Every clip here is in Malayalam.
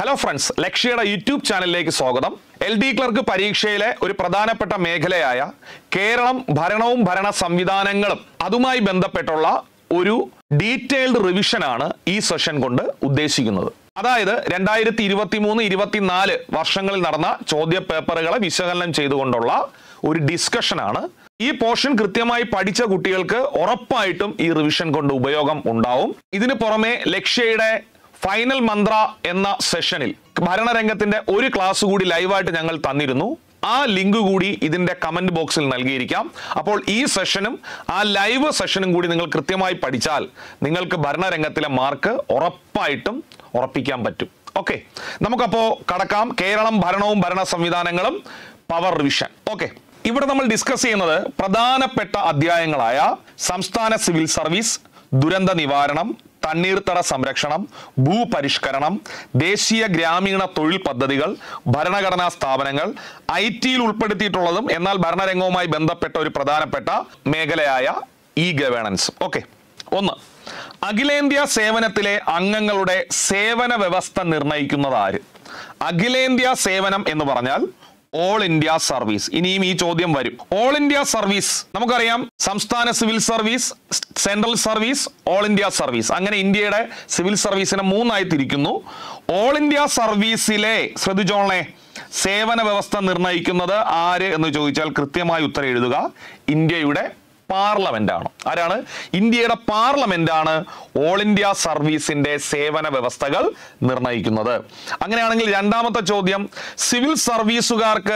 ഹലോ ഫ്രണ്ട്സ് ലക്ഷ്യയുടെ യൂട്യൂബ് ചാനലിലേക്ക് സ്വാഗതം എൽ ഡി ക്ലർക്ക് പരീക്ഷയിലെ ഒരു പ്രധാനപ്പെട്ട മേഖലയായ കേരളം ഭരണവും ഭരണ സംവിധാനങ്ങളും അതുമായി ബന്ധപ്പെട്ടുള്ള ഒരു ഡീറ്റെയിൽഡ് റിവിഷനാണ് ഈ സെഷൻ കൊണ്ട് ഉദ്ദേശിക്കുന്നത് അതായത് രണ്ടായിരത്തി ഇരുപത്തി മൂന്ന് ഇരുപത്തിനാല് വർഷങ്ങളിൽ നടന്ന ചോദ്യ പേപ്പറുകളെ വിശകലനം ചെയ്തുകൊണ്ടുള്ള ഒരു ഡിസ്കഷനാണ് ഈ പോർഷൻ കൃത്യമായി പഠിച്ച കുട്ടികൾക്ക് ഉറപ്പായിട്ടും ഈ റിവിഷൻ കൊണ്ട് ഉപയോഗം ഉണ്ടാവും ഇതിനു പുറമെ ലക്ഷ്യയുടെ ഫൈനൽ മന്ത്ര എന്ന സെഷനിൽ ഭരണരംഗത്തിന്റെ ഒരു ക്ലാസ് കൂടി ലൈവായിട്ട് ഞങ്ങൾ തന്നിരുന്നു ആ ലിങ്ക് കൂടി ഇതിന്റെ കമന്റ് ബോക്സിൽ നൽകിയിരിക്കാം അപ്പോൾ ഈ സെഷനും ആ ലൈവ് സെഷനും കൂടി നിങ്ങൾ കൃത്യമായി പഠിച്ചാൽ നിങ്ങൾക്ക് ഭരണരംഗത്തിലെ മാർക്ക് ഉറപ്പായിട്ടും ഉറപ്പിക്കാൻ പറ്റും ഓക്കെ നമുക്കപ്പോ കടക്കാം കേരളം ഭരണവും ഭരണ സംവിധാനങ്ങളും പവർ റിവിഷൻ ഓക്കെ ഇവിടെ നമ്മൾ ഡിസ്കസ് ചെയ്യുന്നത് പ്രധാനപ്പെട്ട അധ്യായങ്ങളായ സംസ്ഥാന സിവിൽ സർവീസ് ദുരന്ത നിവാരണം തണ്ണീർത്തട സംരക്ഷണം ഭൂപരിഷ്കരണം ദേശീയ ഗ്രാമീണ തൊഴിൽ പദ്ധതികൾ ഭരണഘടനാ സ്ഥാപനങ്ങൾ ഐ ടിയിൽ ഉൾപ്പെടുത്തിയിട്ടുള്ളതും എന്നാൽ ഭരണരംഗവുമായി ബന്ധപ്പെട്ട ഒരു പ്രധാനപ്പെട്ട മേഖലയായ ഇ ഗവേണൻസ് ഓക്കെ ഒന്ന് അഖിലേന്ത്യാ സേവനത്തിലെ അംഗങ്ങളുടെ സേവന വ്യവസ്ഥ നിർണ്ണയിക്കുന്നത് ആര് അഖിലേന്ത്യാ സേവനം എന്ന് പറഞ്ഞാൽ ഓൾ ഇന്ത്യ സർവീസ് ഇനിയും ഈ ചോദ്യം വരും ഓൾ ഇന്ത്യ സർവീസ് നമുക്കറിയാം സംസ്ഥാന civil service central service all India service അങ്ങനെ ഇന്ത്യയുടെ സിവിൽ സർവീസിനെ മൂന്നായി തിരിക്കുന്നു ഓൾ ഇന്ത്യ സർവീസിലെ ശ്രദ്ധിച്ചോളെ സേവന വ്യവസ്ഥ നിർണ്ണയിക്കുന്നത് ആര് എന്ന് ചോദിച്ചാൽ കൃത്യമായി ഉത്തരം എഴുതുക ഇന്ത്യയുടെ പാർലമെന്റ് ആണ് ആരാണ് ഇന്ത്യയുടെ പാർലമെന്റ് ആണ് ഓൾ ഇന്ത്യ സർവീസിന്റെ സേവന വ്യവസ്ഥകൾ നിർണ്ണയിക്കുന്നത് അങ്ങനെയാണെങ്കിൽ രണ്ടാമത്തെ ചോദ്യം സിവിൽ സർവീസുകാർക്ക്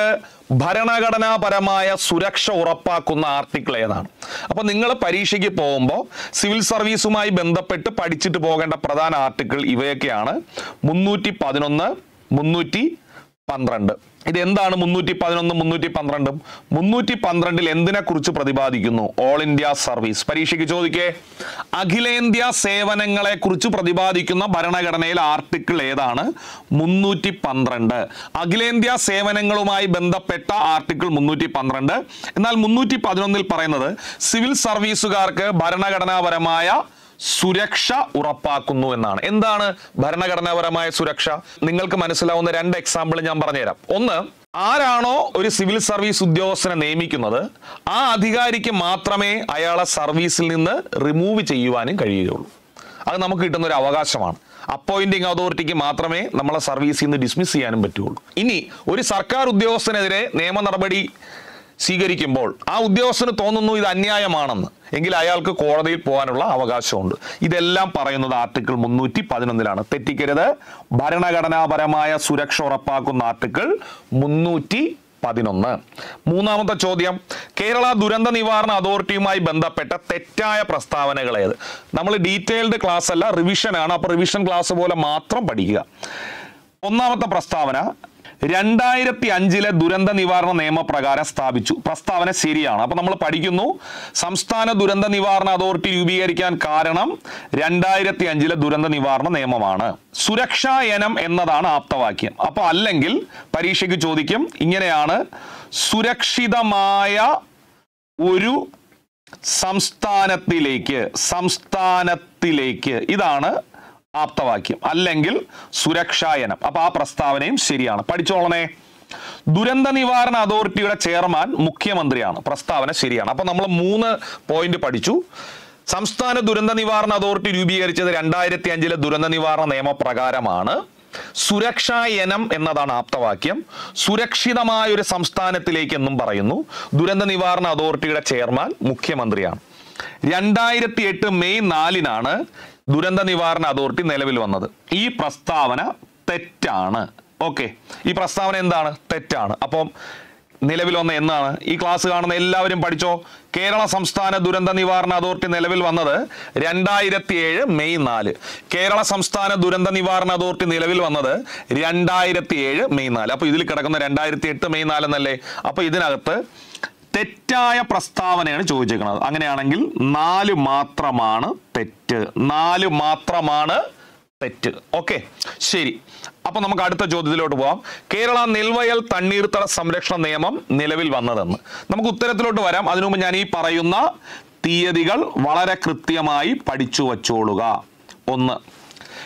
ഭരണഘടനാപരമായ സുരക്ഷ ഉറപ്പാക്കുന്ന ആർട്ടിക്കിൾ ഏതാണ് അപ്പൊ നിങ്ങൾ പരീക്ഷയ്ക്ക് പോകുമ്പോൾ സിവിൽ സർവീസുമായി ബന്ധപ്പെട്ട് പഠിച്ചിട്ട് പോകേണ്ട പ്രധാന ആർട്ടിക്കിൾ ഇവയൊക്കെയാണ് മുന്നൂറ്റി പതിനൊന്ന് മുന്നൂറ്റി പന്ത്രണ്ട് ഇത് എന്താണ് മുന്നൂറ്റി പതിനൊന്ന് മുന്നൂറ്റി പന്ത്രണ്ടും മുന്നൂറ്റി പന്ത്രണ്ടിൽ എന്തിനെ കുറിച്ച് പ്രതിപാദിക്കുന്നു ഓൾ ഇന്ത്യ സർവീസ് പരീക്ഷയ്ക്ക് ചോദിക്കേ അഖിലേന്ത്യാ സേവനങ്ങളെ കുറിച്ച് പ്രതിപാദിക്കുന്ന ഭരണഘടനയിലെ ആർട്ടിക്കിൾ ഏതാണ് മുന്നൂറ്റി പന്ത്രണ്ട് അഖിലേന്ത്യാ സേവനങ്ങളുമായി ബന്ധപ്പെട്ട ആർട്ടിക്കിൾ മുന്നൂറ്റി പന്ത്രണ്ട് എന്നാൽ മുന്നൂറ്റി പതിനൊന്നിൽ പറയുന്നത് സിവിൽ സർവീസുകാർക്ക് ഭരണഘടനാപരമായ സുരക്ഷ ഉറപ്പാക്കുന്നു എന്നാണ് എന്താണ് ഭരണഘടനാപരമായ സുരക്ഷ നിങ്ങൾക്ക് മനസ്സിലാവുന്ന രണ്ട് എക്സാമ്പിൾ ഞാൻ പറഞ്ഞുതരാം ഒന്ന് ആരാണോ ഒരു സിവിൽ സർവീസ് ഉദ്യോഗസ്ഥനെ നിയമിക്കുന്നത് ആ അധികാരിക്ക് മാത്രമേ അയാളെ സർവീസിൽ നിന്ന് റിമൂവ് ചെയ്യുവാനും കഴിയുകയുള്ളൂ അത് നമുക്ക് കിട്ടുന്ന ഒരു അവകാശമാണ് അപ്പോയിന്റിംഗ് അതോറിറ്റിക്ക് മാത്രമേ നമ്മളെ സർവീസിൽ നിന്ന് ഡിസ്മിസ് ചെയ്യാനും പറ്റുള്ളൂ ഇനി ഒരു സർക്കാർ ഉദ്യോഗസ്ഥനെതിരെ നിയമ നടപടി സ്വീകരിക്കുമ്പോൾ ആ ഉദ്യോഗസ്ഥന് തോന്നുന്നു ഇത് അന്യായമാണെന്ന് എങ്കിൽ അയാൾക്ക് കോടതിയിൽ പോകാനുള്ള അവകാശമുണ്ട് ഇതെല്ലാം പറയുന്നത് ആർട്ടിക്കിൾ മുന്നൂറ്റി പതിനൊന്നിലാണ് തെറ്റിക്കരുത് ഭരണഘടനാപരമായ സുരക്ഷ ഉറപ്പാക്കുന്ന ആർട്ടിക്കിൾ മുന്നൂറ്റി പതിനൊന്ന് മൂന്നാമത്തെ ചോദ്യം കേരള ദുരന്ത നിവാരണ അതോറിറ്റിയുമായി ബന്ധപ്പെട്ട തെറ്റായ പ്രസ്താവനകൾ ഏത് നമ്മൾ ഡീറ്റെയിൽഡ് ക്ലാസ് അല്ല റിവിഷൻ ആണ് അപ്പൊ റിവിഷൻ ക്ലാസ് പോലെ മാത്രം പഠിക്കുക ഒന്നാമത്തെ പ്രസ്താവന രണ്ടായിരത്തി അഞ്ചിലെ ദുരന്ത നിവാരണ നിയമപ്രകാരം സ്ഥാപിച്ചു പ്രസ്താവന ശരിയാണ് അപ്പൊ നമ്മൾ പഠിക്കുന്നു സംസ്ഥാന ദുരന്ത നിവാരണ അതോറിറ്റി രൂപീകരിക്കാൻ കാരണം രണ്ടായിരത്തി അഞ്ചിലെ ദുരന്ത നിവാരണ നിയമമാണ് സുരക്ഷാ ഇനം എന്നതാണ് ആപ്തവാക്യം അപ്പൊ അല്ലെങ്കിൽ പരീക്ഷയ്ക്ക് ചോദിക്കും ഇങ്ങനെയാണ് സുരക്ഷിതമായ ഒരു സംസ്ഥാനത്തിലേക്ക് സംസ്ഥാനത്തിലേക്ക് ഇതാണ് ആപ്തവാക്യം അല്ലെങ്കിൽ സുരക്ഷായനം അപ്പൊ ആ പ്രസ്താവനയും ശരിയാണ് പഠിച്ചോളണേ ദുരന്ത നിവാരണ അതോറിറ്റിയുടെ ചെയർമാൻ മുഖ്യമന്ത്രിയാണ് പ്രസ്താവന ശരിയാണ് അപ്പൊ നമ്മൾ മൂന്ന് പോയിന്റ് പഠിച്ചു സംസ്ഥാന ദുരന്ത നിവാരണ അതോറിറ്റി രൂപീകരിച്ചത് രണ്ടായിരത്തി അഞ്ചിലെ ദുരന്ത നിവാരണ നിയമപ്രകാരമാണ് സുരക്ഷാ ഇനം എന്നതാണ് ആപ്തവാക്യം സുരക്ഷിതമായ ഒരു സംസ്ഥാനത്തിലേക്ക് എന്നും പറയുന്നു ദുരന്ത നിവാരണ അതോറിറ്റിയുടെ ചെയർമാൻ മുഖ്യമന്ത്രിയാണ് രണ്ടായിരത്തി എട്ട് മെയ് നാലിനാണ് ദുരന്ത നിവാരണ അതോറിറ്റി നിലവിൽ വന്നത് ഈ പ്രസ്താവന തെറ്റാണ് ഓക്കെ ഈ പ്രസ്താവന എന്താണ് തെറ്റാണ് അപ്പം നിലവിൽ വന്ന എന്നാണ് ഈ ക്ലാസ് കാണുന്ന എല്ലാവരും പഠിച്ചോ കേരള സംസ്ഥാന ദുരന്ത നിവാരണ അതോറിറ്റി നിലവിൽ വന്നത് രണ്ടായിരത്തി ഏഴ് മെയ് നാല് കേരള സംസ്ഥാന ദുരന്ത നിവാരണ അതോറിറ്റി നിലവിൽ വന്നത് രണ്ടായിരത്തി ഏഴ് മെയ് നാല് അപ്പൊ ഇതിൽ കിടക്കുന്ന രണ്ടായിരത്തി എട്ട് മെയ് നാല് എന്നല്ലേ അപ്പൊ ഇതിനകത്ത് തെറ്റായ പ്രസ്താവനയാണ് ചോദിച്ചേക്കുന്നത് അങ്ങനെയാണെങ്കിൽ നാല് മാത്രമാണ് തെറ്റ് നാല് മാത്രമാണ് തെറ്റ് ഓക്കെ ശരി അപ്പൊ നമുക്ക് അടുത്ത ചോദ്യത്തിലോട്ട് പോവാം കേരള നെൽവയൽ തണ്ണീർത്തട സംരക്ഷണ നിയമം നിലവിൽ വന്നതെന്ന് നമുക്ക് ഉത്തരത്തിലോട്ട് വരാം അതിനു മുമ്പ് ഞാൻ ഈ പറയുന്ന തീയതികൾ വളരെ കൃത്യമായി പഠിച്ചു വച്ചോളുക ഒന്ന്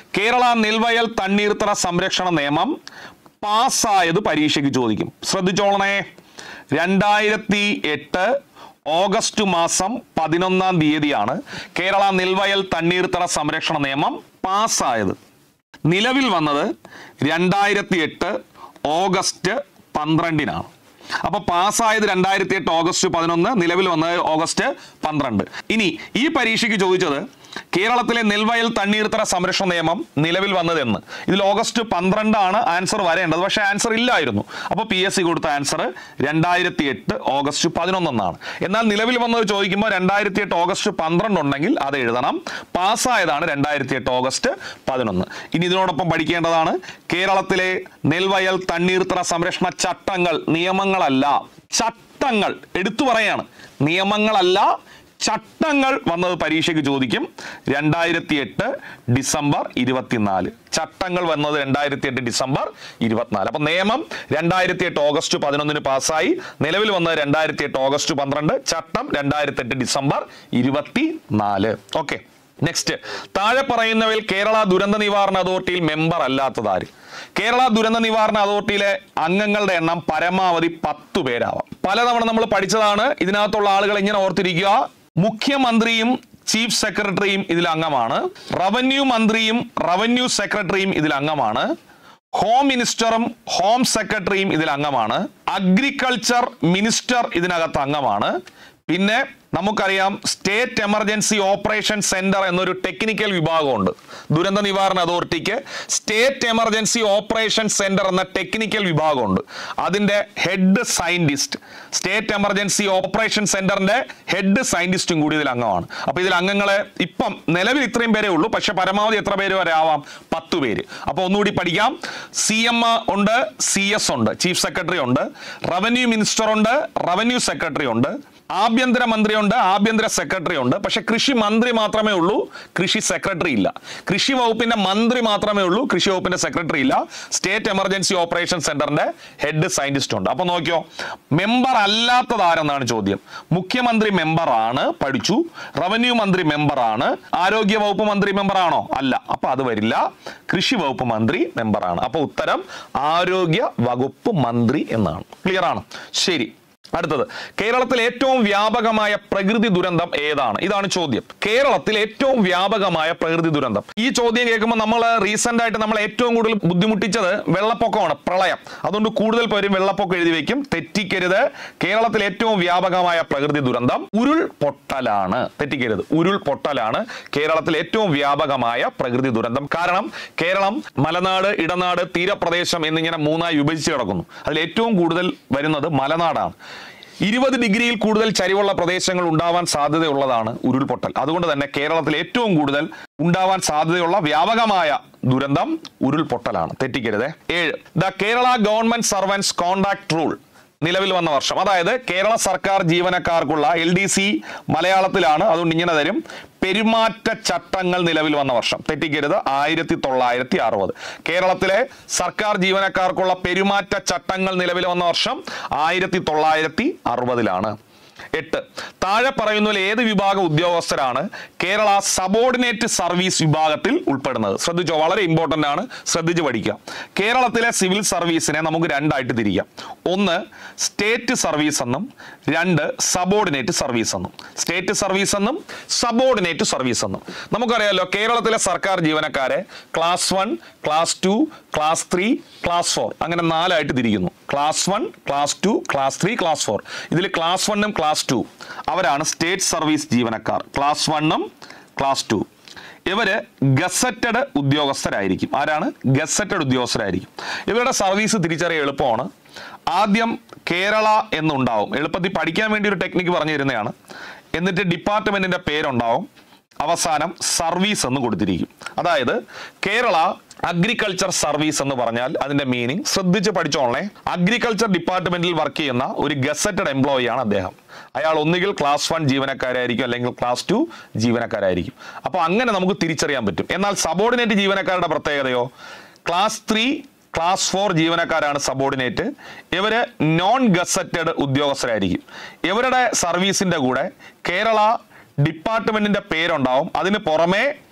കേരള നെൽവയൽ തണ്ണീർത്തട സംരക്ഷണ നിയമം പാസ്സായത് പരീക്ഷയ്ക്ക് ചോദിക്കും ശ്രദ്ധിച്ചോളണേ രണ്ടായിരത്തി എട്ട് ഓഗസ്റ്റ് മാസം പതിനൊന്നാം തീയതിയാണ് കേരള നെൽവയൽ തണ്ണീർത്തട സംരക്ഷണ നിയമം പാസ്സായത് നിലവിൽ വന്നത് രണ്ടായിരത്തി എട്ട് ഓഗസ്റ്റ് പന്ത്രണ്ടിനാണ് അപ്പൊ പാസ്സായത് രണ്ടായിരത്തി എട്ട് ഓഗസ്റ്റ് പതിനൊന്ന് നിലവിൽ വന്നത് ഓഗസ്റ്റ് പന്ത്രണ്ട് ഇനി ഈ പരീക്ഷയ്ക്ക് ചോദിച്ചത് കേരളത്തിലെ നെൽവയൽ തണ്ണീർത്തട സംരക്ഷണ നിയമം നിലവിൽ വന്നതെന്ന് ഇതിൽ ഓഗസ്റ്റ് പന്ത്രണ്ടാണ് ആൻസർ വരേണ്ടത് പക്ഷേ ആൻസർ ഇല്ലായിരുന്നു അപ്പോൾ പി എസ് സി കൊടുത്ത ആൻസർ രണ്ടായിരത്തി എട്ട് ഓഗസ്റ്റ് പതിനൊന്നെന്നാണ് എന്നാൽ നിലവിൽ വന്നത് ചോദിക്കുമ്പോൾ രണ്ടായിരത്തി എട്ട് ഓഗസ്റ്റ് പന്ത്രണ്ട് ഉണ്ടെങ്കിൽ അത് എഴുതണം പാസ്സായതാണ് രണ്ടായിരത്തി എട്ട് ഓഗസ്റ്റ് പതിനൊന്ന് ഇനി ഇതിനോടൊപ്പം പഠിക്കേണ്ടതാണ് കേരളത്തിലെ നെൽവയൽ തണ്ണീർത്തട സംരക്ഷണ ചട്ടങ്ങൾ നിയമങ്ങളല്ല ചട്ടങ്ങൾ എടുത്തു പറയാണ് നിയമങ്ങളല്ല ചട്ടങ്ങൾ വന്നത് പരീക്ഷയ്ക്ക് ചോദിക്കും രണ്ടായിരത്തി എട്ട് ഡിസംബർ ഇരുപത്തിനാല് ചട്ടങ്ങൾ വന്നത് രണ്ടായിരത്തി എട്ട് ഡിസംബർ ഇരുപത്തിനാല് അപ്പൊ നിയമം രണ്ടായിരത്തി എട്ട് ഓഗസ്റ്റ് പതിനൊന്നിന് പാസ്സായി നിലവിൽ വന്നത് രണ്ടായിരത്തി എട്ട് ഓഗസ്റ്റ് പന്ത്രണ്ട് ചട്ടം രണ്ടായിരത്തി എട്ട് ഡിസംബർ ഇരുപത്തി നാല് ഓക്കെ നെക്സ്റ്റ് താഴെ പറയുന്നവയിൽ കേരള ദുരന്ത നിവാരണ അതോറിറ്റിയിൽ മെമ്പർ അല്ലാത്തതാര് കേരള ദുരന്ത നിവാരണ അതോറിറ്റിയിലെ അംഗങ്ങളുടെ എണ്ണം പരമാവധി പത്തു പേരാവാം പലതവണ നമ്മൾ പഠിച്ചതാണ് ഇതിനകത്തുള്ള ആളുകൾ ഇങ്ങനെ ഓർത്തിരിക്കുക മുഖ്യമന്ത്രിയും ചീഫ് സെക്രട്ടറിയും ഇതിൽ അംഗമാണ് റവന്യൂ മന്ത്രിയും റവന്യൂ സെക്രട്ടറിയും ഇതിൽ അംഗമാണ് ഹോം മിനിസ്റ്ററും ഹോം സെക്രട്ടറിയും ഇതിൽ അംഗമാണ് അഗ്രികൾച്ചർ മിനിസ്റ്റർ ഇതിനകത്ത് അംഗമാണ് പിന്നെ നമുക്കറിയാം സ്റ്റേറ്റ് എമർജൻസി ഓപ്പറേഷൻ സെന്റർ എന്നൊരു ടെക്നിക്കൽ വിഭാഗമുണ്ട് ദുരന്ത നിവാരണ അതോറിറ്റിക്ക് സ്റ്റേറ്റ് എമർജൻസി ഓപ്പറേഷൻ സെന്റർ എന്ന ടെക്നിക്കൽ വിഭാഗമുണ്ട് അതിന്റെ head scientist state emergency operation സെന്ററിന്റെ ഹെഡ് സയന്റിസ്റ്റും കൂടി ഇതിൽ അംഗമാണ് അപ്പൊ ഇതിൽ അംഗങ്ങളെ ഇപ്പം നിലവിൽ ഇത്രയും പേരേ ഉള്ളൂ പക്ഷെ പരമാവധി എത്ര പേര് വരെ ആവാം പത്ത് പേര് അപ്പൊ ഒന്നുകൂടി പഠിക്കാം സി എം ഉണ്ട് സി എസ് ഉണ്ട് ചീഫ് സെക്രട്ടറി ഉണ്ട് റവന്യൂ മിനിസ്റ്റർ ഉണ്ട് റവന്യൂ സെക്രട്ടറി ഉണ്ട് ആഭ്യന്തര മന്ത്രിയുണ്ട് ആഭ്യന്തര സെക്രട്ടറി ഉണ്ട് പക്ഷെ കൃഷി മന്ത്രി മാത്രമേ ഉള്ളൂ കൃഷി സെക്രട്ടറി ഇല്ല കൃഷി വകുപ്പിന്റെ മന്ത്രി മാത്രമേ ഉള്ളൂ കൃഷി വകുപ്പിന്റെ സെക്രട്ടറി ഇല്ല സ്റ്റേറ്റ് എമർജൻസി ഓപ്പറേഷൻ സെന്ററിന്റെ ഹെഡ് സയന്റിസ്റ്റ് ഉണ്ട് അപ്പൊ നോക്കിയോ മെമ്പർ അല്ലാത്തത് ആരെന്നാണ് ചോദ്യം മുഖ്യമന്ത്രി മെമ്പർ ആണ് പഠിച്ചു റവന്യൂ മന്ത്രി മെമ്പർ ആണ് ആരോഗ്യ വകുപ്പ് മന്ത്രി മെമ്പർ ആണോ അല്ല അപ്പൊ അത് വരില്ല കൃഷി വകുപ്പ് മന്ത്രി മെമ്പർ ആണ് അപ്പൊ ഉത്തരം ആരോഗ്യ വകുപ്പ് മന്ത്രി എന്നാണ് ക്ലിയർ ആണ് ശരി അടുത്തത് കേരളത്തിൽ ഏറ്റവും വ്യാപകമായ പ്രകൃതി ദുരന്തം ഏതാണ് ഇതാണ് ചോദ്യം കേരളത്തിൽ ഏറ്റവും വ്യാപകമായ പ്രകൃതി ദുരന്തം ഈ ചോദ്യം കേൾക്കുമ്പോൾ നമ്മൾ റീസെന്റ് ആയിട്ട് നമ്മൾ ഏറ്റവും കൂടുതൽ ബുദ്ധിമുട്ടിച്ചത് വെള്ളപ്പൊക്കമാണ് പ്രളയം അതുകൊണ്ട് കൂടുതൽ പേരും വെള്ളപ്പൊക്കം എഴുതി വെക്കും തെറ്റിക്കരുത് കേരളത്തിൽ ഏറ്റവും വ്യാപകമായ പ്രകൃതി ദുരന്തം ഉരുൾപൊട്ടലാണ് തെറ്റിക്കരുത് ഉരുൾപൊട്ടലാണ് കേരളത്തിൽ ഏറ്റവും വ്യാപകമായ പ്രകൃതി ദുരന്തം കാരണം കേരളം മലനാട് ഇടനാട് തീരപ്രദേശം എന്നിങ്ങനെ മൂന്നായി വിഭജിച്ച് കിടക്കുന്നു അതിൽ ഏറ്റവും കൂടുതൽ വരുന്നത് മലനാടാണ് ഇരുപത് ഡിഗ്രിയിൽ കൂടുതൽ ചരിവുള്ള പ്രദേശങ്ങൾ ഉണ്ടാവാൻ സാധ്യതയുള്ളതാണ് ഉരുൾപൊട്ടൽ അതുകൊണ്ട് തന്നെ കേരളത്തിൽ ഏറ്റവും കൂടുതൽ ഉണ്ടാവാൻ സാധ്യതയുള്ള വ്യാപകമായ ദുരന്തം ഉരുൾപൊട്ടലാണ് തെറ്റിക്കരുത് ഏഴ് the Kerala government servants contract rule നിലവിൽ വന്ന വർഷം അതായത് കേരള സർക്കാർ ജീവനക്കാർക്കുള്ള എൽ ഡി സി മലയാളത്തിലാണ് അതുകൊണ്ട് ഇങ്ങനെ തരും പെരുമാറ്റ ചട്ടങ്ങൾ നിലവിൽ വന്ന വർഷം തെറ്റിക്കരുത് ആയിരത്തി തൊള്ളായിരത്തി അറുപത് കേരളത്തിലെ സർക്കാർ ജീവനക്കാർക്കുള്ള പെരുമാറ്റ ചട്ടങ്ങൾ നിലവിൽ വന്ന വർഷം ആയിരത്തി തൊള്ളായിരത്തി അറുപതിലാണ് എട്ട് താഴെ പറയുന്നതിൽ ഏത് വിഭാഗം ഉദ്യോഗസ്ഥരാണ് കേരള സബോർഡിനേറ്റ് സർവീസ് വിഭാഗത്തിൽ ഉൾപ്പെടുന്നത് ശ്രദ്ധിച്ചോ വളരെ ഇമ്പോർട്ടന്റ് ആണ് ശ്രദ്ധിച്ച് പഠിക്കുക കേരളത്തിലെ സിവിൽ സർവീസിനെ നമുക്ക് രണ്ടായിട്ട് തിരിക്കാം ഒന്ന് സ്റ്റേറ്റ് സർവീസ് എന്നും രണ്ട് സബോർഡിനേറ്റ് സർവീസ് എന്നും സ്റ്റേറ്റ് സർവീസ് എന്നും സബോർഡിനേറ്റ് സർവീസ് എന്നും നമുക്കറിയാലോ കേരളത്തിലെ സർക്കാർ ജീവനക്കാരെ class one class two class three class four അങ്ങനെ നാലായിട്ട് തിരിക്കുന്നു class one class two class three class four ഇതിൽ ക്ലാസ് വണ്ണും ക്ലാസ് ടു അവരാണ് സ്റ്റേറ്റ് സർവീസ് ജീവനക്കാർ ക്ലാസ് വണ്ണും ക്ലാസ് ടു ഇവര് ഗസറ്റഡ് ഉദ്യോഗസ്ഥരായിരിക്കും ആരാണ് ഗസറ്റഡ് ഉദ്യോഗസ്ഥരായിരിക്കും ഇവരുടെ സർവീസ് തിരിച്ചറിയ എളുപ്പമാണ് ആദ്യം കേരള എന്നുണ്ടാവും എളുപ്പത്തിൽ പഠിക്കാൻ വേണ്ടി ഒരു ടെക്നിക്ക് പറഞ്ഞു തരുന്നതാണ് എന്നിട്ട് ഡിപ്പാർട്ട്മെന്റിന്റെ പേരുണ്ടാവും അവസാനം സർവീസ് എന്ന് കൊടുത്തിരിക്കും അതായത് കേരള അഗ്രികൾച്ചർ സർവീസ് എന്ന് പറഞ്ഞാൽ അതിന്റെ മീനിങ് ശ്രദ്ധിച്ച് പഠിച്ചോളേ അഗ്രികൾച്ചർ ഡിപ്പാർട്ട്മെന്റിൽ വർക്ക് ചെയ്യുന്ന ഒരു ഗസറ്റഡ് എംപ്ലോയി ആണ് അദ്ദേഹം അയാൾ ഒന്നുകിൽ ക്ലാസ് വൺ ജീവനക്കാരായിരിക്കും അല്ലെങ്കിൽ ക്ലാസ് ടു ജീവനക്കാരായിരിക്കും അപ്പോൾ അങ്ങനെ നമുക്ക് തിരിച്ചറിയാൻ പറ്റും എന്നാൽ സബോർഡിനേറ്റ് ജീവനക്കാരുടെ പ്രത്യേകതയോ ക്ലാസ് ത്രീ ക്ലാസ് ഫോർ ജീവനക്കാരാണ് സബോർഡിനേറ്റ് ഇവര് നോൺ ഗസറ്റഡ് ഉദ്യോഗസ്ഥരായിരിക്കും ഇവരുടെ സർവീസിന്റെ കൂടെ കേരള ഡിപ്പാർട്ട്മെന്റിന്റെ പേരുണ്ടാവും അതിന് പുറമെ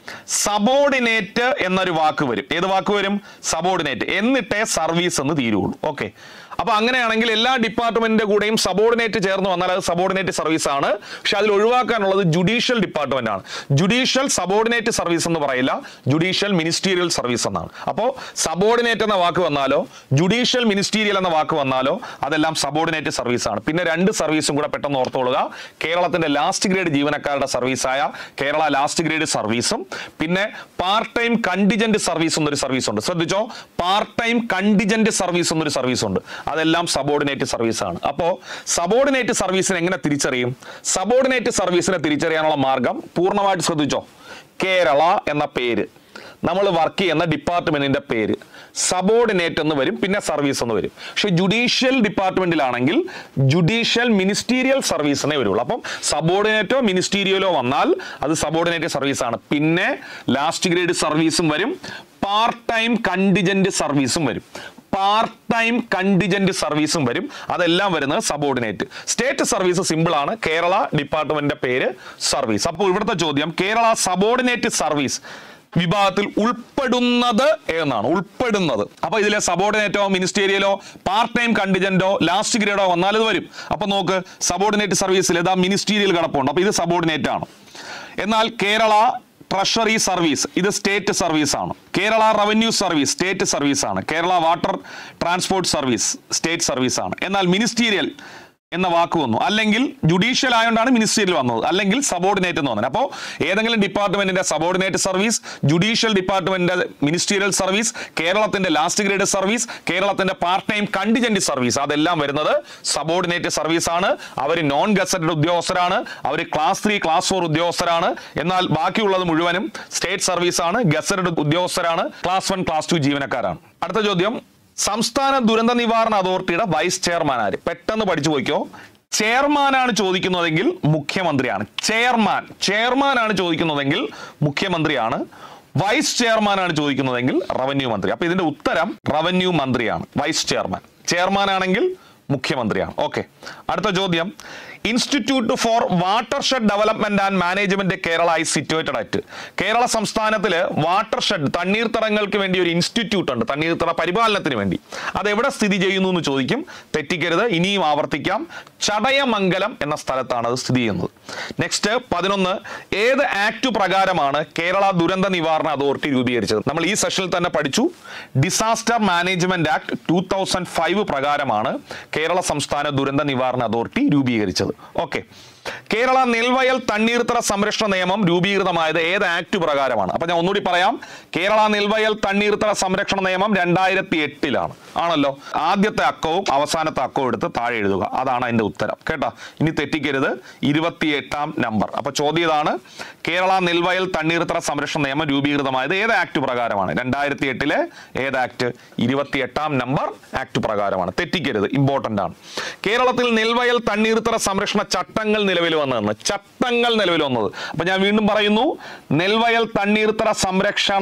സബോർഡിനേറ്റ് എന്നൊരു വാക്ക് വരും ഏത് വാക്ക് വരും സബോർഡിനേറ്റ് എന്നിട്ടേ സർവീസ് എന്ന് തീരുള്ളൂ ഓക്കെ അപ്പൊ അങ്ങനെയാണെങ്കിൽ എല്ലാ ഡിപ്പാർട്ട്മെന്റിന്റെ കൂടെയും സബോർഡിനേറ്റ് ചേർന്ന് വന്നാൽ അത് സബോർഡിനേറ്റ് സർവീസ് ആണ് പക്ഷെ അതിൽ ഒഴിവാക്കാനുള്ളത് ജുഡീഷ്യൽ ഡിപ്പാർട്ട്മെന്റ് ആണ് ജുഡീഷ്യൽ സബോർഡിനേറ്റ് സർവീസ് എന്ന് പറയില്ല ജുഡീഷ്യൽ മിനിസ്റ്റീരിയൽ സർവീസ് എന്നാണ് അപ്പോൾ സബോർഡിനേറ്റ് എന്ന വാക്ക് വന്നാലോ ജുഡീഷ്യൽ മിനിസ്റ്റീരിയൽ എന്ന വാക്ക് വന്നാലോ അതെല്ലാം സബോർഡിനേറ്റ് സർവീസ് ആണ് പിന്നെ രണ്ട് സർവീസും കൂടെ പെട്ടെന്ന് ഓർത്തോളുക കേരളത്തിന്റെ ലാസ്റ്റ് ഗ്രേഡ് ജീവനക്കാരുടെ സർവീസായ കേരള ലാസ്റ്റ് ഗ്രേഡ് സർവീസും പിന്നെ പാർട്ട് ടൈം കണ്ടിജന്റ് സർവീസ് എന്നൊരു സർവീസ് ഉണ്ട് ശ്രദ്ധിച്ചോ പാർട്ട് ടൈം കണ്ടിജന്റ് സർവീസ് എന്നൊരു സർവീസ് ഉണ്ട് അതെല്ലാം സബോർഡിനേറ്റ് സർവീസ് ആണ് അപ്പോൾ സബോർഡിനേറ്റ് സർവീസിനെ എങ്ങനെ തിരിച്ചറിയും സബോർഡിനേറ്റ് സർവീസിനെ തിരിച്ചറിയാനുള്ള മാർഗം പൂർണ്ണമായിട്ട് ശ്രദ്ധിച്ചോ കേരള എന്ന പേര് നമ്മൾ വർക്ക് ചെയ്യുന്ന ഡിപ്പാർട്ട്മെന്റിന്റെ പേര് സബോർഡിനേറ്റ് എന്ന് വരും പിന്നെ സർവീസ് എന്ന് വരും പക്ഷെ ജുഡീഷ്യൽ ഡിപ്പാർട്ട്മെന്റിലാണെങ്കിൽ ജുഡീഷ്യൽ മിനിസ്റ്റീരിയൽ സർവീസിനെ വരുള്ളൂ അപ്പം സബോർഡിനേറ്റോ മിനിസ്റ്റീരിയലോ വന്നാൽ അത് സബോർഡിനേറ്റ് സർവീസ് ആണ് പിന്നെ ലാസ്റ്റ് ഗ്രേഡ് സർവീസും വരും പാർട്ട് ടൈം കണ്ടിജന്റ് സർവീസും വരും പാർട്ട് ടൈം കണ്ടിജന്റ് സർവീസും വരും അതെല്ലാം വരുന്നത് സബോർഡിനേറ്റ് സ്റ്റേറ്റ് സർവീസ് സിമ്പിൾ ആണ് കേരള ഡിപ്പാർട്ട്മെന്റിന്റെ പേര് സർവീസ് അപ്പോൾ ഇവിടുത്തെ ചോദ്യം കേരള സബോർഡിനേറ്റ് സർവീസ് വിഭാഗത്തിൽ ഉൾപ്പെടുന്നത് എന്നാണ് ഉൾപ്പെടുന്നത് അപ്പൊ ഇതിലെ സബോർഡിനേറ്റോ മിനിസ്റ്റീരിയലോ പാർട്ട് ടൈം കണ്ടിജന്റോ ലാസ്റ്റ് ഗ്രേഡോ വന്നാൽ ഇത് വരും അപ്പൊ നോക്ക് സബോർഡിനേറ്റ് സർവീസിൽ ഇതാ മിനിസ്റ്റീരിയൽ കിടപ്പുണ്ട് അപ്പൊ ഇത് സബോർഡിനേറ്റ് ആണ് എന്നാൽ കേരള ട്രഷറി സർവീസ് ഇത് സ്റ്റേറ്റ് സർവീസ് ആണ് Kerala revenue service state service ആണ് Kerala water transport service state service ആണ് എന്നാൽ മിനിസ്റ്റീരിയൽ എന്ന വാക്ക് വന്നു അല്ലെങ്കിൽ ജുഡീഷ്യൽ ആയതുകൊണ്ടാണ് മിനിസ്റ്റീരിയൽ വന്നത് അല്ലെങ്കിൽ സബോർഡിനേറ്റ് എന്ന് വന്നത് അപ്പോൾ ഏതെങ്കിലും ഡിപ്പാർട്ട്മെന്റിന്റെ സബോർഡിനേറ്റ് സർവീസ് ജുഡീഷ്യൽ ഡിപ്പാർട്ട്മെന്റിന്റെ മിനിസ്റ്റീരിയൽ സർവീസ് കേരളത്തിന്റെ ലാസ്റ്റ് ഗ്രേഡ് സർവീസ് കേരളത്തിന്റെ പാർട്ട് ടൈം കണ്ടിജന്റ് സർവീസ് അതെല്ലാം വരുന്നത് സബോർഡിനേറ്റ് സർവീസ് ആണ് അവർ നോൺ ഗസറ്റഡ് ഉദ്യോഗസ്ഥരാണ് അവർ ക്ലാസ് ത്രീ ക്ലാസ് ഫോർ ഉദ്യോഗസ്ഥരാണ് എന്നാൽ ബാക്കിയുള്ളത് മുഴുവനും സ്റ്റേറ്റ് സർവീസ് ആണ് ഗസറ്റഡ് ഉദ്യോഗസ്ഥരാണ് ക്ലാസ് വൺ ക്ലാസ് ടു ജീവനക്കാരാണ് അടുത്ത ചോദ്യം സംസ്ഥാന ദുരന്ത നിവാരണ അതോറിറ്റിയുടെ വൈസ് ചെയർമാൻ ആര് പെട്ടെന്ന് പഠിച്ചു പോയിക്കോ ചെയർമാനാണ് ചോദിക്കുന്നതെങ്കിൽ മുഖ്യമന്ത്രിയാണ് ചെയർമാൻ ചെയർമാനാണ് ചോദിക്കുന്നതെങ്കിൽ മുഖ്യമന്ത്രിയാണ് വൈസ് ചെയർമാനാണ് ചോദിക്കുന്നതെങ്കിൽ റവന്യൂ മന്ത്രി അപ്പൊ ഇതിന്റെ ഉത്തരം റവന്യൂ മന്ത്രിയാണ് വൈസ് ചെയർമാൻ ചെയർമാൻ ആണെങ്കിൽ മുഖ്യമന്ത്രിയാണ് ഓക്കെ അടുത്ത ചോദ്യം institute for watershed development and management Kerala I situated at Kerala സംസ്ഥാനത്തില് വാട്ടർഷെഡ് തണ്ണീർത്തടങ്ങൾക്ക് വേണ്ടി ഒരു ഇൻസ്റ്റിറ്റ്യൂട്ട് ഉണ്ട് തണ്ണീർത്തട പരിപാലനത്തിന് വേണ്ടി അത് എവിടെ സ്ഥിതി ചെയ്യുന്നു എന്ന് ചോദിക്കും തെറ്റിക്കരുത് ഇനിയും ആവർത്തിക്കാം ചടയമംഗലം എന്ന സ്ഥലത്താണ് അത് സ്ഥിതി ചെയ്യുന്നത് നെക്സ്റ്റ് പതിനൊന്ന് ഏത് ആക്ട് പ്രകാരമാണ് കേരള ദുരന്ത നിവാരണ അതോറിറ്റി രൂപീകരിച്ചത് നമ്മൾ ഈ സെഷനിൽ തന്നെ പഠിച്ചു disaster management act two thousand five പ്രകാരമാണ് കേരള സംസ്ഥാന ദുരന്ത നിവാരണ അതോറിറ്റി രൂപീകരിച്ചത് ഓക്കെ കേരള നെൽവയൽ തണ്ണീർത്തട സംരക്ഷണ നിയമം രൂപീകൃതമായത് ഏത് ആക്ട് പ്രകാരമാണ് അപ്പൊ ഞാൻ ഒന്നുകൂടി പറയാം കേരള നെൽവയൽ തണ്ണീർത്തട സംരക്ഷണ നിയമം രണ്ടായിരത്തി എട്ടിലാണ് ആണല്ലോ ആദ്യത്തെ അക്കവും അവസാനത്തെ അക്കവും എടുത്ത് താഴെ എഴുതുക അതാണ് അതിന്റെ ഉത്തരം കേട്ടോ ഇനി തെറ്റിക്കരുത് ഇരുപത്തിയെട്ടാം നമ്പർ അപ്പൊ ചോദ്യം ഇതാണ് കേരള നെൽവയൽ തണ്ണീർത്തട സംരക്ഷണ നിയമം രൂപീകൃതമായത് ഏത് ആക്ട് പ്രകാരമാണ് രണ്ടായിരത്തി എട്ടിലെ ഏത് ആക്ട് ഇരുപത്തിയെട്ടാം നമ്പർ ആക്ട് പ്രകാരമാണ് തെറ്റിക്കരുത് ഇമ്പോർട്ടന്റ് ആണ് കേരളത്തിൽ നെൽവയൽ തണ്ണീർത്തട സംരക്ഷണ ചട്ടങ്ങൾ നിലവിൽ വന്നതെന്ന് ചട്ടങ്ങൾ നിലവിൽ വന്നത് അപ്പൊ ഞാൻ വീണ്ടും പറയുന്നു നെൽവയൽ തണ്ണീർത്തട സംരക്ഷണ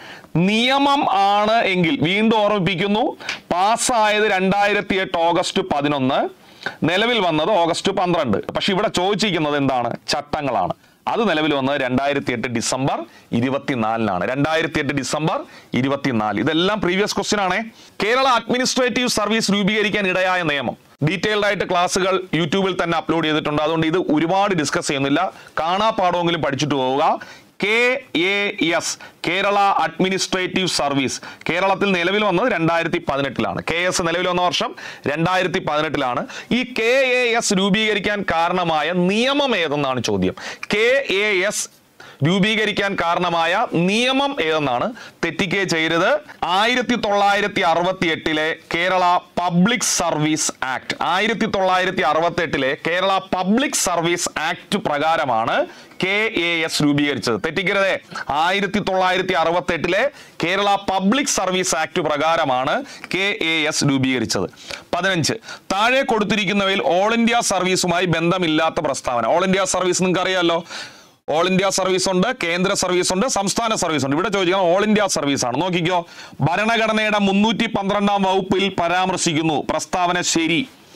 നിയമം ആണ് എങ്കിൽ വീണ്ടും ഓർമ്മിപ്പിക്കുന്നു പാസ്സായത് രണ്ടായിരത്തി എട്ട് ഓഗസ്റ്റ് പതിനൊന്ന് നിലവിൽ വന്നത് ഓഗസ്റ്റ് പന്ത്രണ്ട് പക്ഷെ ഇവിടെ ചോദിച്ചിരിക്കുന്നത് എന്താണ് ചട്ടങ്ങളാണ് അത് നിലവിൽ വന്നത് രണ്ടായിരത്തി എട്ട് ഡിസംബർ ഇരുപത്തിനാലിനാണ് രണ്ടായിരത്തി എട്ട് ഡിസംബർ ഇരുപത്തിനാല് ഇതെല്ലാം പ്രീവിയസ് ക്വസ്റ്റ്യൻ ആണേ കേരള അഡ്മിനിസ്ട്രേറ്റീവ് സർവീസ് രൂപീകരിക്കാൻ ഇടയായ നിയമം ഡീറ്റെയിൽഡ് ആയിട്ട് ക്ലാസ്സുകൾ യൂട്യൂബിൽ തന്നെ അപ്ലോഡ് ചെയ്തിട്ടുണ്ട് അതുകൊണ്ട് ഇത് ഒരുപാട് ഡിസ്കസ് ചെയ്യുന്നില്ല കാണാപ്പാടമെങ്കിലും പഠിച്ചിട്ട് പോവുക K A S Kerala administrative service കേരളത്തിൽ നിലവിൽ വന്നത് രണ്ടായിരത്തി പതിനെട്ടിലാണ് കെ എസ് നിലവിൽ വന്ന വർഷം രണ്ടായിരത്തി പതിനെട്ടിലാണ് ഈ കെ എ എസ് രൂപീകരിക്കാൻ കാരണമായ നിയമം ഏതെന്നാണ് ചോദ്യം കെ എ എസ് രൂപീകരിക്കാൻ കാരണമായ നിയമം ഏതെന്നാണ് തെറ്റിക്കേ ചെയ്യരുത് ആയിരത്തി തൊള്ളായിരത്തി അറുപത്തി എട്ടിലെ കേരള പബ്ലിക് സർവീസ് ആക്ട് ആയിരത്തി തൊള്ളായിരത്തി അറുപത്തി എട്ടിലെ കേരള പബ്ലിക് സർവീസ് ആക്ട് പ്രകാരമാണ് കെ എ എസ് രൂപീകരിച്ചത് തെറ്റിക്കരുതേ ആയിരത്തി തൊള്ളായിരത്തി അറുപത്തി എട്ടിലെ കേരള പബ്ലിക് സർവീസ് ആക്ട് പ്രകാരമാണ് കെ എ എസ് രൂപീകരിച്ചത് പതിനഞ്ച് താഴെ കൊടുത്തിരിക്കുന്നവയിൽ ഓൾ ഇന്ത്യ സർവീസുമായി ബന്ധമില്ലാത്ത പ്രസ്താവന ഓൾ ഇന്ത്യ സർവീസ് നിങ്ങൾക്ക് അറിയാമല്ലോ ഓൾ ഇന്ത്യ സർവീസ് ഉണ്ട് കേന്ദ്ര സർവീസ് ഉണ്ട് സംസ്ഥാന സർവീസ് ഉണ്ട് ഇവിടെ ചോദിക്കുന്നത് ഓൾ ഇന്ത്യ സർവീസ് ആണ് നോക്കിക്കോ ഭരണഘടനയുടെ മുന്നൂറ്റി പന്ത്രണ്ടാം വകുപ്പിൽ പരാമർശിക്കുന്നു പ്രസ്താവന ശരി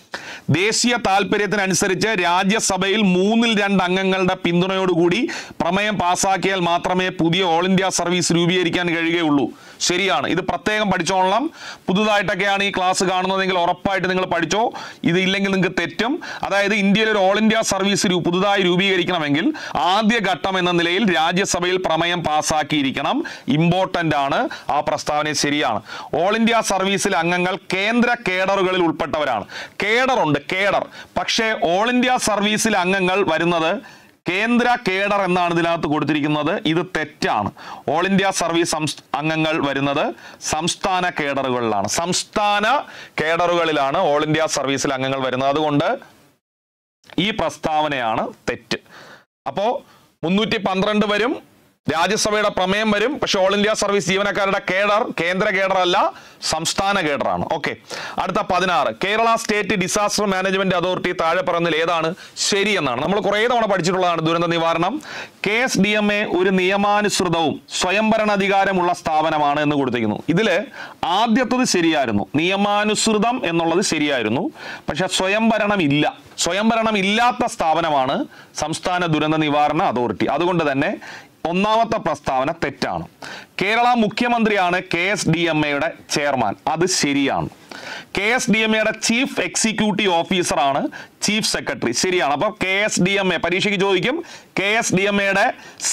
ദേശീയ താല്പര്യത്തിനനുസരിച്ച് രാജ്യസഭയിൽ മൂന്നിൽ രണ്ട് അംഗങ്ങളുടെ പിന്തുണയോടുകൂടി പ്രമേയം പാസാക്കിയാൽ മാത്രമേ പുതിയ ഓൾ ഇന്ത്യ സർവീസ് രൂപീകരിക്കാൻ കഴിയുകയുള്ളൂ ശരിയാണ് ഇത് പ്രത്യേകം പഠിച്ചോളണം പുതുതായിട്ടൊക്കെയാണ് ഈ ക്ലാസ് കാണുന്നതെങ്കിൽ ഉറപ്പായിട്ട് നിങ്ങൾ പഠിച്ചോ ഇത് ഇല്ലെങ്കിൽ നിങ്ങൾക്ക് തെറ്റും അതായത് ഇന്ത്യയിൽ ഒരു ഓൾ ഇന്ത്യ സർവീസ് രൂ- പുതുതായി രൂപീകരിക്കണമെങ്കിൽ ആദ്യ ഘട്ടം എന്ന നിലയിൽ രാജ്യസഭയിൽ പ്രമേയം പാസാക്കിയിരിക്കണം ഇമ്പോർട്ടന്റ് ആണ് ആ പ്രസ്താവന ശരിയാണ് ഓൾ ഇന്ത്യ സർവീസിലെ അംഗങ്ങൾ കേന്ദ്ര കേഡറുകളിൽ ഉൾപ്പെട്ടവരാണ് കേഡർ ഉണ്ട് കേഡർ പക്ഷേ ഓൾ ഇന്ത്യ സർവീസിലെ അംഗങ്ങൾ വരുന്നത് കേന്ദ്ര കേഡർ എന്നാണ് ഇതിനകത്ത് കൊടുത്തിരിക്കുന്നത് ഇത് തെറ്റാണ് ഓൾ ഇന്ത്യ സർവീസ് സംസ്- അംഗങ്ങൾ വരുന്നത് സംസ്ഥാന കേഡറുകളിലാണ് സംസ്ഥാന കേഡറുകളിലാണ് ഓൾ ഇന്ത്യ സർവീസിൽ അംഗങ്ങൾ വരുന്നത് അതുകൊണ്ട് ഈ പ്രസ്താവനയാണ് തെറ്റ് അപ്പോ മുന്നൂറ്റി പന്ത്രണ്ട് വരും രാജ്യസഭയുടെ പ്രമേയം വരും പക്ഷെ ഓൾ ഇന്ത്യ സർവീസ് ജീവനക്കാരുടെ കേഡർ കേന്ദ്ര കേഡർ അല്ല സംസ്ഥാന കേഡറാണ് ഓക്കെ അടുത്ത പതിനാറ് Kerala state disaster management authority താഴെ പറയുന്നതിൽ ഏതാണ് ശരി എന്നാണ് നമ്മൾ കുറേ തവണ പഠിച്ചിട്ടുള്ളതാണ് ദുരന്ത നിവാരണം K S D M A ഒരു നിയമാനുസൃതവും സ്വയംഭരണാധികാരമുള്ള സ്ഥാപനമാണ് എന്ന് കൊടുത്തിരിക്കുന്നു ഇതില് ആദ്യത്തത് ശരിയായിരുന്നു നിയമാനുസൃതം എന്നുള്ളത് ശരിയായിരുന്നു പക്ഷെ സ്വയംഭരണം ഇല്ല സ്വയംഭരണം ഇല്ലാത്ത സ്ഥാപനമാണ് സംസ്ഥാന ദുരന്ത നിവാരണ അതോറിറ്റി അതുകൊണ്ട് തന്നെ ഒന്നാമത്തെ പ്രസ്താവന തെറ്റാണ് കേരള മുഖ്യമന്ത്രിയാണ് കെ എസ് ഡി എം എയുടെ ചെയർമാൻ അത് ശരിയാണ് കെ എസ് ഡി എം എയുടെ ചീഫ് എക്സിക്യൂട്ടീവ് ഓഫീസറാണ് ചീഫ് സെക്രട്ടറി ശരിയാണ് അപ്പൊ K S D M A പരീക്ഷയ്ക്ക് ചോദിക്കും കെ എസ് ഡി എം എയുടെ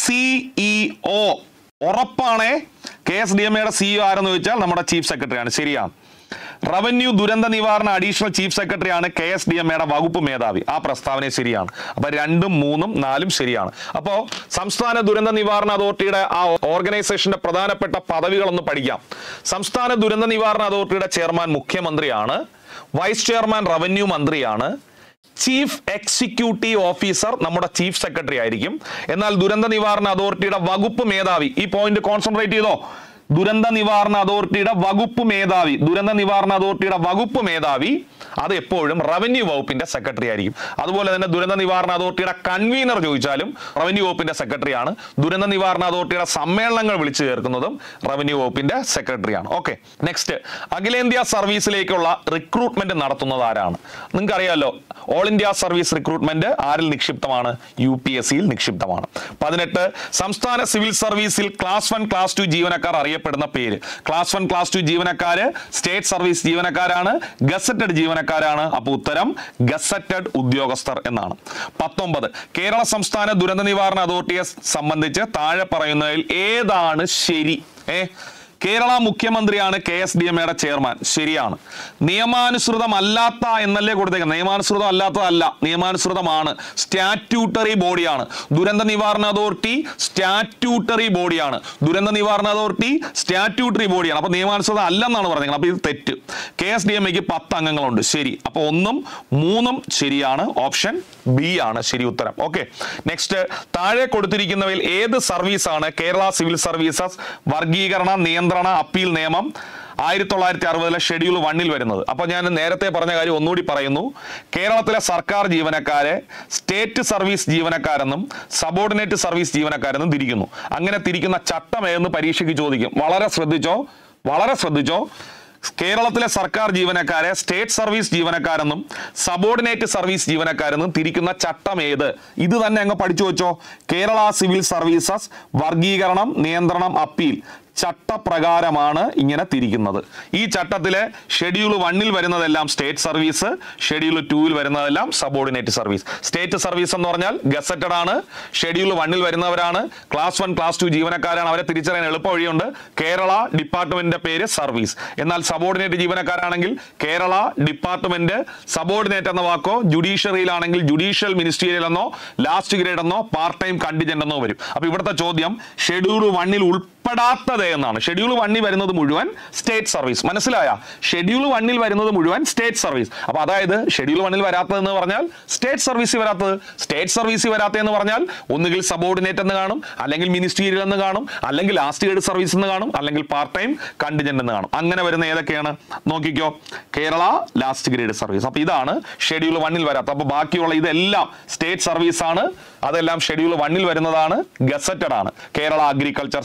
സിഇഒ ഉറപ്പാണേ കെ എസ് ഡി എം എയുടെ സിഇഒ ആരെന്ന് ചോദിച്ചാൽ നമ്മുടെ ചീഫ് സെക്രട്ടറിയാണ് ശരിയാണ് റവന്യൂ ദുരന്ത നിവാരണ അഡീഷണൽ ചീഫ് സെക്രട്ടറിയാണ് കെ എസ് ഡി എം എയുടെ വകുപ്പ് മേധാവി ആ പ്രസ്താവന ശരിയാണ് അപ്പൊ രണ്ടും മൂന്നും നാലും ശരിയാണ് അപ്പോ സംസ്ഥാന ദുരന്ത നിവാരണ അതോറിറ്റിയുടെ ആ ഓർഗനൈസേഷന്റെ പ്രധാനപ്പെട്ട പദവികളൊന്ന് പഠിക്കാം സംസ്ഥാന ദുരന്ത നിവാരണ അതോറിറ്റിയുടെ ചെയർമാൻ മുഖ്യമന്ത്രിയാണ് വൈസ് ചെയർമാൻ റവന്യൂ മന്ത്രിയാണ് ചീഫ് എക്സിക്യൂട്ടീവ് ഓഫീസർ നമ്മുടെ ചീഫ് സെക്രട്ടറി ആയിരിക്കും എന്നാൽ ദുരന്ത നിവാരണ അതോറിറ്റിയുടെ വകുപ്പ് മേധാവി ഈ പോയിന്റ് കോൺസെൻട്രേറ്റ് ചെയ്തോ ദുരന്ത നിവാരണ അതോറിറ്റിയുടെ വകുപ്പ് മേധാവി ദുരന്ത നിവാരണ അതോറിറ്റിയുടെ വകുപ്പ് മേധാവി അത് എപ്പോഴും റവന്യൂ വകുപ്പിന്റെ സെക്രട്ടറി ആയിരിക്കും അതുപോലെ തന്നെ ദുരന്ത നിവാരണ അതോറിറ്റിയുടെ കൺവീനർ ചോദിച്ചാലും റവന്യൂ വകുപ്പിന്റെ സെക്രട്ടറിയാണ് ദുരന്ത നിവാരണ അതോറിറ്റിയുടെ സമ്മേളനങ്ങൾ വിളിച്ചു ചേർക്കുന്നതും റവന്യൂ വകുപ്പിന്റെ സെക്രട്ടറിയാണ് ഓക്കെ നെക്സ്റ്റ് അഖിലേന്ത്യാ സർവീസിലേക്കുള്ള റിക്രൂട്ട്മെന്റ് നടത്തുന്നത് ആരാണ് നിങ്ങൾക്ക് അറിയാലോ ഓൾ ഇന്ത്യ സർവീസ് റിക്രൂട്ട്മെന്റ് ആരിൽ നിക്ഷിപ്തമാണ് യു പി എസ് സിയിൽ നിക്ഷിപ്തമാണ് പതിനെട്ട് സംസ്ഥാന സിവിൽ സർവീസിൽ ക്ലാസ് വൺ ക്ലാസ് ടു ജീവനക്കാർ അറിയപ്പെടുന്ന പേര് ക്ലാസ് വൺ ക്ലാസ് ടു ജീവനക്കാര് സ്റ്റേറ്റ് സർവീസ് ജീവനക്കാരാണ് ഗസറ്റഡ് ജീവനക്കാരാണ് അപ്പൊ ഉത്തരം ഗസറ്റഡ് ഉദ്യോഗസ്ഥർ എന്നാണ് പത്തൊമ്പത് കേരള സംസ്ഥാന ദുരന്ത നിവാരണ അതോറിറ്റിയെ സംബന്ധിച്ച് താഴെ പറയുന്നതിൽ ഏതാണ് ശരി ഏ കേരള മുഖ്യമന്ത്രിയാണ് കെ എസ് ഡി എം എയുടെ ചെയർമാൻ ശരിയാണ് നിയമാനുസൃതമല്ലാത്ത എന്നല്ലേ കൊടുത്തേക്കുന്നത് നിയമാനുസൃതം അല്ലാത്തതല്ല നിയമാനുസൃതമാണ് സ്റ്റാറ്റ്യൂട്ടറി ബോഡിയാണ് ദുരന്ത നിവാരണ അതോറിറ്റി സ്റ്റാറ്റ്യൂട്ടറി ബോഡിയാണ് ദുരന്ത നിവാരണ അതോറിറ്റി സ്റ്റാറ്റ്യൂട്ടറി ബോഡിയാണ് അപ്പൊ നിയമാനുസൃതം അല്ലെന്നാണ് പറഞ്ഞത് അപ്പൊ ഇത് തെറ്റ് കെ എസ് ഡി എം എക്ക് പത്ത് അംഗങ്ങളുണ്ട് ശരി അപ്പൊ ഒന്നും മൂന്നും ശരിയാണ് ഓപ്ഷൻ ബി ആണ് ശരി ഉത്തരം ഓക്കെ നെക്സ്റ്റ് താഴെ കൊടുത്തിരിക്കുന്നവയിൽ ഏത് സർവീസാണ് കേരള സിവിൽ സർവീസസ് വർഗീകരണ നിയന്ത്രണ അപ്പീൽ നിയമം ആയിരത്തി തൊള്ളായിരത്തി അറുപതിലെ ഷെഡ്യൂൾ വണ്ണിൽ വരുന്നത് അപ്പോൾ ഞാൻ നേരത്തെ പറഞ്ഞ കാര്യം ഒന്നുകൂടി പറയുന്നു കേരളത്തിലെ സർക്കാർ ജീവനക്കാരെ സ്റ്റേറ്റ് സർവീസ് ജീവനക്കാരെന്നും സബോർഡിനേറ്റ് സർവീസ് ജീവനക്കാരെന്നും തിരിക്കുന്നു അങ്ങനെ തിരിക്കുന്ന ചട്ടം ഏതെന്ന് പരീക്ഷയ്ക്ക് ചോദിക്കും വളരെ ശ്രദ്ധിച്ചോ വളരെ ശ്രദ്ധിച്ചോ കേരളത്തിലെ സർക്കാർ ജീവനക്കാരെ സ്റ്റേറ്റ് സർവീസ് ജീവനക്കാരെന്നും സബോർഡിനേറ്റ് സർവീസ് ജീവനക്കാരെന്നും തിരിക്കുന്ന ചട്ടം ഏത് ഇത് തന്നെ അങ്ങ് പഠിച്ചു വെച്ചോ കേരള സിവിൽ സർവീസസ് വർഗീകരണം നിയന്ത്രണം അപ്പീൽ ചട്ടപ്രകാരമാണ് ഇങ്ങനെ തിരിക്കുന്നത് ഈ ചട്ടത്തിലെ ഷെഡ്യൂൾ വണ്ണിൽ വരുന്നതെല്ലാം സ്റ്റേറ്റ് സർവീസ് ഷെഡ്യൂൾ ടൂവിൽ വരുന്നതെല്ലാം സബോർഡിനേറ്റ് സർവീസ് സ്റ്റേറ്റ് സർവീസ് എന്ന് പറഞ്ഞാൽ ഗസറ്റഡ് ആണ് ഷെഡ്യൂൾ വണ്ണിൽ വരുന്നവരാണ് ക്ലാസ് വൺ ക്ലാസ് ടു ജീവനക്കാരാണ് അവരെ തിരിച്ചറിയാൻ എളുപ്പ വഴിയുണ്ട് കേരള ഡിപ്പാർട്ട്മെന്റിന്റെ പേര് സർവീസ് എന്നാൽ സബോർഡിനേറ്റ് ജീവനക്കാരാണെങ്കിൽ കേരള ഡിപ്പാർട്ട്മെന്റ് സബോർഡിനേറ്റ് എന്ന വാക്കോ ജുഡീഷ്യറിയിലാണെങ്കിൽ ജുഡീഷ്യൽ മിനിസ്റ്റീരിയൽ എന്നോ ലാസ്റ്റ് ഗ്രേഡ് എന്നോ പാർട്ട് ടൈം കണ്ടിജന്റ് എന്നോ വരും അപ്പൊ ഇവിടുത്തെ ചോദ്യം ഷെഡ്യൂൾ വണ്ണിൽ ഉൾപ്പെടാത്തത് എന്നാണ് ഷെഡ്യൂൾ വണ്ണിൽ വരുന്നത് മുഴുവൻ സ്റ്റേറ്റ് സർവീസ് മനസ്സിലായ ഷെഡ്യൂൾ വണ്ണിൽ വരുന്നത് മുഴുവൻ സ്റ്റേറ്റ് സർവീസ് അപ്പൊ അതായത് ഷെഡ്യൂൾ വണ്ണിൽ വരാത്തതെന്ന് പറഞ്ഞാൽ സ്റ്റേറ്റ് സർവീസിൽ വരാത്തത് സ്റ്റേറ്റ് സർവീസിൽ വരാത്തതെന്ന് പറഞ്ഞാൽ ഒന്നുകിൽ സബോർഡിനേറ്റ് എന്ന് കാണും അല്ലെങ്കിൽ മിനിസ്റ്റീരിയൽ എന്ന് കാണും അല്ലെങ്കിൽ ലാസ്റ്റ് ഗ്രേഡ് സർവീസ് എന്ന് കാണും അല്ലെങ്കിൽ പാർട്ട് ടൈം കണ്ടിജന്റ് എന്ന് കാണും അങ്ങനെ വരുന്ന ഏതൊക്കെയാണ് നോക്കിക്കോ കേരള ലാസ്റ്റ് ഗ്രേഡ് സർവീസ് അപ്പൊ ഇതാണ് ഷെഡ്യൂൾ വണ്ണിൽ വരാത്ത അപ്പൊ ബാക്കിയുള്ള ഇതെല്ലാം സ്റ്റേറ്റ് സർവീസ് ആണ് അതെല്ലാം ഷെഡ്യൂൾ വണ്ണിൽ വരുന്നതാണ് ഗസറ്റഡ് ആണ് Kerala agriculture service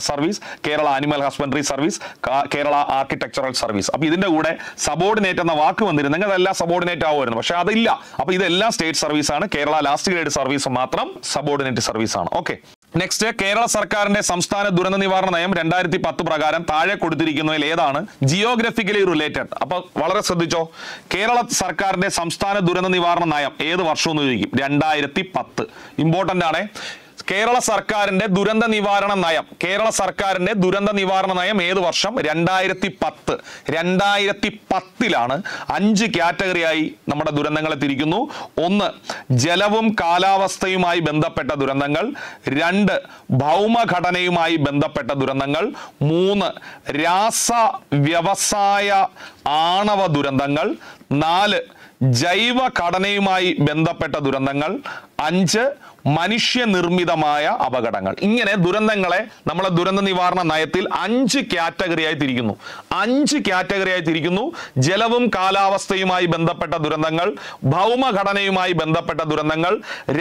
Kerala animal husbandry service കാ- കേരള ആർക്കിടെക്ചറൽ സർവീസ് അപ്പൊ ഇതിന്റെ കൂടെ സബോർഡിനേറ്റ് എന്ന വാക്ക് വന്നിരുന്നെങ്കിൽ അതെല്ലാം സബോർഡിനേറ്റ് ആവുമായിരുന്നു പക്ഷെ അതില്ല അപ്പൊ ഇതെല്ലാം സ്റ്റേറ്റ് സർവീസ് ആണ് കേരള ലാസ്റ്റ് ഗ്രേഡ് സർവീസ് മാത്രം സബോർഡിനേറ്റ് സർവീസ് ആണ് ഓക്കെ നെക്സ്റ്റ് കേരള സർക്കാരിന്റെ സംസ്ഥാന ദുരന്ത നിവാരണ നയം രണ്ടായിരത്തി പത്ത് പ്രകാരം താഴെ കൊടുത്തിരിക്കുന്നതിൽ ഏതാണ് ജിയോഗ്രഫിക്കലി റിലേറ്റഡ് അപ്പൊ വളരെ ശ്രദ്ധിച്ചോ കേരള സർക്കാരിന്റെ സംസ്ഥാന ദുരന്ത നിവാരണ നയം ഏത് വർഷം എന്ന് ചോദിക്കും രണ്ടായിരത്തി പത്ത് ഇമ്പോർട്ടന്റ് ആണ് കേരള സർക്കാരിന്റെ ദുരന്ത നിവാരണ നയം കേരള സർക്കാരിന്റെ ദുരന്ത നിവാരണ നയം ഏത് വർഷം രണ്ടായിരത്തി പത്ത് രണ്ടായിരത്തി പത്തിലാണ് അഞ്ച് കാറ്റഗറിയായി നമ്മുടെ ദുരന്തങ്ങളെ തിരിക്കുന്നു ഒന്ന് ജലവും കാലാവസ്ഥയുമായി ബന്ധപ്പെട്ട ദുരന്തങ്ങൾ രണ്ട് ഭൗമഘടനയുമായി ബന്ധപ്പെട്ട ദുരന്തങ്ങൾ മൂന്ന് രാസ വ്യവസായ ആണവ ദുരന്തങ്ങൾ നാല് ജൈവ ഘടനയുമായി ബന്ധപ്പെട്ട ദുരന്തങ്ങൾ അഞ്ച് മനുഷ്യനിർമ്മിതമായ അപകടങ്ങൾ ഇങ്ങനെ ദുരന്തങ്ങളെ നമ്മളെ ദുരന്ത നിവാരണ നയത്തിൽ അഞ്ച് കാറ്റഗറിയായി തിരിക്കുന്നു അഞ്ച് കാറ്റഗറിയായി തിരിക്കുന്നു ജലവും കാലാവസ്ഥയുമായി ബന്ധപ്പെട്ട ദുരന്തങ്ങൾ ഭൗമഘടനയുമായി ബന്ധപ്പെട്ട ദുരന്തങ്ങൾ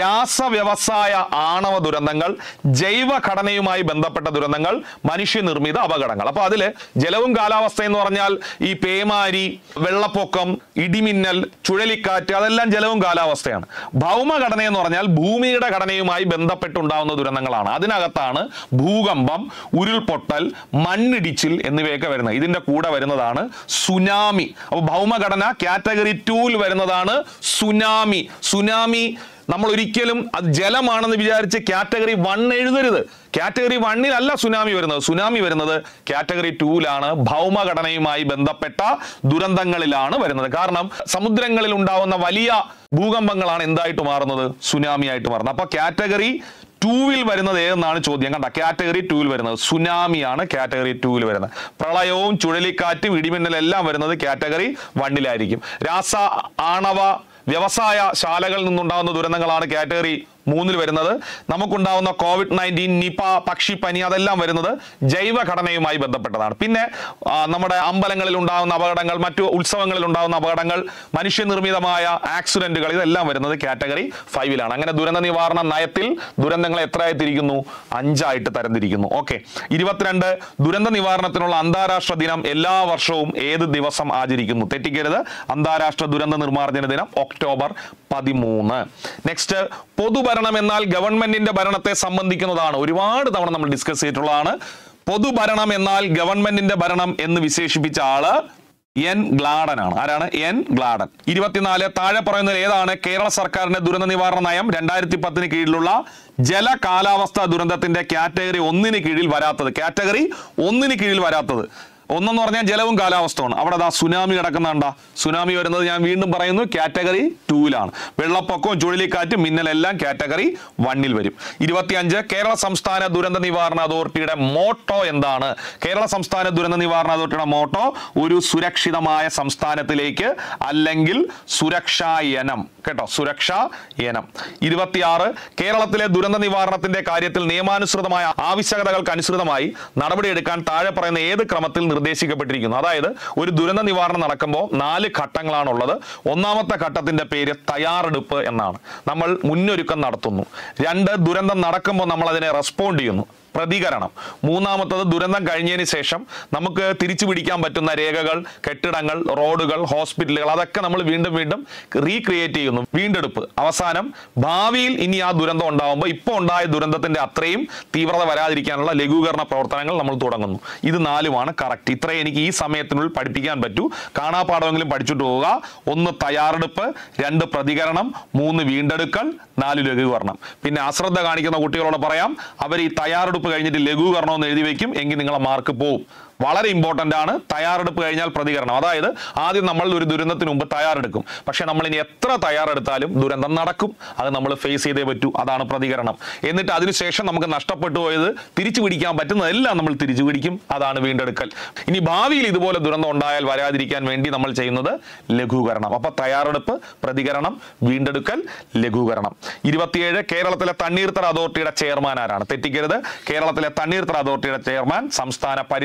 രാസവ്യവസായ ആണവ ദുരന്തങ്ങൾ ജൈവ ഘടനയുമായി ബന്ധപ്പെട്ട ദുരന്തങ്ങൾ മനുഷ്യനിർമ്മിത അപകടങ്ങൾ അപ്പൊ അതില് ജലവും കാലാവസ്ഥ എന്ന് പറഞ്ഞാൽ ഈ പേമാരി വെള്ളപ്പൊക്കം ഇടിമിന്നൽ ചുഴലിക്കാറ്റ് അതെല്ലാം ജലവും കാലാവസ്ഥയാണ് ഭൗമഘടന എന്ന് പറഞ്ഞാൽ ഭൂമിയുടെ ഘടനയുമായി ബന്ധപ്പെട്ടുണ്ടാവുന്ന ദുരന്തങ്ങളാണ് അതിനകത്താണ് ഭൂകമ്പം ഉരുൾപൊട്ടൽ മണ്ണിടിച്ചിൽ എന്നിവയൊക്കെ വരുന്നത് ഇതിന്റെ കൂടെ വരുന്നതാണ് സുനാമി അപ്പോൾ ഭൗമഘടന കാറ്റഗറി ടൂവിൽ വരുന്നതാണ് സുനാമി സുനാമി നമ്മൾ ഒരിക്കലും അത് ജലമാണെന്ന് വിചാരിച്ച് കാറ്റഗറി വൺ എഴുതരുത് കാറ്റഗറി വണ്ണിലല്ല സുനാമി വരുന്നത് സുനാമി വരുന്നത് കാറ്റഗറി ടൂവിലാണ് ഭൗമഘടനയുമായി ബന്ധപ്പെട്ട ദുരന്തങ്ങളിലാണ് വരുന്നത് കാരണം സമുദ്രങ്ങളിൽ ഉണ്ടാവുന്ന വലിയ ഭൂകമ്പങ്ങളാണ് എന്തായിട്ട് മാറുന്നത് സുനാമി ആയിട്ട് മാറുന്നത് അപ്പൊ കാറ്റഗറി ടൂവിൽ വരുന്നത് ഏതെന്നാണ് ചോദ്യം കണ്ട കാറ്റഗറി ടൂവിൽ വരുന്നത് സുനാമിയാണ് കാറ്റഗറി ടൂവിൽ വരുന്നത് പ്രളയവും ചുഴലിക്കാറ്റും ഇടിമിന്നലും എല്ലാം വരുന്നത് കാറ്റഗറി വണ്ണിലായിരിക്കും രാസ ആണവ വ്യവസായ ശാലകളിൽ നിന്നുണ്ടാകുന്ന ദുരന്തങ്ങളാണ് കാറ്റഗറി മൂന്നിൽ വരുന്നത് നമുക്കുണ്ടാവുന്ന കോവിഡ് നയൻറ്റീൻ നിപ പക്ഷിപ്പനി അതെല്ലാം വരുന്നത് ജൈവഘടനയുമായി ബന്ധപ്പെട്ടതാണ് പിന്നെ ആ, നമ്മുടെ അമ്പലങ്ങളിൽ ഉണ്ടാകുന്ന അപകടങ്ങൾ മറ്റു ഉത്സവങ്ങളിൽ ഉണ്ടാകുന്ന അപകടങ്ങൾ മനുഷ്യനിർമ്മിതമായ ആക്സിഡന്റുകൾ ഇതെല്ലാം വരുന്നത് കാറ്റഗറി ഫൈവിലാണ് അങ്ങനെ ദുരന്ത നിവാരണ നയത്തിൽ ദുരന്തങ്ങളെ എത്രയായി തിരിക്കുന്നു അഞ്ചായിട്ട് തരംതിരിക്കുന്നു ഓക്കെ ഇരുപത്തിരണ്ട് ദുരന്ത നിവാരണത്തിനുള്ള അന്താരാഷ്ട്ര ദിനം എല്ലാ വർഷവും ഏത് ദിവസം ആചരിക്കുന്നു തെറ്റിക്കരുത് അന്താരാഷ്ട്ര ദുരന്ത നിർമ്മാർജ്ജന ദിനം ഒക്ടോബർ പതിമൂന്ന് നെക്സ്റ്റ് പൊതുഭരണം എന്നാൽ ഗവൺമെന്റിന്റെ ഭരണത്തെ സംബന്ധിക്കുന്നതാണ് ഒരുപാട് തവണ നമ്മൾ ഡിസ്കസ് ചെയ്തിട്ടുള്ളതാണ് പൊതുഭരണം എന്നാൽ ഗവൺമെന്റിന്റെ ഭരണം എന്ന് വിശേഷിപ്പിച്ച ആള് എൻ ഗ്ലാഡൻ ആണ് ആരാണ് എൻ ഗ്ലാഡൻ ഇരുപത്തിനാല് താഴെ പറയുന്നത് ഏതാണ് കേരള സർക്കാരിന്റെ ദുരന്ത നിവാരണ നയം രണ്ടായിരത്തി പത്തിന് കീഴിലുള്ള ജല കാലാവസ്ഥ ദുരന്തത്തിന്റെ കാറ്റഗറി ഒന്നിന് കീഴിൽ വരാത്തത് കാറ്റഗറി ഒന്നിന് കീഴിൽ വരാത്തത് ഒന്നെന്ന് പറഞ്ഞാൽ ജലവും കാലാവസ്ഥയാണ് അവിടെ ദാ സുനാമി കിടക്കുന്നുണ്ട സുനാമി വരുന്നത് ഞാൻ വീണ്ടും പറയുന്നു കാറ്റഗറി ടൂവിലാണ് വെള്ളപ്പൊക്കവും ചുഴലിക്കാറ്റും മിന്നലെല്ലാം കാറ്റഗറി വണ്ണിൽ വരും ഇരുപത്തിയഞ്ച് കേരള സംസ്ഥാന ദുരന്ത നിവാരണ അതോറിറ്റിയുടെ മോട്ടോ എന്താണ് കേരള സംസ്ഥാന ദുരന്ത നിവാരണ അതോറിറ്റിയുടെ മോട്ടോ ഒരു സുരക്ഷിതമായ സംസ്ഥാനത്തിലേക്ക് അല്ലെങ്കിൽ സുരക്ഷാ യനം കേട്ടോ സുരക്ഷാ യനം ഇരുപത്തിയാറ് കേരളത്തിലെ ദുരന്ത നിവാരണത്തിന്റെ കാര്യത്തിൽ നിയമാനുസൃതമായ ആവശ്യകതകൾക്ക് അനുസൃതമായി നടപടിയെടുക്കാൻ താഴെ പറയുന്ന ഏത് ക്രമത്തിൽ നിർദ്ദേശിക്കപ്പെട്ടിരിക്കുന്നു അതായത് ഒരു ദുരന്ത നിവാരണം നടക്കുമ്പോൾ നാല് ഘട്ടങ്ങളാണുള്ളത് ഒന്നാമത്തെ ഘട്ടത്തിന്റെ പേര് തയ്യാറെടുപ്പ് എന്നാണ് നമ്മൾ മുന്നൊരുക്കം നടത്തുന്നു രണ്ട് ദുരന്തം നടക്കുമ്പോൾ നമ്മൾ അതിനെ റെസ്പോണ്ട് ചെയ്യുന്നു പ്രതികരണം മൂന്നാമത്തത് ദുരന്തം കഴിഞ്ഞതിന് ശേഷം നമുക്ക് തിരിച്ചു പിടിക്കാൻ പറ്റുന്ന രേഖകൾ കെട്ടിടങ്ങൾ റോഡുകൾ ഹോസ്പിറ്റലുകൾ അതൊക്കെ നമ്മൾ വീണ്ടും വീണ്ടും റീക്രിയേറ്റ് ചെയ്യുന്നു വീണ്ടെടുപ്പ് അവസാനം ഭാവിയിൽ ഇനി ആ ദുരന്തം ഉണ്ടാകുമ്പോൾ ഇപ്പോൾ ഉണ്ടായ ദുരന്തത്തിന്റെ അത്രയും തീവ്രത വരാതിരിക്കാനുള്ള ലഘൂകരണ പ്രവർത്തനങ്ങൾ നമ്മൾ തുടങ്ങുന്നു ഇത് നാലുമാണ് കറക്റ്റ് ഇത്രയും എനിക്ക് ഈ സമയത്തിനുള്ളിൽ പഠിപ്പിക്കാൻ പറ്റൂ കാണാപ്പാടമെങ്കിലും പഠിച്ചിട്ട് പോവുക ഒന്ന് തയ്യാറെടുപ്പ് രണ്ട് പ്രതികരണം മൂന്ന് വീണ്ടെടുക്കൽ നാല് ലഘൂകരണം പിന്നെ അശ്രദ്ധ കാണിക്കുന്ന കുട്ടികളോട് പറയാം അവർ ഈ തയ്യാറെടുപ്പ് കഴിഞ്ഞിട്ട് ലഘൂകരണം എന്ന് എഴുതി വെക്കും എങ്കിൽ നിങ്ങളെ മാർക്ക് പോവും വളരെ ഇമ്പോർട്ടന്റ് ആണ് തയ്യാറെടുപ്പ് കഴിഞ്ഞാൽ പ്രതികരണം അതായത് ആദ്യം നമ്മൾ ഒരു ദുരന്തത്തിന് മുമ്പ് തയ്യാറെടുക്കും പക്ഷെ നമ്മൾ ഇനി എത്ര തയ്യാറെടുത്താലും ദുരന്തം നടക്കും അത് നമ്മൾ ഫേസ് ചെയ്തേ പറ്റൂ അതാണ് പ്രതികരണം എന്നിട്ട് അതിനുശേഷം നമുക്ക് നഷ്ടപ്പെട്ടു പോയത് തിരിച്ചു പിടിക്കാൻ പറ്റുന്നതെല്ലാം നമ്മൾ തിരിച്ചു പിടിക്കും അതാണ് വീണ്ടെടുക്കൽ ഇനി ഭാവിയിൽ ഇതുപോലെ ദുരന്തം ഉണ്ടായാൽ വരാതിരിക്കാൻ വേണ്ടി നമ്മൾ ചെയ്യുന്നത് ലഘൂകരണം അപ്പൊ തയ്യാറെടുപ്പ് പ്രതികരണം വീണ്ടെടുക്കൽ ലഘൂകരണം ഇരുപത്തിയേഴ് കേരളത്തിലെ തണ്ണീർത്തട അതോറിറ്റിയുടെ ചെയർമാൻ ആരാണ് തെറ്റിക്കരുത് കേരളത്തിലെ തണ്ണീർത്തട അതോറിറ്റിയുടെ ചെയർമാൻ സംസ്ഥാന പരിസ്ഥിതി വകുപ്പ്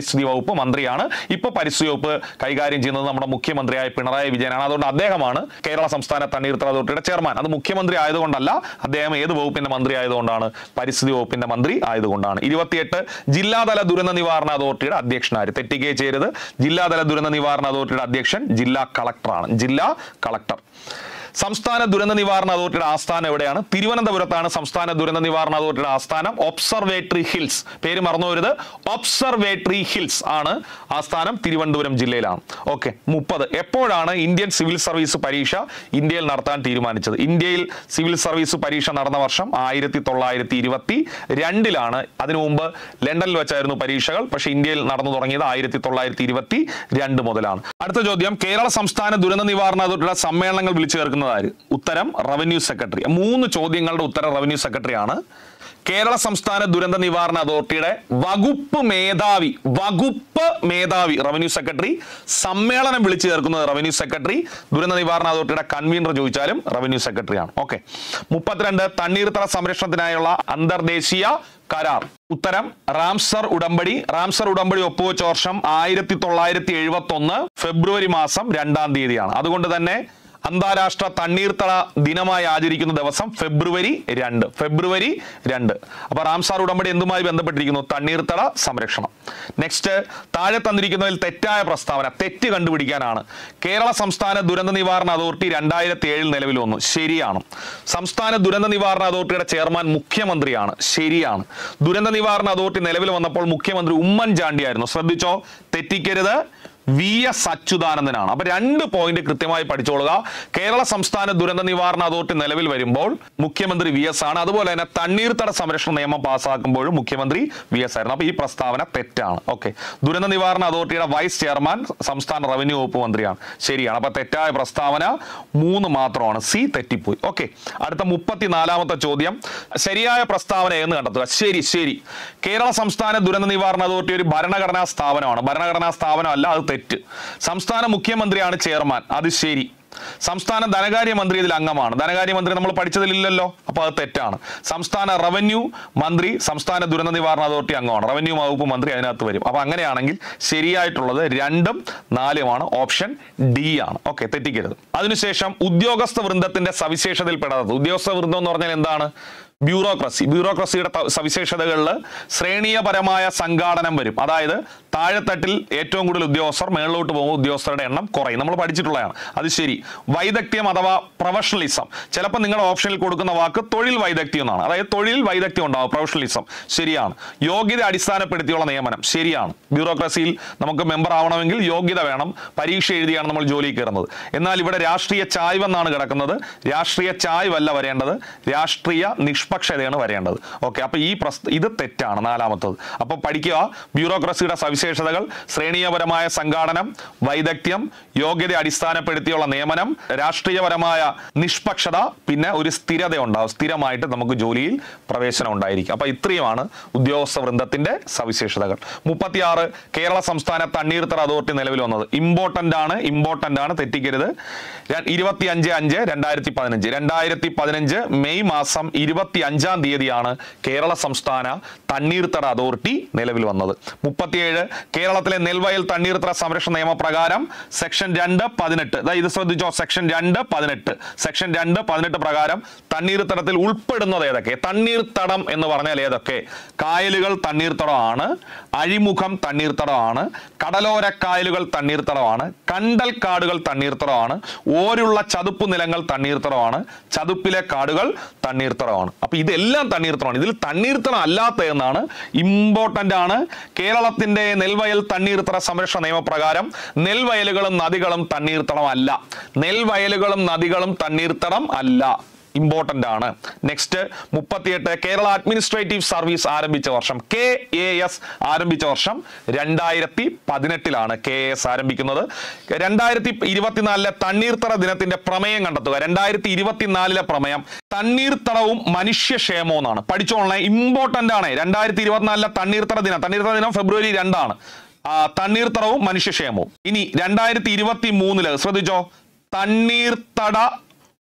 വകുപ്പ് മന്ത്രിയാണ് ഇപ്പൊ പരിസ്ഥിതി വകുപ്പ് കൈകാര്യം ചെയ്യുന്നത് നമ്മുടെ മുഖ്യമന്ത്രിയായ പിണറായി വിജയനാണ് അതുകൊണ്ട് അദ്ദേഹമാണ് കേരള സംസ്ഥാന തണ്ണീർത്തട അതോറിറ്റിയുടെ ചെയർമാൻ അത് മുഖ്യമന്ത്രി ആയതുകൊണ്ടല്ല അദ്ദേഹം ഏത് വകുപ്പിന്റെ മന്ത്രി ആയതുകൊണ്ടാണ് പരിസ്ഥിതി വകുപ്പിന്റെ മന്ത്രി ആയതുകൊണ്ടാണ് ഇരുപത്തിയെട്ട് ജില്ലാതല ദുരന്ത നിവാരണ അതോറിറ്റിയുടെ അധ്യക്ഷനാര് തെറ്റിക്കേ ചെയ്യരുത് ജില്ലാതല ദുരന്ത നിവാരണ അതോറിറ്റിയുടെ അധ്യക്ഷൻ ജില്ലാ കളക്ടറാണ് ജില്ലാ കളക്ടർ സംസ്ഥാന ദുരന്ത നിവാരണ അതോറിറ്റിയുടെ ആസ്ഥാനം എവിടെയാണ് തിരുവനന്തപുരത്താണ് സംസ്ഥാന ദുരന്ത നിവാരണ അതോറിറ്റിയുടെ ആസ്ഥാനം ഒബ്സർവേറ്ററി ഹിൽസ് പേര് മറന്നു വരുത് ഒബ്സർവേറ്ററി ഹിൽസ് ആണ് ആസ്ഥാനം തിരുവനന്തപുരം ജില്ലയിലാണ് ഓക്കെ മുപ്പത് എപ്പോഴാണ് ഇന്ത്യൻ സിവിൽ സർവീസ് പരീക്ഷ ഇന്ത്യയിൽ നടത്താൻ തീരുമാനിച്ചത് ഇന്ത്യയിൽ സിവിൽ സർവീസ് പരീക്ഷ നടന്ന വർഷം ആയിരത്തി തൊള്ളായിരത്തി ഇരുപത്തി രണ്ടിലാണ് അതിനു മുമ്പ് ലണ്ടനിൽ വെച്ചായിരുന്നു പരീക്ഷകൾ പക്ഷേ ഇന്ത്യയിൽ നടന്നു തുടങ്ങിയത് ആയിരത്തി തൊള്ളായിരത്തി ഇരുപത്തി രണ്ട് മുതലാണ് അടുത്ത ചോദ്യം കേരള സംസ്ഥാന ദുരന്ത നിവാരണ അതോറിറ്റിയുടെ സമ്മേളനങ്ങൾ വിളിച്ചു ചേർക്കുന്നത് ആര് ഉത്തരം റവന്യൂ സെക്രട്ടറി മൂന്ന് ചോദ്യങ്ങളുടെ ഉത്തരം റവന്യൂ സെക്രട്ടറിയാണ് കേരള സംസ്ഥാന ദുരന്ത നിവാരണ അതോറിറ്റിയുടെ വകുപ്പ് മേധാവി വകുപ്പ് മേധാവി റവന്യൂ സെക്രട്ടറി സമ്മേളനം വിളിച്ചു ചേർക്കുന്നത് റവന്യൂ സെക്രട്ടറി ദുരന്ത നിവാരണ അതോറിറ്റിയുടെ കൺവീനർ ചോദിച്ചാലും റവന്യൂ സെക്രട്ടറിയാണ് ഓക്കെ മുപ്പത്തിരണ്ട് തണ്ണീർത്തട സംരക്ഷണത്തിനായുള്ള അന്തർദേശീയ കരാർ ഉത്തരം റാംസർ ഉടമ്പടി റാംസർ ഉടമ്പടി ഒപ്പുവെച്ച വർഷം ആയിരത്തി തൊള്ളായിരത്തി എഴുപത്തി ഒന്ന് ഫെബ്രുവരി മാസം രണ്ടാം തീയതിയാണ് അതുകൊണ്ട് തന്നെ അന്താരാഷ്ട്ര തണ്ണീർത്തട ദിനമായി ആചരിക്കുന്ന ദിവസം ഫെബ്രുവരി രണ്ട് ഫെബ്രുവരി രണ്ട് അപ്പൊ റാംസാർ ഉടമ്പടി എന്തുമായി ബന്ധപ്പെട്ടിരിക്കുന്നു തണ്ണീർത്തട സംരക്ഷണം നെക്സ്റ്റ് താഴെ തന്നിരിക്കുന്നതിൽ തെറ്റായ പ്രസ്താവന തെറ്റ് കണ്ടുപിടിക്കാനാണ് കേരള സംസ്ഥാന ദുരന്ത നിവാരണ അതോറിറ്റി രണ്ടായിരത്തി ഏഴിൽ നിലവിൽ വന്നു ശരിയാണ് സംസ്ഥാന ദുരന്ത നിവാരണ അതോറിറ്റിയുടെ ചെയർമാൻ മുഖ്യമന്ത്രിയാണ് ശരിയാണ് ദുരന്ത നിവാരണ അതോറിറ്റി നിലവിൽ വന്നപ്പോൾ മുഖ്യമന്ത്രി ഉമ്മൻചാണ്ടിയായിരുന്നു ശ്രദ്ധിച്ചോ തെറ്റിക്കരുത് വി എസ് അച്യുതാനന്ദനാണ് അപ്പൊ രണ്ട് പോയിന്റ് കൃത്യമായി പഠിച്ചോളുക കേരള സംസ്ഥാന ദുരന്ത നിവാരണ അതോറിറ്റി നിലവിൽ വരുമ്പോൾ മുഖ്യമന്ത്രി വി എസ് ആണ് അതുപോലെ തന്നെ തണ്ണീർത്തട സംരക്ഷണ നിയമം പാസ്സാക്കുമ്പോഴും മുഖ്യമന്ത്രി വി എസ് ആയിരുന്നു അപ്പൊ ഈ പ്രസ്താവന തെറ്റാണ് ഓക്കെ ദുരന്ത നിവാരണ അതോറിറ്റിയുടെ വൈസ് ചെയർമാൻ സംസ്ഥാന റവന്യൂ വകുപ്പ് മന്ത്രിയാണ് ശരിയാണ് അപ്പൊ തെറ്റായ പ്രസ്താവന മൂന്ന് മാത്രമാണ് സി തെറ്റിപ്പോയി ഓക്കെ അടുത്ത മുപ്പത്തിനാലാമത്തെ ചോദ്യം ശരിയായ പ്രസ്താവന എന്ന് കണ്ടെത്തുക ശരി ശരി കേരള സംസ്ഥാന ദുരന്ത നിവാരണ അതോറിറ്റി ഒരു ഭരണഘടനാ സ്ഥാപനമാണ് ഭരണഘടനാ സ്ഥാപനമല്ല അത് തെറ്റ് സംസ്ഥാന മുഖ്യമന്ത്രിയാണ് ചെയർമാൻ അത് ശരി സംസ്ഥാന ധനകാര്യ മന്ത്രി ഇതിൽ അംഗമാണ് ധനകാര്യ മന്ത്രി നമ്മൾ പഠിച്ചതിലില്ലല്ലോ അപ്പൊ അത് തെറ്റാണ് സംസ്ഥാന റവന്യൂ മന്ത്രി സംസ്ഥാന ദുരന്ത നിവാരണ അതോറിറ്റി അംഗമാണ് റവന്യൂ വകുപ്പ് മന്ത്രി അതിനകത്ത് വരും അപ്പൊ അങ്ങനെയാണെങ്കിൽ ശരിയായിട്ടുള്ളത് രണ്ടും നാലുമാണ് ഓപ്ഷൻ ഡി ആണ് ഓക്കെ തെറ്റിക്കരുത് അതിനുശേഷം ഉദ്യോഗസ്ഥ വൃന്ദത്തിന്റെ സവിശേഷതയിൽ പെടാത്തത് ഉദ്യോഗസ്ഥ വൃന്ദം എന്ന് പറഞ്ഞാൽ എന്താണ് ബ്യൂറോക്രസി ബ്യൂറോക്രസിയുടെ ത- സവിശേഷതകളിൽ ശ്രേണീയപരമായ സംഘാടനം വരും അതായത് താഴെത്തട്ടിൽ ഏറ്റവും കൂടുതൽ ഉദ്യോഗസ്ഥർ മേളിലോട്ട് പോകുമ്പോൾ ഉദ്യോഗസ്ഥരുടെ എണ്ണം കുറയും നമ്മൾ പഠിച്ചിട്ടുള്ളതാണ് അത് ശരി വൈദഗ്ധ്യം അഥവാ പ്രൊഫഷണലിസം ചിലപ്പോൾ നിങ്ങളുടെ ഓപ്ഷനിൽ കൊടുക്കുന്ന വാക്ക് തൊഴിൽ വൈദഗ്ധ്യം എന്നാണ് അതായത് തൊഴിൽ വൈദഗ്ധ്യം ഉണ്ടാവും പ്രൊഫഷണലിസം ശരിയാണ് യോഗ്യത അടിസ്ഥാനപ്പെടുത്തിയുള്ള നിയമനം ശരിയാണ് ബ്യൂറോക്രസിയിൽ നമുക്ക് മെമ്പർ ആവണമെങ്കിൽ യോഗ്യത വേണം പരീക്ഷ എഴുതിയാണ് നമ്മൾ ജോലി കയറുന്നത് എന്നാൽ ഇവിടെ രാഷ്ട്രീയ ചായ്വെന്നാണ് കിടക്കുന്നത് രാഷ്ട്രീയ ചായ്വല്ല വരേണ്ടത് രാഷ്ട്രീയ നിഷ്പക്ഷതയാണ് വരേണ്ടത് ഓക്കെ അപ്പൊ ഈ പ്രസ് ഇത് തെറ്റാണ് നാലാമത്തത് അപ്പൊ പഠിക്കുക ബ്യൂറോക്രസിയുടെ സവിശേഷതകൾ ശ്രേണീയപരമായ സംഘാടനം വൈദഗ്ധ്യം യോഗ്യത അടിസ്ഥാനപ്പെടുത്തിയുള്ള നിയമനം രാഷ്ട്രീയപരമായ നിഷ്പക്ഷത പിന്നെ ഒരു സ്ഥിരത ഉണ്ടാവും സ്ഥിരമായിട്ട് നമുക്ക് ജോലിയിൽ പ്രവേശനം ഉണ്ടായിരിക്കും അപ്പൊ ഇത്രയുമാണ് ഉദ്യോഗസ്ഥ വൃന്ദത്തിന്റെ സവിശേഷതകൾ മുപ്പത്തിയാറ് കേരള സംസ്ഥാന തണ്ണീർത്തട അതോറിറ്റി നിലവിൽ വന്നത് ഇമ്പോർട്ടന്റ് ആണ് ഇമ്പോർട്ടന്റ് ആണ് തെറ്റിക്കരുത് ഇരുപത്തി അഞ്ച് അഞ്ച് രണ്ടായിരത്തി പതിനഞ്ച് രണ്ടായിരത്തി പതിനഞ്ച് മെയ് മാസം ഇരുപത്തി അഞ്ചാം തീയതിയാണ് കേരള സംസ്ഥാന തണ്ണീർത്തട അതോറിറ്റി നിലവിൽ വന്നത് മുപ്പത്തിയേഴ് കേരളത്തിലെ നെൽവയൽ തണ്ണീർത്തട സംരക്ഷണ നിയമപ്രകാരം സെക്ഷൻ രണ്ട് പതിനെട്ട് ദാ ഇത് ശ്രദ്ധിച്ചോ സെക്ഷൻ രണ്ട് പതിനെട്ട് സെക്ഷൻ രണ്ട് പതിനെട്ട് പ്രകാരം തണ്ണീർത്തടത്തിൽ ഉൾപ്പെടുന്നത് ഏതൊക്കെ തണ്ണീർത്തടം എന്ന് പറഞ്ഞാൽ ഏതൊക്കെ കായലുകൾ തണ്ണീർത്തടമാണ് അഴിമുഖം തണ്ണീർത്തടമാണ് കടലോര കായലുകൾ തണ്ണീർത്തടമാണ് കണ്ടൽ കാടുകൾ തണ്ണീർത്തടമാണ് ഓരുള്ള ചതുപ്പ് നിലങ്ങൾ തണ്ണീർത്തടമാണ് ചതുപ്പിലെ കാടുകൾ തണ്ണീർത്തടമാണ് അപ്പൊ ഇതെല്ലാം തണ്ണീർത്തടമാണ് ഇതിൽ തണ്ണീർത്തടം അല്ലാത്ത എന്നാണ് ഇമ്പോർട്ടന്റ് ആണ് കേരളത്തിന്റെ നെൽവയൽ തണ്ണീർത്തട സംരക്ഷണ നിയമപ്രകാരം നെൽവയലുകളും നദികളും തണ്ണീർത്തടം അല്ല നെൽവയലുകളും നദികളും തണ്ണീർത്തടം അല്ല ഇമ്പോർട്ടന്റ് ആണ് നെക്സ്റ്റ് മുപ്പത്തിയെട്ട് കേരള അഡ്മിനിസ്ട്രേറ്റീവ് സർവീസ് ആരംഭിച്ച വർഷം കെ എ എസ് ആരംഭിച്ച വർഷം രണ്ടായിരത്തി പതിനെട്ടിലാണ് കെ എ എസ് ആരംഭിക്കുന്നത് രണ്ടായിരത്തി ഇരുപത്തിനാലിലെ തണ്ണീർത്തട ദിനത്തിന്റെ പ്രമേയം കണ്ടെത്തുക രണ്ടായിരത്തി ഇരുപത്തിനാലിലെ പ്രമേയം തണ്ണീർത്തടവും മനുഷ്യക്ഷേമവും എന്നാണ് പഠിച്ചോളണേ ഇമ്പോർട്ടന്റ് ആണ് രണ്ടായിരത്തി ഇരുപത്തിനാലിലെ തണ്ണീർത്തട ദിനം തണ്ണീർത്തട ദിനം ഫെബ്രുവരി രണ്ടാണ് ആ, തണ്ണീർത്തടവും മനുഷ്യക്ഷേമവും ഇനി രണ്ടായിരത്തി ഇരുപത്തി മൂന്നില് ശ്രദ്ധിച്ചോ തണ്ണീർത്തട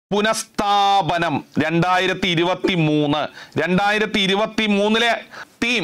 പുനഃസ്ഥാപനം രണ്ടായിരത്തി ഇരുപത്തി മൂന്ന് രണ്ടായിരത്തി ഇരുപത്തി മൂന്നിലെ തീം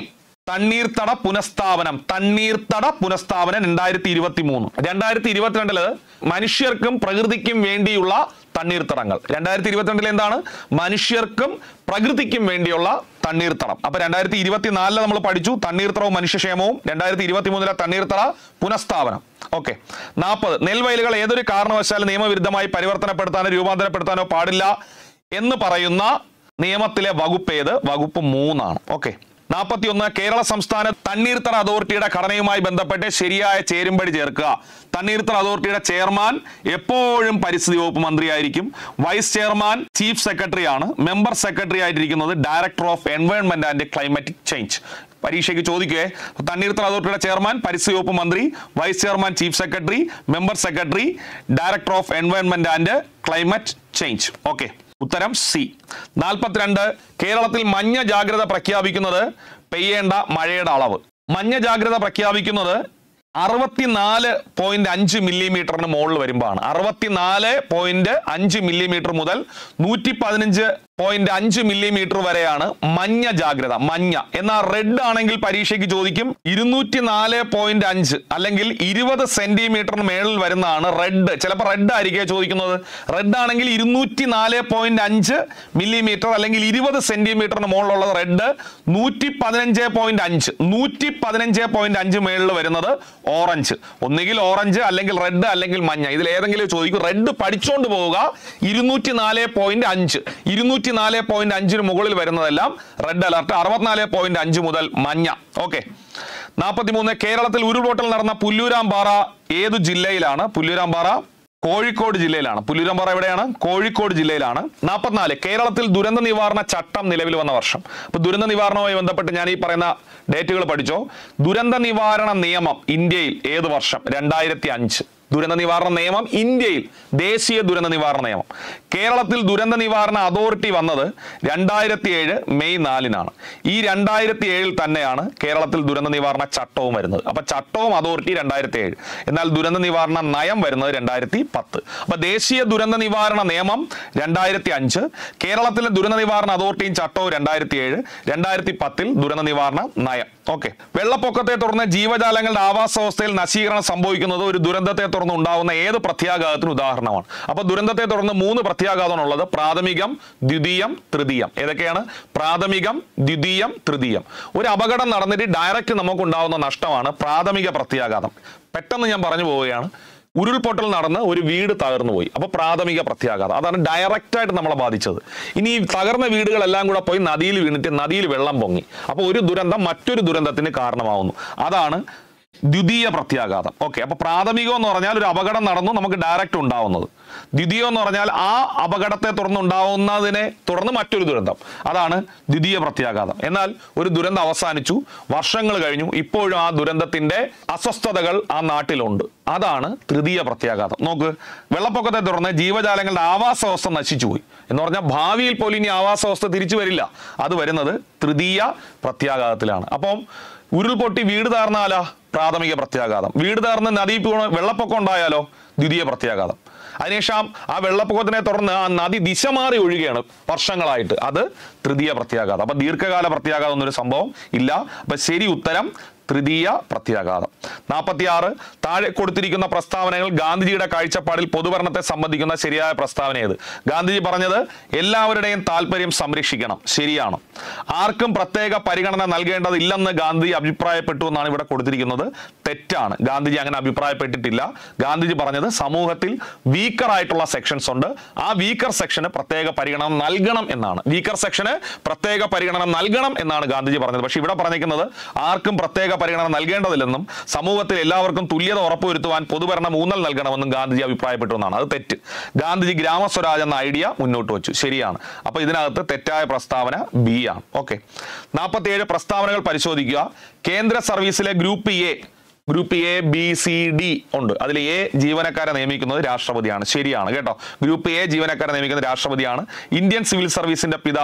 തണ്ണീർത്തട പുനഃസ്ഥാപനം തണ്ണീർത്തട പുനഃസ്ഥാപനം രണ്ടായിരത്തി ഇരുപത്തി മൂന്ന് രണ്ടായിരത്തി ഇരുപത്തിരണ്ടില് മനുഷ്യർക്കും പ്രകൃതിക്കും വേണ്ടിയുള്ള തണ്ണീർത്തടങ്ങൾ രണ്ടായിരത്തി ഇരുപത്തിരണ്ടിൽ എന്താണ് മനുഷ്യർക്കും പ്രകൃതിക്കും വേണ്ടിയുള്ള തണ്ണീർത്തടം അപ്പൊ രണ്ടായിരത്തി ഇരുപത്തിനാലില് നമ്മൾ പഠിച്ചു തണ്ണീർത്തടവും മനുഷ്യക്ഷേമവും രണ്ടായിരത്തി ഇരുപത്തി മൂന്നിലെ തണ്ണീർത്തട പുനഃസ്ഥാപനം ഓക്കെ നാൽപ്പത് നെൽവയലുകൾ ഏതൊരു കാരണവശാലും നിയമവിരുദ്ധമായി പരിവർത്തനപ്പെടുത്താനോ രൂപാന്തരപ്പെടുത്താനോ പാടില്ല എന്ന് പറയുന്ന നിയമത്തിലെ വകുപ്പ് ഏത് വകുപ്പ് മൂന്നാണ് ഓക്കെ നാൽപ്പത്തിയൊന്ന് കേരള സംസ്ഥാന തണ്ണീർത്തട അതോറിറ്റിയുടെ ഘടനയുമായി ബന്ധപ്പെട്ട് ശരിയായ ചേരുംപടി ചേർക്കുക തണ്ണീർത്തട അതോറിറ്റിയുടെ ചെയർമാൻ എപ്പോഴും പരിസ്ഥിതി വകുപ്പ് മന്ത്രിയായിരിക്കും വൈസ് ചെയർമാൻ ചീഫ് സെക്രട്ടറി ആണ് മെമ്പർ സെക്രട്ടറി ആയിട്ടിരിക്കുന്നത് director of environment and climatic change പരീക്ഷയ്ക്ക് ചോദിക്കുകയെ തണ്ണീർത്തട അതോറിറ്റിയുടെ ചെയർമാൻ പരിസ്ഥിതി വകുപ്പ് മന്ത്രി vice chairman chief secretary member secretary director of environment and climate change okay ഉത്തരം സി നാൽപ്പത്തിരണ്ട് കേരളത്തിൽ മഞ്ഞ ജാഗ്രത പ്രഖ്യാപിക്കുന്നത് പെയ്യേണ്ട മഴയുടെ അളവ് മഞ്ഞ ജാഗ്രത പ്രഖ്യാപിക്കുന്നത് അറുപത്തിനാല് പോയിന്റ് അഞ്ച് മില്ലിമീറ്ററിന് മുകളിൽ വരുമ്പോഴാണ് അറുപത്തിനാല് പോയിന്റ് അഞ്ച് മില്ലിമീറ്റർ മുതൽ നൂറ്റി പതിനഞ്ച് പോയിന്റ് അഞ്ച് മില്ലിമീറ്റർ വരെയാണ് മഞ്ഞ ജാഗ്രത മഞ്ഞ എന്നാൽ റെഡ് ആണെങ്കിൽ പരീക്ഷയ്ക്ക് ചോദിക്കും ഇരുന്നൂറ്റി നാല് പോയിന്റ് അഞ്ച് അല്ലെങ്കിൽ ഇരുപത് സെന്റിമീറ്ററിന് മേളിൽ വരുന്നതാണ് റെഡ് ചിലപ്പോൾ റെഡ് ആയിരിക്കും ചോദിക്കുന്നത് റെഡ് ആണെങ്കിൽ ഇരുന്നൂറ്റി നാല് പോയിന്റ് അഞ്ച് മില്ലിമീറ്റർ അല്ലെങ്കിൽ ഇരുപത് സെന്റിമീറ്ററിന് മുകളിലുള്ളത് റെഡ് നൂറ്റി പതിനഞ്ച് പോയിന്റ് അഞ്ച് നൂറ്റി പതിനഞ്ച് പോയിന്റ് അഞ്ച് മേളിൽ വരുന്നത് ഓറഞ്ച് ഒന്നുകിൽ ഓറഞ്ച് അല്ലെങ്കിൽ റെഡ് അല്ലെങ്കിൽ മഞ്ഞ ഇതിൽ ഏതെങ്കിലും ചോദിക്കും റെഡ് പഠിച്ചുകൊണ്ട് പോവുക ഇരുന്നൂറ്റി നാല് പോയിന്റ് അഞ്ച് ഇരുന്നൂറ്റി നാല് പോയിന്റ് അഞ്ചിന് മുകളിൽ വരുന്നതെല്ലാം റെഡ് അലർട്ട് അറുപത്തിനാല് പോയിന്റ് അഞ്ച് മുതൽ മഞ്ഞ ഓക്കെ നാൽപ്പത്തിമൂന്ന് കേരളത്തിൽ ഉരുൾപൊട്ടൽ നടന്ന പുല്ലൂരാമ്പാറ ഏതു ജില്ലയിലാണ് പുല്ലൂരാമ്പാറ കോഴിക്കോട് ജില്ലയിലാണ് പുല്ലൂരാമ്പാറ എവിടെയാണ് കോഴിക്കോട് ജില്ലയിലാണ് നാൽപ്പത്തിനാല് കേരളത്തിൽ ദുരന്ത നിവാരണ ചട്ടം നിലവിൽ വന്ന വർഷം അപ്പൊ ദുരന്ത നിവാരണവുമായി ബന്ധപ്പെട്ട് ഞാൻ ഈ പറയുന്ന ഡേറ്റുകൾ പഠിച്ചോ ദുരന്ത നിവാരണ നിയമം ഇന്ത്യയിൽ ഏത് വർഷം രണ്ടായിരത്തി അഞ്ച് ദുരന്ത നിവാരണ നിയമം ഇന്ത്യയിൽ ദേശീയ ദുരന്ത നിവാരണ നിയമം കേരളത്തിൽ ദുരന്ത നിവാരണ അതോറിറ്റി വന്നത് രണ്ടായിരത്തി ഏഴ് മെയ് നാലിനാണ് ഈ രണ്ടായിരത്തി ഏഴിൽ തന്നെയാണ് കേരളത്തിൽ ദുരന്ത നിവാരണ ചട്ടവും വരുന്നത് അപ്പൊ ചട്ടവും അതോറിറ്റി രണ്ടായിരത്തി ഏഴ് എന്നാൽ ദുരന്ത നിവാരണ നയം വരുന്നത് രണ്ടായിരത്തി പത്ത് അപ്പൊ ദേശീയ ദുരന്ത നിവാരണ നിയമം രണ്ടായിരത്തി അഞ്ച് കേരളത്തിലെ ദുരന്ത നിവാരണ അതോറിറ്റിയും ചട്ടവും രണ്ടായിരത്തി ഏഴ് രണ്ടായിരത്തി പത്തിൽ ദുരന്ത നിവാരണ നയം ഓക്കെ വെള്ളപ്പൊക്കത്തെ തുടർന്ന് ജീവജാലങ്ങളുടെ ആവാസവസ്ഥയിൽ നശീകരണം സംഭവിക്കുന്നത് ഒരു ദുരന്തത്തെ തുടർന്ന് ഉണ്ടാവുന്ന ഏത് പ്രത്യാഘാതത്തിന് ഉദാഹരണമാണ് അപ്പൊ ദുരന്തത്തെ തുടർന്ന് മൂന്ന് പ്രത്യാഘാതമാണ് ഉള്ളത് പ്രാഥമികം ദ്വിതീയം തൃതീയം ഏതൊക്കെയാണ് പ്രാഥമികം ദ്വിതീയം തൃതീയം ഒരു അപകടം നടന്നിട്ട് ഡയറക്റ്റ് നമുക്ക് ഉണ്ടാവുന്ന നഷ്ടമാണ് പ്രാഥമിക പ്രത്യാഘാതം പെട്ടെന്ന് ഞാൻ പറഞ്ഞു പോവുകയാണ് ഉരുൾപൊട്ടൽ നടന്ന് ഒരു വീട് തകർന്നു പോയി അപ്പൊ പ്രാഥമിക പ്രത്യാഘാതം അതാണ് ഡയറക്റ്റ് ആയിട്ട് നമ്മളെ ബാധിച്ചത് ഇനി ഈ തകർന്ന വീടുകളെല്ലാം കൂടെ പോയി നദിയിൽ വീണിട്ട് നദിയിൽ വെള്ളം പൊങ്ങി അപ്പൊ ഒരു ദുരന്തം മറ്റൊരു ദുരന്തത്തിന് കാരണമാവുന്നു അതാണ് ദ്വിതീയ പ്രത്യാഘാതം ഓക്കെ അപ്പൊ പ്രാഥമികം എന്ന് പറഞ്ഞാൽ ഒരു അപകടം നടന്നു നമുക്ക് ഡയറക്റ്റ് ഉണ്ടാവുന്നത് ദ്വിതീയം എന്ന് പറഞ്ഞാൽ ആ അപകടത്തെ തുടർന്ന് ഉണ്ടാവുന്നതിനെ തുടർന്ന് മറ്റൊരു ദുരന്തം അതാണ് ദ്വിതീയ പ്രത്യാഘാതം എന്നാൽ ഒരു ദുരന്തം അവസാനിച്ചു വർഷങ്ങൾ കഴിഞ്ഞു ഇപ്പോഴും ആ ദുരന്തത്തിന്റെ അസ്വസ്ഥതകൾ ആ നാട്ടിലുണ്ട് അതാണ് തൃതീയ പ്രത്യാഘാതം നോക്ക് വെള്ളപ്പൊക്കത്തെ തുടർന്ന് ജീവജാലങ്ങളുടെ ആവാസവസ്ഥ നശിച്ചുപോയി എന്ന് പറഞ്ഞാൽ ഭാവിയിൽ പോലും ഇനി ആവാസവസ്ഥ തിരിച്ചു വരില്ല അത് വരുന്നത് തൃതീയ പ്രത്യാഘാതത്തിലാണ് അപ്പം ഉരുൾപൊട്ടി വീട് താർന്നാലാ പ്രാഥമിക പ്രത്യാഘാതം വീട് താർന്ന് നദി വീണ് വെള്ളപ്പൊക്കം ഉണ്ടായാലോ ദ്വിതീയ പ്രത്യാഘാതം അതിനുശേഷം ആ വെള്ളപ്പൊക്കത്തിനെ തുടർന്ന് ആ നദി ദിശ മാറി ഒഴുകുകയാണ് വർഷങ്ങളായിട്ട് അത് തൃതീയ പ്രത്യാഘാതം അപ്പൊ ദീർഘകാല പ്രത്യാഘാതം എന്നൊരു സംഭവം ഇല്ല അപ്പൊ ശരി ഉത്തരം തൃതീയ പ്രത്യാഘാതം നാൽപ്പത്തിയാറ് താഴെ കൊടുത്തിരിക്കുന്ന പ്രസ്താവനകൾ ഗാന്ധിജിയുടെ കാഴ്ചപ്പാടിൽ പൊതുഭരണത്തെ സംബന്ധിക്കുന്ന ശരിയായ പ്രസ്താവന ഏത് ഗാന്ധിജി പറഞ്ഞത് എല്ലാവരുടെയും താല്പര്യം സംരക്ഷിക്കണം ശരിയാണ് ആർക്കും പ്രത്യേക പരിഗണന നൽകേണ്ടതില്ലെന്ന് ഗാന്ധി അഭിപ്രായപ്പെട്ടു എന്നാണ് ഇവിടെ കൊടുത്തിരിക്കുന്നത് തെറ്റാണ് ഗാന്ധിജി അങ്ങനെ അഭിപ്രായപ്പെട്ടിട്ടില്ല ഗാന്ധിജി പറഞ്ഞത് സമൂഹത്തിൽ വീക്കർ ആയിട്ടുള്ള സെക്ഷൻസ് ഉണ്ട് ആ വീക്കർ സെക്ഷന് പ്രത്യേക പരിഗണന നൽകണം എന്നാണ് വീക്കർ സെക്ഷന് പ്രത്യേക പരിഗണന നൽകണം എന്നാണ് ഗാന്ധിജി പറഞ്ഞത് പക്ഷെ ഇവിടെ പറഞ്ഞിരിക്കുന്നത് ആർക്കും പ്രത്യേക പരിഗണന നൽകേണ്ടതില്ലെന്നും സമൂഹത്തിൽ എല്ലാവർക്കും തുല്യത ഉറപ്പുവരുത്തുവാൻ പൊതുഭരണം ഊന്നൽ നൽകണമെന്നും ഗാന്ധിജി അഭിപ്രായപ്പെട്ടു എന്നാണ് അത് തെറ്റ് ഗാന്ധിജി ഗ്രാമസ്വരാജ് എന്ന ഐഡിയ മുന്നോട്ട് വെച്ചു ശരിയാണ് അപ്പൊ ഇതിനകത്ത് തെറ്റായ പ്രസ്താവന ബി ആണ് ഓക്കെ നാൽപ്പത്തിയേഴ് പ്രസ്താവനകൾ പരിശോധിക്കുക കേന്ദ്ര സർവീസിലെ group A group A B C D ഉണ്ട് അതിൽ എ ജീവനക്കാരെ നിയമിക്കുന്നത് രാഷ്ട്രപതിയാണ് ശരിയാണ് കേട്ടോ ഗ്രൂപ്പ് എ ജീവനക്കാരെ നിയമിക്കുന്നത് രാഷ്ട്രപതിയാണ് ഇന്ത്യൻ സിവിൽ സർവീസിന്റെ പിതാവ്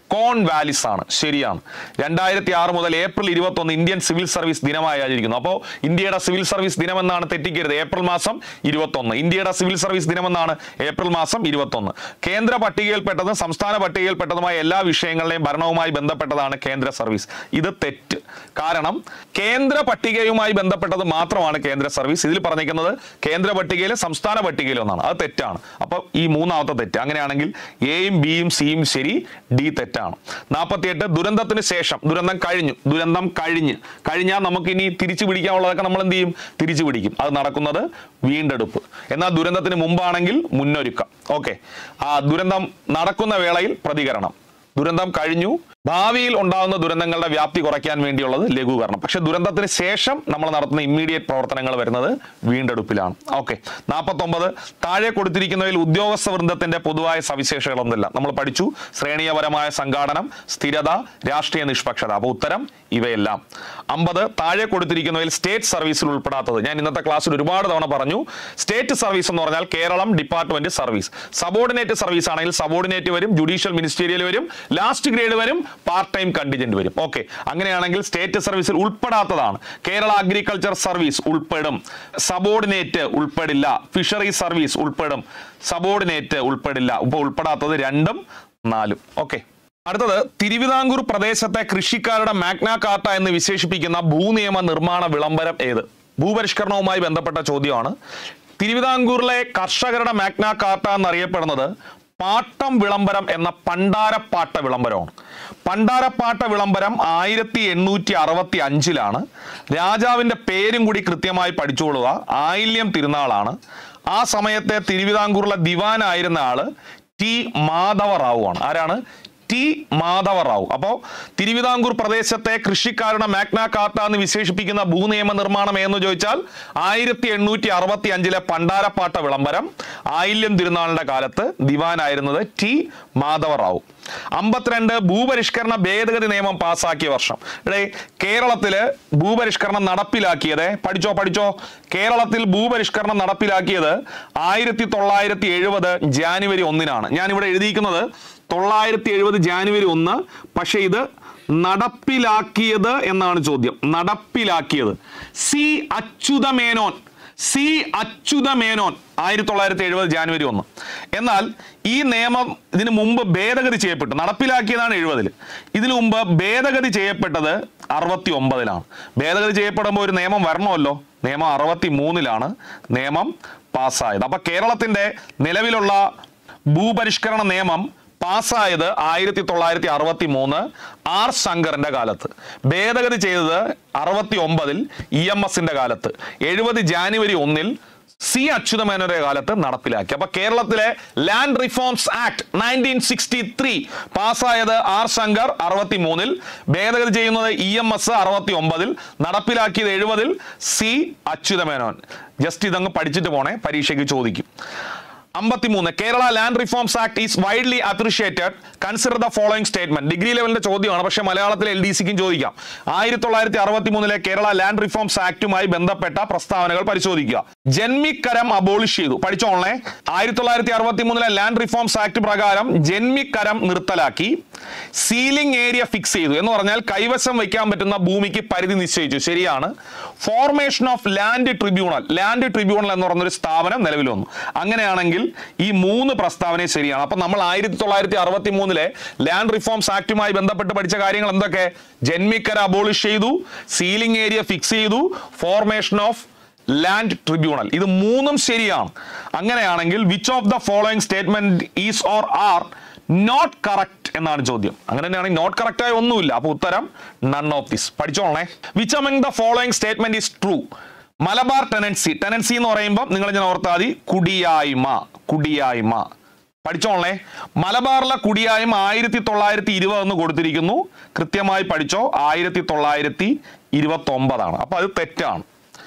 കോൺ വാലിസ് ആണ് ശരിയാണ് രണ്ടായിരത്തി ആറ് മുതൽ ഏപ്രിൽ ഇരുപത്തി ഒന്ന് ഇന്ത്യൻ സിവിൽ സർവീസ് ദിനമായി ആചരിക്കുന്നു അപ്പോൾ ഇന്ത്യയുടെ സിവിൽ സർവീസ് ദിനമെന്നാണ് തെറ്റിക്കരുത് ഏപ്രിൽ മാസം ഇരുപത്തൊന്ന് ഇന്ത്യയുടെ സിവിൽ സർവീസ് ദിനമെന്നാണ് ഏപ്രിൽ മാസം ഇരുപത്തൊന്ന് കേന്ദ്ര പട്ടികയിൽപ്പെട്ടതും സംസ്ഥാന പട്ടികയിൽപ്പെട്ടതുമായ എല്ലാ വിഷയങ്ങളുടെയും ഭരണവുമായി ബന്ധപ്പെട്ടതാണ് കേന്ദ്ര സർവീസ് ഇത് തെറ്റ് കാരണം കേന്ദ്ര പട്ടികയുമായി ബന്ധപ്പെട്ടത് മാത്രമാണ് കേന്ദ്ര സർവീസ് ഇതിൽ പറഞ്ഞിരിക്കുന്നത് കേന്ദ്ര പട്ടികയിലും സംസ്ഥാന പട്ടികയിലും ഒന്നാണ് അത് തെറ്റാണ് അപ്പോൾ ഈ മൂന്നാമത്തെ തെറ്റ് അങ്ങനെയാണെങ്കിൽ എയും ബിയും സിയും ശരി ഡി തെറ്റാണ് നാൽപ്പത്തിയെട്ട് ദുരന്തത്തിന് ശേഷം ദുരന്തം കഴിഞ്ഞു ദുരന്തം കഴിഞ്ഞ് കഴിഞ്ഞാൽ നമുക്ക് ഇനി തിരിച്ചു പിടിക്കാനുള്ളതൊക്കെ നമ്മൾ എന്ത് ചെയ്യും തിരിച്ചു പിടിക്കും അത് നടക്കുന്നത് വീണ്ടെടുപ്പ് എന്നാൽ ദുരന്തത്തിന് മുമ്പാണെങ്കിൽ മുന്നൊരുക്കം ഓക്കെ ആ ദുരന്തം നടക്കുന്ന വേളയിൽ പ്രതികരണം ദുരന്തം കഴിഞ്ഞു ഭാവിയിൽ ഉണ്ടാകുന്ന ദുരന്തങ്ങളുടെ വ്യാപ്തി കുറയ്ക്കാൻ വേണ്ടിയുള്ളത് ലഘൂകരണം പക്ഷെ ദുരന്തത്തിന് ശേഷം നമ്മൾ നടത്തുന്ന ഇമ്മീഡിയറ്റ് പ്രവർത്തനങ്ങൾ വരുന്നത് വീണ്ടെടുപ്പിലാണ് ഓക്കെ നാൽപ്പത്തൊമ്പത് താഴെ കൊടുത്തിരിക്കുന്നതിൽ ഉദ്യോഗസ്ഥ വൃന്ദത്തിന്റെ പൊതുവായ സവിശേഷതകൾ എന്തെല്ലാം നമ്മൾ പഠിച്ചു ശ്രേണീയപരമായ സംഘാടനം സ്ഥിരത രാഷ്ട്രീയ നിഷ്പക്ഷത അപ്പോൾ ഉത്തരം ഇവയെല്ലാം അമ്പത് താഴെ കൊടുത്തിരിക്കുന്നതിൽ സ്റ്റേറ്റ് സർവീസിൽ ഉൾപ്പെടാത്തത് ഞാൻ ഇന്നത്തെ ക്ലാസ്സിൽ ഒരുപാട് തവണ പറഞ്ഞു സ്റ്റേറ്റ് സർവീസ് എന്ന് പറഞ്ഞാൽ Keralam department service subordinate service ആണെങ്കിൽ സബോർഡിനേറ്റ് വരും ജുഡീഷ്യൽ മിനിസ്റ്റീരിയൽ വരും ലാസ്റ്റ് ഗ്രേഡ് വരും പാർട്ട് ടൈം കണ്ടിജന്റ് വരും ഓക്കെ അങ്ങനെയാണെങ്കിൽ സ്റ്റേറ്റ് സർവീസിൽ ഉൾപ്പെടാത്തതാണ് കേരള അഗ്രികൾച്ചർ സർവീസ് ഉൾപ്പെടും സബോർഡിനേറ്റ് ഉൾപ്പെടില്ല ഫിഷറി സർവീസ് ഉൾപ്പെടും സബോർഡിനേറ്റ് ഉൾപ്പെടില്ല ഇപ്പോൾ ഉൾപ്പെടാത്തത് രണ്ടും നാലും ഓക്കെ അടുത്തത് തിരുവിതാംകൂർ പ്രദേശത്തെ കൃഷിക്കാരുടെ മാഗ്ന കാർട്ട എന്ന് വിശേഷിപ്പിക്കുന്ന ഭൂനിയമ നിർമ്മാണ വിളംബരം ഏത് ഭൂപരിഷ്കരണവുമായി ബന്ധപ്പെട്ട ചോദ്യമാണ് തിരുവിതാംകൂറിലെ കർഷകരുടെ മാഗ്ന കാർട്ട എന്നറിയപ്പെടുന്നത് പാട്ടം വിളംബരം എന്ന പണ്ടാരപ്പാട്ട വിളംബരമാണ് പണ്ടാരപ്പാട്ട വിളംബരം ആയിരത്തി എണ്ണൂറ്റി അറുപത്തി അഞ്ചിലാണ് രാജാവിൻ്റെ പേരും കൂടി കൃത്യമായി പഠിച്ചുകൊള്ളുക ആയില്യം തിരുനാളാണ് ആ സമയത്തെ തിരുവിതാംകൂറിലെ ദിവാനായിരുന്ന ആള് ടി മാധവ റാവു ആണ് ആരാണ് ടി മാധവറാവു അപ്പോൾ തിരുവിതാംകൂർ പ്രദേശത്തെ കൃഷിക്കാരുടെ മാഗ്ന കാർട്ട എന്ന് വിശേഷിപ്പിക്കുന്ന ഭൂനിയമ നിർമ്മാണം എന്ന് ചോദിച്ചാൽ ആയിരത്തി എണ്ണൂറ്റി അറുപത്തി അഞ്ചിലെ പണ്ടാരപ്പാട്ട വിളംബരം ആയില്യം തിരുനാളിന്റെ കാലത്ത് ദിവാനായിരുന്നത് ടി മാധവറാവു അമ്പത്തിരണ്ട് ഭൂപരിഷ്കരണ ഭേദഗതി നിയമം പാസാക്കിയ വർഷം ഇവിടെ കേരളത്തില് ഭൂപരിഷ്കരണം നടപ്പിലാക്കിയത് പഠിച്ചോ പഠിച്ചോ കേരളത്തിൽ ഭൂപരിഷ്കരണം നടപ്പിലാക്കിയത് ആയിരത്തി തൊള്ളായിരത്തി എഴുപത് ജാനുവരി ഒന്നിനാണ് ഞാൻ ഇവിടെ എഴുതിയിരിക്കുന്നത് തൊള്ളായിരത്തി എഴുപത് ജാനുവരി ഒന്ന് പക്ഷേ ഇത് നടപ്പിലാക്കിയത് എന്നാണ് ചോദ്യം നടപ്പിലാക്കിയത് സി അച്യുത മേനോൻ സി അച്യുത മേനോൻ ആയിരത്തി തൊള്ളായിരത്തി എഴുപത് ജാനുവരി ഒന്ന് എന്നാൽ ഈ നിയമം ഇതിനു മുമ്പ് ഭേദഗതി ചെയ്യപ്പെട്ടു നടപ്പിലാക്കിയതാണ് എഴുപതിൽ ഇതിനു മുമ്പ് ഭേദഗതി ചെയ്യപ്പെട്ടത് അറുപത്തി ഒമ്പതിലാണ് ഭേദഗതി ചെയ്യപ്പെടുമ്പോൾ ഒരു നിയമം വരണമല്ലോ നിയമം അറുപത്തി മൂന്നിലാണ് നിയമം പാസ്സായത് അപ്പൊ കേരളത്തിന്റെ നിലവിലുള്ള ഭൂപരിഷ്കരണ നിയമം പാസ്സായത് ആയിരത്തി തൊള്ളായിരത്തി അറുപത്തി മൂന്ന് ആർ ശങ്കറിന്റെ കാലത്ത് ഭേദഗതി ചെയ്തത് അറുപത്തി ഒമ്പതിൽ ഇ എം എസിന്റെ കാലത്ത് എഴുപത് ജാനുവരി ഒന്നിൽ സി അച്യുതമേനോന്റെ കാലത്ത് നടപ്പിലാക്കി അപ്പൊ കേരളത്തിലെ land reforms act nineteen sixty three പാസ്സായത് ആർ ശങ്കർ അറുപത്തി മൂന്നിൽ ഭേദഗതി ചെയ്യുന്നത് ഇ എം എസ് അറുപത്തി ഒമ്പതിൽ നടപ്പിലാക്കിയത് എഴുപതിൽ സി അച്യുതമേനോൻ ജസ്റ്റ് ഇതങ്ങ് പഠിച്ചിട്ട് പോണേ പരീക്ഷയ്ക്ക് ചോദിക്കും അമ്പത്തിമൂന്ന് Kerala land reforms act is widely appreciated consider the following statement degree ലെവലിന്റെ ചോദ്യമാണ് പക്ഷേ മലയാളത്തിൽ എൽ ഡി സിക്കും ചോദിക്കാം ആയിരത്തി തൊള്ളായിരത്തി അറുപത്തി മൂന്നിലെ കേരള ലാൻഡ് റിഫോംസ് ആക്ടുമായി ബന്ധപ്പെട്ട പ്രസ്താവനകൾ പരിശോധിക്കുക ജന്മിക്കരം അബോളിഷ് ചെയ്തു പഠിച്ചോളേ ആയിരത്തി തൊള്ളായിരത്തി അറുപത്തി മൂന്നിലെ ലാൻഡ് റിഫോംസ് ആക്ട് പ്രകാരം ജന്മിക്കരം നിർത്തലാക്കി സീലിംഗ് ഏരിയ ഫിക്സ് ചെയ്തു എന്ന് പറഞ്ഞാൽ കൈവശം വയ്ക്കാൻ പറ്റുന്ന ഭൂമിക്ക് പരിധി നിശ്ചയിച്ചു ശരിയാണ് formation of land tribunal land tribunal എന്ന് പറഞ്ഞൊരു സ്ഥാപനം നിലവിൽ വന്നു അങ്ങനെയാണെങ്കിൽ ഈ മൂന്ന് പ്രസ്താവനയും ശരിയാണ് അപ്പൊ നമ്മൾ ആയിരത്തി തൊള്ളായിരത്തി അറുപത്തി മൂന്നിലെ ലാൻഡ് റിഫോംസ് ആക്ടുമായി ബന്ധപ്പെട്ട് പഠിച്ച കാര്യങ്ങൾ എന്തൊക്കെ ജന്മിക്കര അബോളിഷ് ചെയ്തു സീലിംഗ് ഏരിയ ഫിക്സ് ചെയ്തു ഫോർമേഷൻ ഓഫ് ലാൻഡ് ട്രിബ്യൂണൽ ഇത് മൂന്നും ശരിയാണ് അങ്ങനെയാണെങ്കിൽ which of the following statement is or are not correct എന്നാണ് ചോദ്യം അങ്ങനെ തന്നെയാണെങ്കിൽ നോട്ട് കറക്റ്റ് ആയ ഒന്നുമില്ല അപ്പൊ ഉത്തരം നൺ ഓഫ് ദിസ് പഠിച്ചോളണേ which among the following statement is true Malabar tenancy tenancy എന്ന് പറയുമ്പോൾ നിങ്ങൾ ഞാൻ ഓർത്താൽ മതി കുടിയായ്മ കുടിയായ്മ പഠിച്ചോളേ മലബാറിലെ കുടിയായ്മ ആയിരത്തി തൊള്ളായിരത്തി ഇരുപത് എന്ന് കൊടുത്തിരിക്കുന്നു കൃത്യമായി പഠിച്ചോ ആയിരത്തി തൊള്ളായിരത്തി ഇരുപത്തി ഒമ്പതാണ് അപ്പൊ അത് തെറ്റാണ്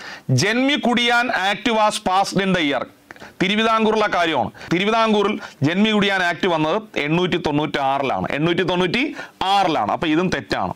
Jenmi Kudiyan act was passed in the year തിരുവിതാംകൂറിലെ കാര്യമാണ് തിരുവിതാംകൂറിൽ ജന്മി കുടിയാൻ ആക്ട് വന്നത് എണ്ണൂറ്റി തൊണ്ണൂറ്റി ആറിലാണ് എണ്ണൂറ്റി തൊണ്ണൂറ്റി ആറിലാണ് അപ്പൊ ഇതും തെറ്റാണ്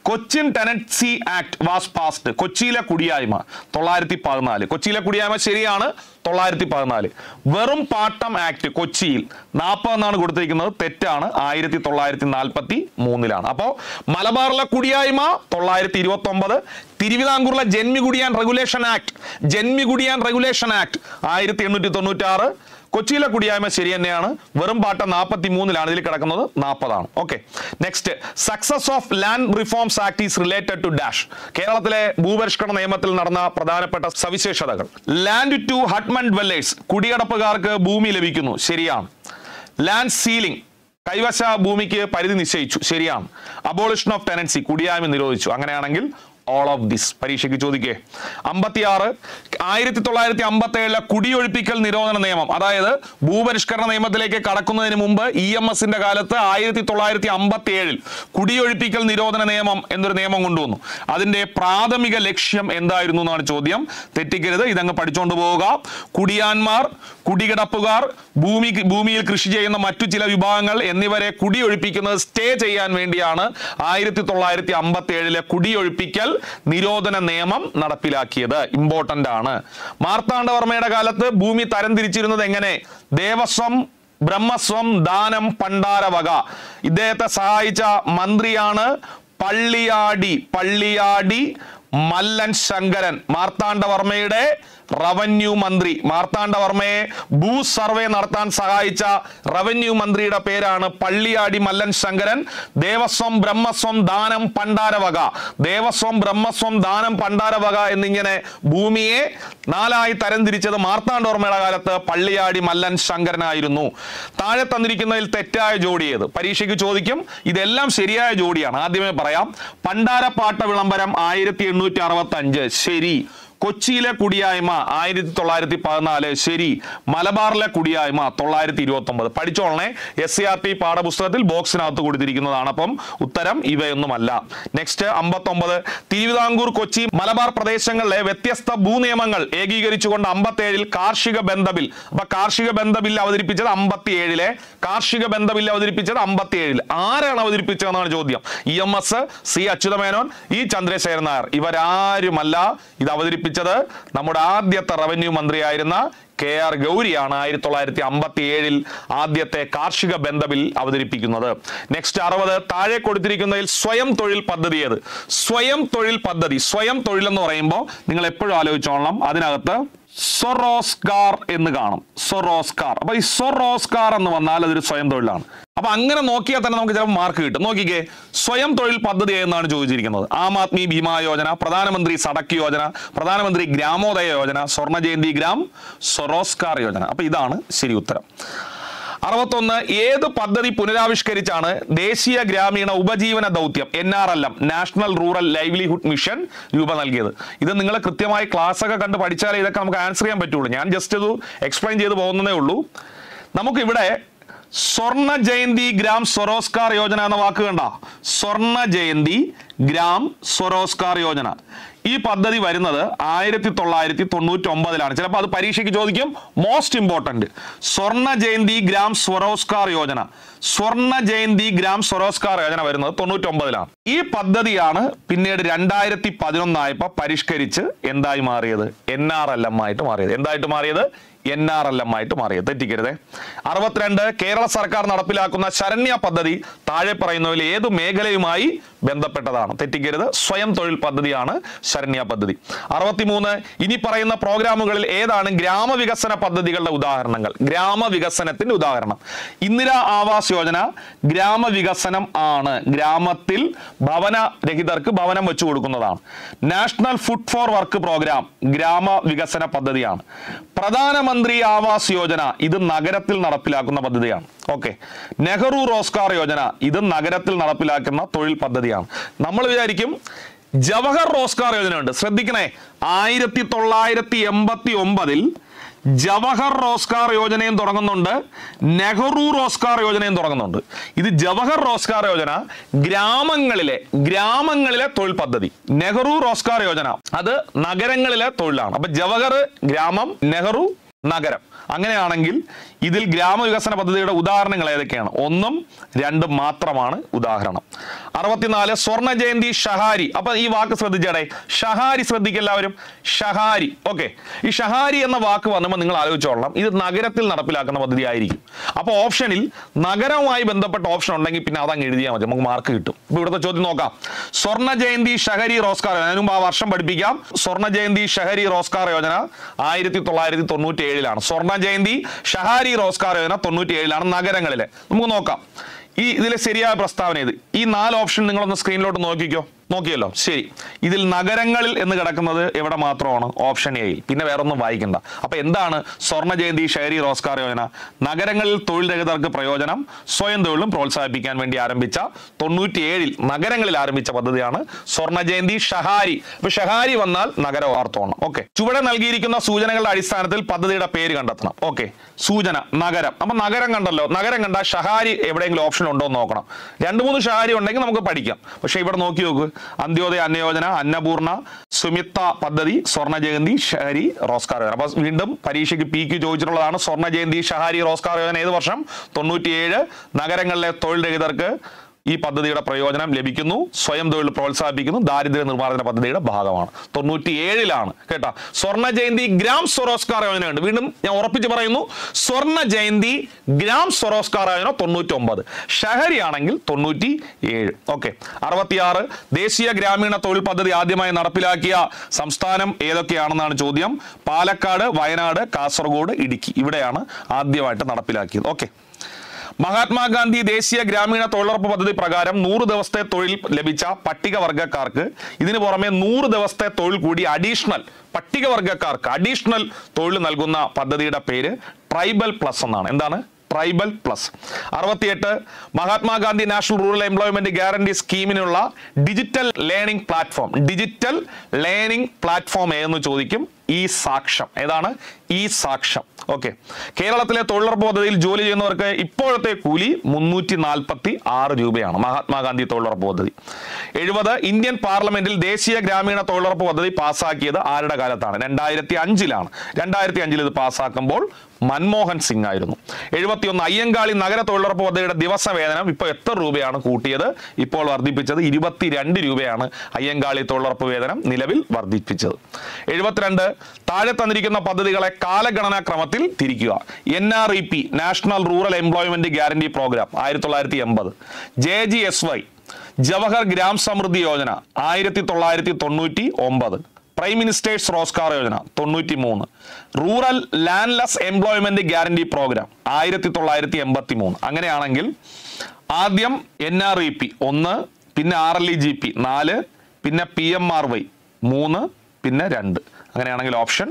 Cochin tenancy act was passed കൊച്ചിയിലെ കുടിയായ്മ തൊള്ളായിരത്തി പതിനാല് കൊച്ചിയിലെ കുടിയായ്മ ശരിയാണ് തൊള്ളായിരത്തി പതിനാല് വെറും പാട്ടം ആക്ട് കൊച്ചിയിൽ നാൽപ്പത് എന്നാണ് കൊടുത്തിരിക്കുന്നത് തെറ്റാണ് ആയിരത്തി തൊള്ളായിരത്തി നാൽപ്പത്തി മൂന്നിലാണ് അപ്പോൾ മലബാറിലെ കുടിയായ്മ തൊള്ളായിരത്തി ഇരുപത്തി ഒമ്പത് തിരുവിതാംകൂറിലെ Jenmikudiyan regulation act Jenmikudiyan regulation act ആയിരത്തി എണ്ണൂറ്റി തൊണ്ണൂറ്റി ആറ് കൊച്ചിയിലെ കുടിയായ്മ ശരി തന്നെയാണ് വെറും പാട്ട നാൽപ്പത്തി മൂന്നിലാണ് ഇതിൽ കിടക്കുന്നത് നാൽപ്പതാണ് okay next success of land reforms act is related to dash കേരളത്തിലെ ഭൂപരിഷ്കരണ നിയമത്തിൽ നടന്ന പ്രധാനപ്പെട്ട സവിശേഷതകൾ ലാൻഡ് ടു ഹട്ട്മൺ ഡ്വല്ലേഴ്സ് കുടിയടപ്പുകാർക്ക് ഭൂമി ലഭിക്കുന്നു ശരിയാണ് ലാൻഡ് സീലിംഗ് കൈവശ ഭൂമിക്ക് പരിധി നിശ്ചയിച്ചു ശരിയാണ് അബോളിഷൻ ഓഫ് ടെനൻസി കുടിയായ്മ നിരോധിച്ചു അങ്ങനെയാണെങ്കിൽ ഓൾ ഓഫ് ദിസ് പരീക്ഷയ്ക്ക് ചോദിക്കേ അമ്പത്തിയാറ് ആയിരത്തി തൊള്ളായിരത്തി അമ്പത്തി ഏഴിലെ കുടിയൊഴിപ്പിക്കൽ നിരോധന നിയമം അതായത് ഭൂപരിഷ്കരണ നിയമത്തിലേക്ക് കടക്കുന്നതിന് മുമ്പ് ഇ എം എസിന്റെ കാലത്ത് ആയിരത്തി തൊള്ളായിരത്തി അമ്പത്തി ഏഴിൽ കുടിയൊഴിപ്പിക്കൽ നിരോധന നിയമം എന്നൊരു നിയമം കൊണ്ടുവന്നു അതിന്റെ പ്രാഥമിക ലക്ഷ്യം എന്തായിരുന്നു എന്നാണ് ചോദ്യം തെറ്റിക്കരുത് ഇതങ്ങ് പഠിച്ചുകൊണ്ട് പോവുക കുടിയാന്മാർ കുടികിടപ്പുകാർ ഭൂമി ഭൂമിയിൽ കൃഷി ചെയ്യുന്ന മറ്റു ചില വിഭാഗങ്ങൾ എന്നിവരെ കുടിയൊഴിപ്പിക്കുന്നത് സ്റ്റേ ചെയ്യാൻ വേണ്ടിയാണ് ആയിരത്തി തൊള്ളായിരത്തി അമ്പത്തി ഏഴിലെ കുടിയൊഴിപ്പിക്കൽ നിരോധന നിയമം നടപ്പിലാക്കിയത് ഇമ്പോർട്ടന്റ് ആണ് മാർത്താണ്ഡവർമ്മയുടെ കാലത്ത് ഭൂമി തരംതിരിച്ചിരുന്നത് എങ്ങനെ ദേവസ്വം ബ്രഹ്മസ്വം ദാനം പണ്ടാരവക ഇദ്ദേഹത്തെ സഹായിച്ച മന്ത്രിയാണ് പള്ളിയാടി പള്ളിയാടി മല്ലൻ ശങ്കരൻ മാർത്താണ്ഡവർമ്മയുടെ റവന്യൂ മന്ത്രി മാർത്താണ്ഡവർമ്മയെ ഭൂ സർവേ നടത്താൻ സഹായിച്ച റവന്യൂ മന്ത്രിയുടെ പേരാണ് പള്ളിയാടി മല്ലൻ ശങ്കരൻ ദേവസ്വം ബ്രഹ്മസ്വം ദാനം പണ്ടാരവക ദേവസ്വം ബ്രഹ്മസ്വം ദാനം പണ്ടാരവക എന്നിങ്ങനെ ഭൂമിയെ നാലായി തരംതിരിച്ചത് മാർത്താണ്ഡവർമ്മയുടെ കാലത്ത് പള്ളിയാടി മല്ലൻ ശങ്കരനായിരുന്നു താഴെ തന്നിരിക്കുന്നതിൽ തെറ്റായ ജോഡി ഏത് പരീക്ഷയ്ക്ക് ചോദിക്കും ഇതെല്ലാം ശരിയായ ജോഡിയാണ് ആദ്യമേ പറയാം പണ്ടാരപ്പാട്ട വിളംബരം ആയിരത്തി എണ്ണൂറ്റി അറുപത്തി അഞ്ച് ശരി കൊച്ചിയിലെ കുടിയായ്മ ആയിരത്തി തൊള്ളായിരത്തി പതിനാല് ശരി മലബാറിലെ കുടിയായ്മ തൊള്ളായിരത്തി ഇരുപത്തി ഒമ്പത് പഠിച്ചോളണേ എസ് സി ആർ ടി പാഠപുസ്തകത്തിൽ ബോക്സിനകത്ത് കൊടുത്തിരിക്കുന്നതാണ് അപ്പം ഉത്തരം ഇവയൊന്നുമല്ല നെക്സ്റ്റ് അമ്പത്തൊമ്പത് തിരുവിതാംകൂർ കൊച്ചി മലബാർ പ്രദേശങ്ങളിലെ വ്യത്യസ്ത ഭൂനിയമങ്ങൾ ഏകീകരിച്ചുകൊണ്ട് അമ്പത്തേഴിൽ കാർഷിക ബന്ധ ബിൽ അപ്പൊ കാർഷിക ബന്ധ ബിൽ അവതരിപ്പിച്ചത് അമ്പത്തിയേഴിലെ കാർഷിക ബന്ധ ബിൽ അവതരിപ്പിച്ചത് അമ്പത്തിയേഴിൽ ആരാണ് അവതരിപ്പിച്ചതെന്നാണ് ചോദ്യം E M S C Achutha Menon E Chandrasekharan Nair ഇവരാരുമല്ല ഇത് അവതരിപ്പിച്ചത് നമ്മുടെ ആദ്യത്തെ റവന്യൂ മന്ത്രിയായിരുന്ന കെ ആർ ഗൗരിയാണ് ആയിരത്തി തൊള്ളായിരത്തി അമ്പത്തി ഏഴിൽ ആദ്യത്തെ കാർഷിക ബന്ധ ബിൽ അവതരിപ്പിക്കുന്നത് നെക്സ്റ്റ് അറുപത് താഴെ കൊടുത്തിരിക്കുന്നതിൽ സ്വയം തൊഴിൽ പദ്ധതി ഏത് സ്വയം തൊഴിൽ പദ്ധതി സ്വയം തൊഴിൽ എന്ന് പറയുമ്പോൾ നിങ്ങൾ എപ്പോഴും ആലോചിച്ചോളണം അതിനകത്ത് സ്വറോസ്കാർ എന്ന് കാണും സ്വറോസ്കാർ അപ്പൊ ഈ സ്വറോസ്കാർ എന്ന് വന്നാൽ അതൊരു സ്വയം തൊഴിലാണ് അപ്പൊ അങ്ങനെ നോക്കിയാൽ തന്നെ നമുക്ക് ചിലപ്പോൾ മാർക്ക് കിട്ടും നോക്കിക്കേ സ്വയം തൊഴിൽ പദ്ധതി എന്നാണ് ചോദിച്ചിരിക്കുന്നത് ആം ആദ്മി ഭീമാ യോജന പ്രധാനമന്ത്രി സടക്ക് യോജന പ്രധാനമന്ത്രി ഗ്രാമോദയ യോജന സ്വർണ്ണ ജയന്തി ഗ്രാം സ്വറോസ്കാർ യോജന അപ്പൊ ഇതാണ് ശരി ഉത്തരം അറുപത്തൊന്ന് ഏത് പദ്ധതി പുനരാവിഷ്കരിച്ചാണ് ദേശീയ ഗ്രാമീണ ഉപജീവന ദൗത്യം N R L M national rural livelihood mission രൂപം നൽകിയത് ഇത് നിങ്ങൾ കൃത്യമായി ക്ലാസ് ഒക്കെ കണ്ട് പഠിച്ചാലേ ഇതൊക്കെ നമുക്ക് ആൻസർ ചെയ്യാൻ പറ്റുള്ളൂ ഞാൻ ജസ്റ്റ് ഇത് എക്സ്പ്ലെയിൻ ചെയ്ത് പോകുന്നതേ ഉള്ളൂ നമുക്കിവിടെ സ്വർണ ജയന്തി ഗ്രാം സ്വരോസ്കാർ യോജന എന്ന വാക്ക് കണ്ട സ്വർണ ജയന്തി ഗ്രാം സ്വരോസ്കാർ യോജന ഈ പദ്ധതി വരുന്നത് ആയിരത്തി തൊള്ളായിരത്തി തൊണ്ണൂറ്റി ഒമ്പതിലാണ് ചിലപ്പോൾ അത് പരീക്ഷയ്ക്ക് ചോദിക്കും മോസ്റ്റ് ഇമ്പോർട്ടന്റ് സ്വർണ ജയന്തി ഗ്രാം സ്വരോസ്കാർ യോജന സ്വർണ ജയന്തി ഗ്രാം സ്വരോസ്കാർ യോജന വരുന്നത് തൊണ്ണൂറ്റി ഒമ്പതിലാണ് ഈ പദ്ധതിയാണ് പിന്നീട് രണ്ടായിരത്തി പതിനൊന്നായപ്പോൾ പരിഷ്കരിച്ച് എന്തായി മാറിയത് എൻ ആർ എൽ എം ആയിട്ട് മാറിയത് എന്തായിട്ട് മാറിയത് എൻ ആർ എൽ എം ആയിട്ട് മാറിയത് തെറ്റിക്കരുതേ അറുപത്തിരണ്ട് കേരള സർക്കാർ നടപ്പിലാക്കുന്ന ശരണ്യ പദ്ധതി താഴെ പറയുന്നതിൽ ഏത് മേഖലയുമായി ബന്ധപ്പെട്ടതാണ് തെറ്റിക്കരുത് സ്വയം തൊഴിൽ പദ്ധതിയാണ് ശരണ്യ പദ്ധതി അറുപത്തിമൂന്ന് ഇനി പറയുന്ന പ്രോഗ്രാമുകളിൽ ഏതാണ് ഗ്രാമവികസന പദ്ധതികളുടെ ഉദാഹരണങ്ങൾ ഗ്രാമവികസനത്തിന്റെ ഉദാഹരണം ഇന്ദിരാ ആവാസ് യോജന ഗ്രാമവികസനം ആണ് ഗ്രാമത്തിൽ ഭവന രഹിതർക്ക് ഭവനം വെച്ചു കൊടുക്കുന്നതാണ് national food for work programme ഗ്രാമവികസന പദ്ധതിയാണ് പ്രധാനമന്ത്രി ആവാസ് യോജന ഇത് നഗരത്തിൽ നടപ്പിലാക്കുന്ന പദ്ധതിയാണ് ഓക്കെ നെഹ്റു റോസ്കാർ യോജന ഇത് നഗരത്തിൽ നടപ്പിലാക്കുന്ന തൊഴിൽ പദ്ധതിയാണ് നമ്മൾ വിചാരിക്കും ജവഹർ റോസ്കാർ യോജന ഉണ്ട് ശ്രദ്ധിക്കണേ ആയിരത്തി തൊള്ളായിരത്തി എൺപത്തി ഒമ്പതിൽ ജവഹർ റോസ്കാർ യോജനയും തുടങ്ങുന്നുണ്ട് നെഹ്റു റോസ്കാർ യോജനയും തുടങ്ങുന്നുണ്ട് ഇത് ജവഹർ റോസ്കാർ യോജന ഗ്രാമങ്ങളിലെ ഗ്രാമങ്ങളിലെ തൊഴിൽ പദ്ധതി നെഹ്റു റോസ്കാർ യോജന അത് നഗരങ്ങളിലെ തൊഴിലാണ് അപ്പൊ ജവഹർ ഗ്രാമം നെഹ്റു നഗരം അങ്ങനെയാണെങ്കിൽ ഇതിൽ ഗ്രാമവികസന പദ്ധതിയുടെ ഉദാഹരണങ്ങൾ ഏതൊക്കെയാണ് ഒന്നും രണ്ടും മാത്രമാണ് ഉദാഹരണം അറുപത്തിനാല് സ്വർണ്ണ ജയന്തി ഷഹാരി അപ്പൊ ഈ വാക്ക് ശ്രദ്ധിച്ചേടെ ഷഹാരി ശ്രദ്ധിക്കുക എല്ലാവരും ഷഹാരി ഓക്കെ ഈ ഷഹാരി എന്ന വാക്ക് വന്നുമ്പോൾ നിങ്ങൾ ആലോചിച്ചോളണം ഇത് നഗരത്തിൽ നടപ്പിലാക്കുന്ന പദ്ധതി ആയിരിക്കും അപ്പോൾ ഓപ്ഷനിൽ നഗരവുമായി ബന്ധപ്പെട്ട ഓപ്ഷൻ ഉണ്ടെങ്കിൽ പിന്നെ അതങ്ങ് എഴുതിയാൽ മതി നമുക്ക് മാർക്ക് കിട്ടും ഇപ്പൊ ഇവിടുത്തെ ചോദ്യം നോക്കാം സ്വർണ്ണ ജയന്തി ഷഹരി റോസ്കാർ യോജന അതിന് മുമ്പ് ആ വർഷം പഠിപ്പിക്കാം സ്വർണ്ണ ജയന്തി ഷഹരി റോസ്കാർ യോജന ആയിരത്തി തൊള്ളായിരത്തി തൊണ്ണൂറ്റി ഏഴിലാണ് സ്വർണ്ണ ജയന്തി ഷഹാരി റോസ്കാർ യോജന തൊണ്ണൂറ്റി ഏഴിലാണ് നഗരങ്ങളിലെ നമുക്ക് നോക്കാം ഈ ഇതിലെ ശരിയായ പ്രസ്താവന ഇത് ഈ നാല് ഓപ്ഷൻ നിങ്ങളൊന്ന് സ്ക്രീനിലോട്ട് നോക്കിക്കോ നോക്കിയല്ലോ ശരി ഇതിൽ നഗരങ്ങളിൽ എന്ന് കിടക്കുന്നത് എവിടെ മാത്രമാണ് ഓപ്ഷൻ എയിൽ പിന്നെ വേറെ ഒന്നും വായിക്കണ്ട അപ്പൊ എന്താണ് സ്വർണ്ണ ജയന്തി ഷഹരി റോസ്കാർ യോജന നഗരങ്ങളിൽ തൊഴിൽ രഹിതർക്ക് പ്രയോജനം സ്വയം തൊഴിലും പ്രോത്സാഹിപ്പിക്കാൻ വേണ്ടി ആരംഭിച്ച തൊണ്ണൂറ്റിയേഴിൽ നഗരങ്ങളിൽ ആരംഭിച്ച പദ്ധതിയാണ് സ്വർണ്ണ ജയന്തി ഷഹാരി ഇപ്പൊ ഷഹാരി വന്നാൽ നഗരം ഓർത്തോണം ഓക്കെ ചുവടെ നൽകിയിരിക്കുന്ന സൂചനകളുടെ അടിസ്ഥാനത്തിൽ പദ്ധതിയുടെ പേര് കണ്ടെത്തണം ഓക്കെ സൂചന നഗരം അപ്പൊ നഗരം കണ്ടല്ലോ നഗരം കണ്ട ഷഹാരി എവിടെയെങ്കിലും ഓപ്ഷൻ ഉണ്ടോ എന്ന് നോക്കണം രണ്ട് മൂന്ന് ഷഹാരി ഉണ്ടെങ്കിൽ നമുക്ക് പഠിക്കാം പക്ഷെ ഇവിടെ നോക്കി നോക്ക് അന്ത്യോദയ അന്നയോജന അന്നപൂർണ സുമിത്ത പദ്ധതി സ്വർണ്ണ ജയന്തി ഷഹരി റോസ്കാർ യോജന അപ്പൊ വീണ്ടും പരീക്ഷയ്ക്ക് പി ക്യു ചോദിച്ചിട്ടുള്ളതാണ് സ്വർണ്ണ ജയന്തി ഷഹാരി റോസ്കാർ യോജന ഏത് വർഷം തൊണ്ണൂറ്റിയേഴ് നഗരങ്ങളിലെ തൊഴിൽ രഹിതർക്ക് ഈ പദ്ധതിയുടെ പ്രയോജനം ലഭിക്കുന്നു സ്വയം തൊഴിൽ പ്രോത്സാഹിപ്പിക്കുന്നു ദാരിദ്ര്യ നിർമ്മാർജ്ജന പദ്ധതിയുടെ ഭാഗമാണ് തൊണ്ണൂറ്റി ഏഴിലാണ് കേട്ടാ സ്വർണ്ണ ജയന്തി ഗ്രാം സ്വരോസ്കാർ യോജനയുണ്ട് വീണ്ടും ഞാൻ ഉറപ്പിച്ച് പറയുന്നു സ്വർണ്ണ ജയന്തി ഗ്രാം സ്വരോസ്കാർ യോജന തൊണ്ണൂറ്റി ഒമ്പത് ഷഹരി ആണെങ്കിൽ തൊണ്ണൂറ്റി ഏഴ് ഓക്കെ അറുപത്തിയാറ് ദേശീയ ഗ്രാമീണ തൊഴിൽ പദ്ധതി ആദ്യമായി നടപ്പിലാക്കിയ സംസ്ഥാനം ഏതൊക്കെയാണെന്നാണ് ചോദ്യം പാലക്കാട് വയനാട് കാസർഗോഡ് ഇടുക്കി ഇവിടെയാണ് ആദ്യമായിട്ട് നടപ്പിലാക്കിയത് ഓക്കെ മഹാത്മാഗാന്ധി ദേശീയ ഗ്രാമീണ തൊഴിലുറപ്പ് പദ്ധതി പ്രകാരം നൂറ് ദിവസത്തെ തൊഴിൽ ലഭിച്ച പട്ടികവർഗക്കാർക്ക് ഇതിനു പുറമെ നൂറ് ദിവസത്തെ തൊഴിൽ കൂടി അഡീഷണൽ പട്ടികവർഗക്കാർക്ക് അഡീഷണൽ തൊഴിൽ നൽകുന്ന പദ്ധതിയുടെ പേര് ട്രൈബൽ പ്ലസ് എന്നാണ് എന്താണ് ട്രൈബൽ പ്ലസ് അറുപത്തിയെട്ട് Mahatma Gandhi national rural employment guarantee സ്കീമിനുള്ള digital learning platform digital learning platform ഏതെന്ന് ചോദിക്കും ഈ സാക്ഷ്യം ഏതാണ് ഈ സാക്ഷ്യം ഓക്കെ കേരളത്തിലെ തൊഴിലുറപ്പ് പദ്ധതിയിൽ ജോലി ചെയ്യുന്നവർക്ക് ഇപ്പോഴത്തെ കൂലി മുന്നൂറ്റി നാൽപ്പത്തി ആറ് രൂപയാണ് മഹാത്മാഗാന്ധി തൊഴിലുറപ്പ് പദ്ധതി എഴുപത് ഇന്ത്യൻ പാർലമെന്റിൽ ദേശീയ ഗ്രാമീണ തൊഴിലുറപ്പ് പദ്ധതി പാസ്സാക്കിയത് ആരുടെ കാലത്താണ് രണ്ടായിരത്തി അഞ്ചിലാണ് രണ്ടായിരത്തി അഞ്ചിൽ ഇത് പാസ്സാക്കുമ്പോൾ മൻമോഹൻ സിംഗ് ആയിരുന്നു എഴുപത്തിയൊന്ന് അയ്യങ്കാളി നഗര തൊഴിലുറപ്പ് പദ്ധതിയുടെ ദിവസ വേതനം ഇപ്പോൾ എത്ര രൂപയാണ് കൂട്ടിയത് ഇപ്പോൾ വർദ്ധിപ്പിച്ചത് ഇരുപത്തിരണ്ട് രൂപയാണ് അയ്യങ്കാളി തൊഴിലുറപ്പ് വേതനം നിലവിൽ വർദ്ധിപ്പിച്ചത് എഴുപത്തിരണ്ട് താഴെ തന്നിരിക്കുന്ന പദ്ധതികളെ കാലഗണനാ ക്രമത്തിൽ തിരിക്കുക N R E P national rural employment guarantee programme ആയിരത്തി തൊള്ളായിരത്തി എൺപത് J G S Y Jawahar Gram Samriddhi Yojana ആയിരത്തി തൊള്ളായിരത്തി തൊണ്ണൂറ്റി ഒമ്പത് പ്രൈം മിനിസ്റ്റേഴ്സ് റോസ്കാർ യോജന തൊണ്ണൂറ്റി മൂന്ന് rural landless employment guarantee programme ആയിരത്തി തൊള്ളായിരത്തി എൺപത്തി മൂന്ന് അങ്ങനെയാണെങ്കിൽ ആദ്യം എൻ ആർ ഇ പി ഒന്ന് പിന്നെ R L E G P നാല് പിന്നെ പി എം ആർ വൈ മൂന്ന് പിന്നെ രണ്ട് അങ്ങനെയാണെങ്കിൽ ഓപ്ഷൻ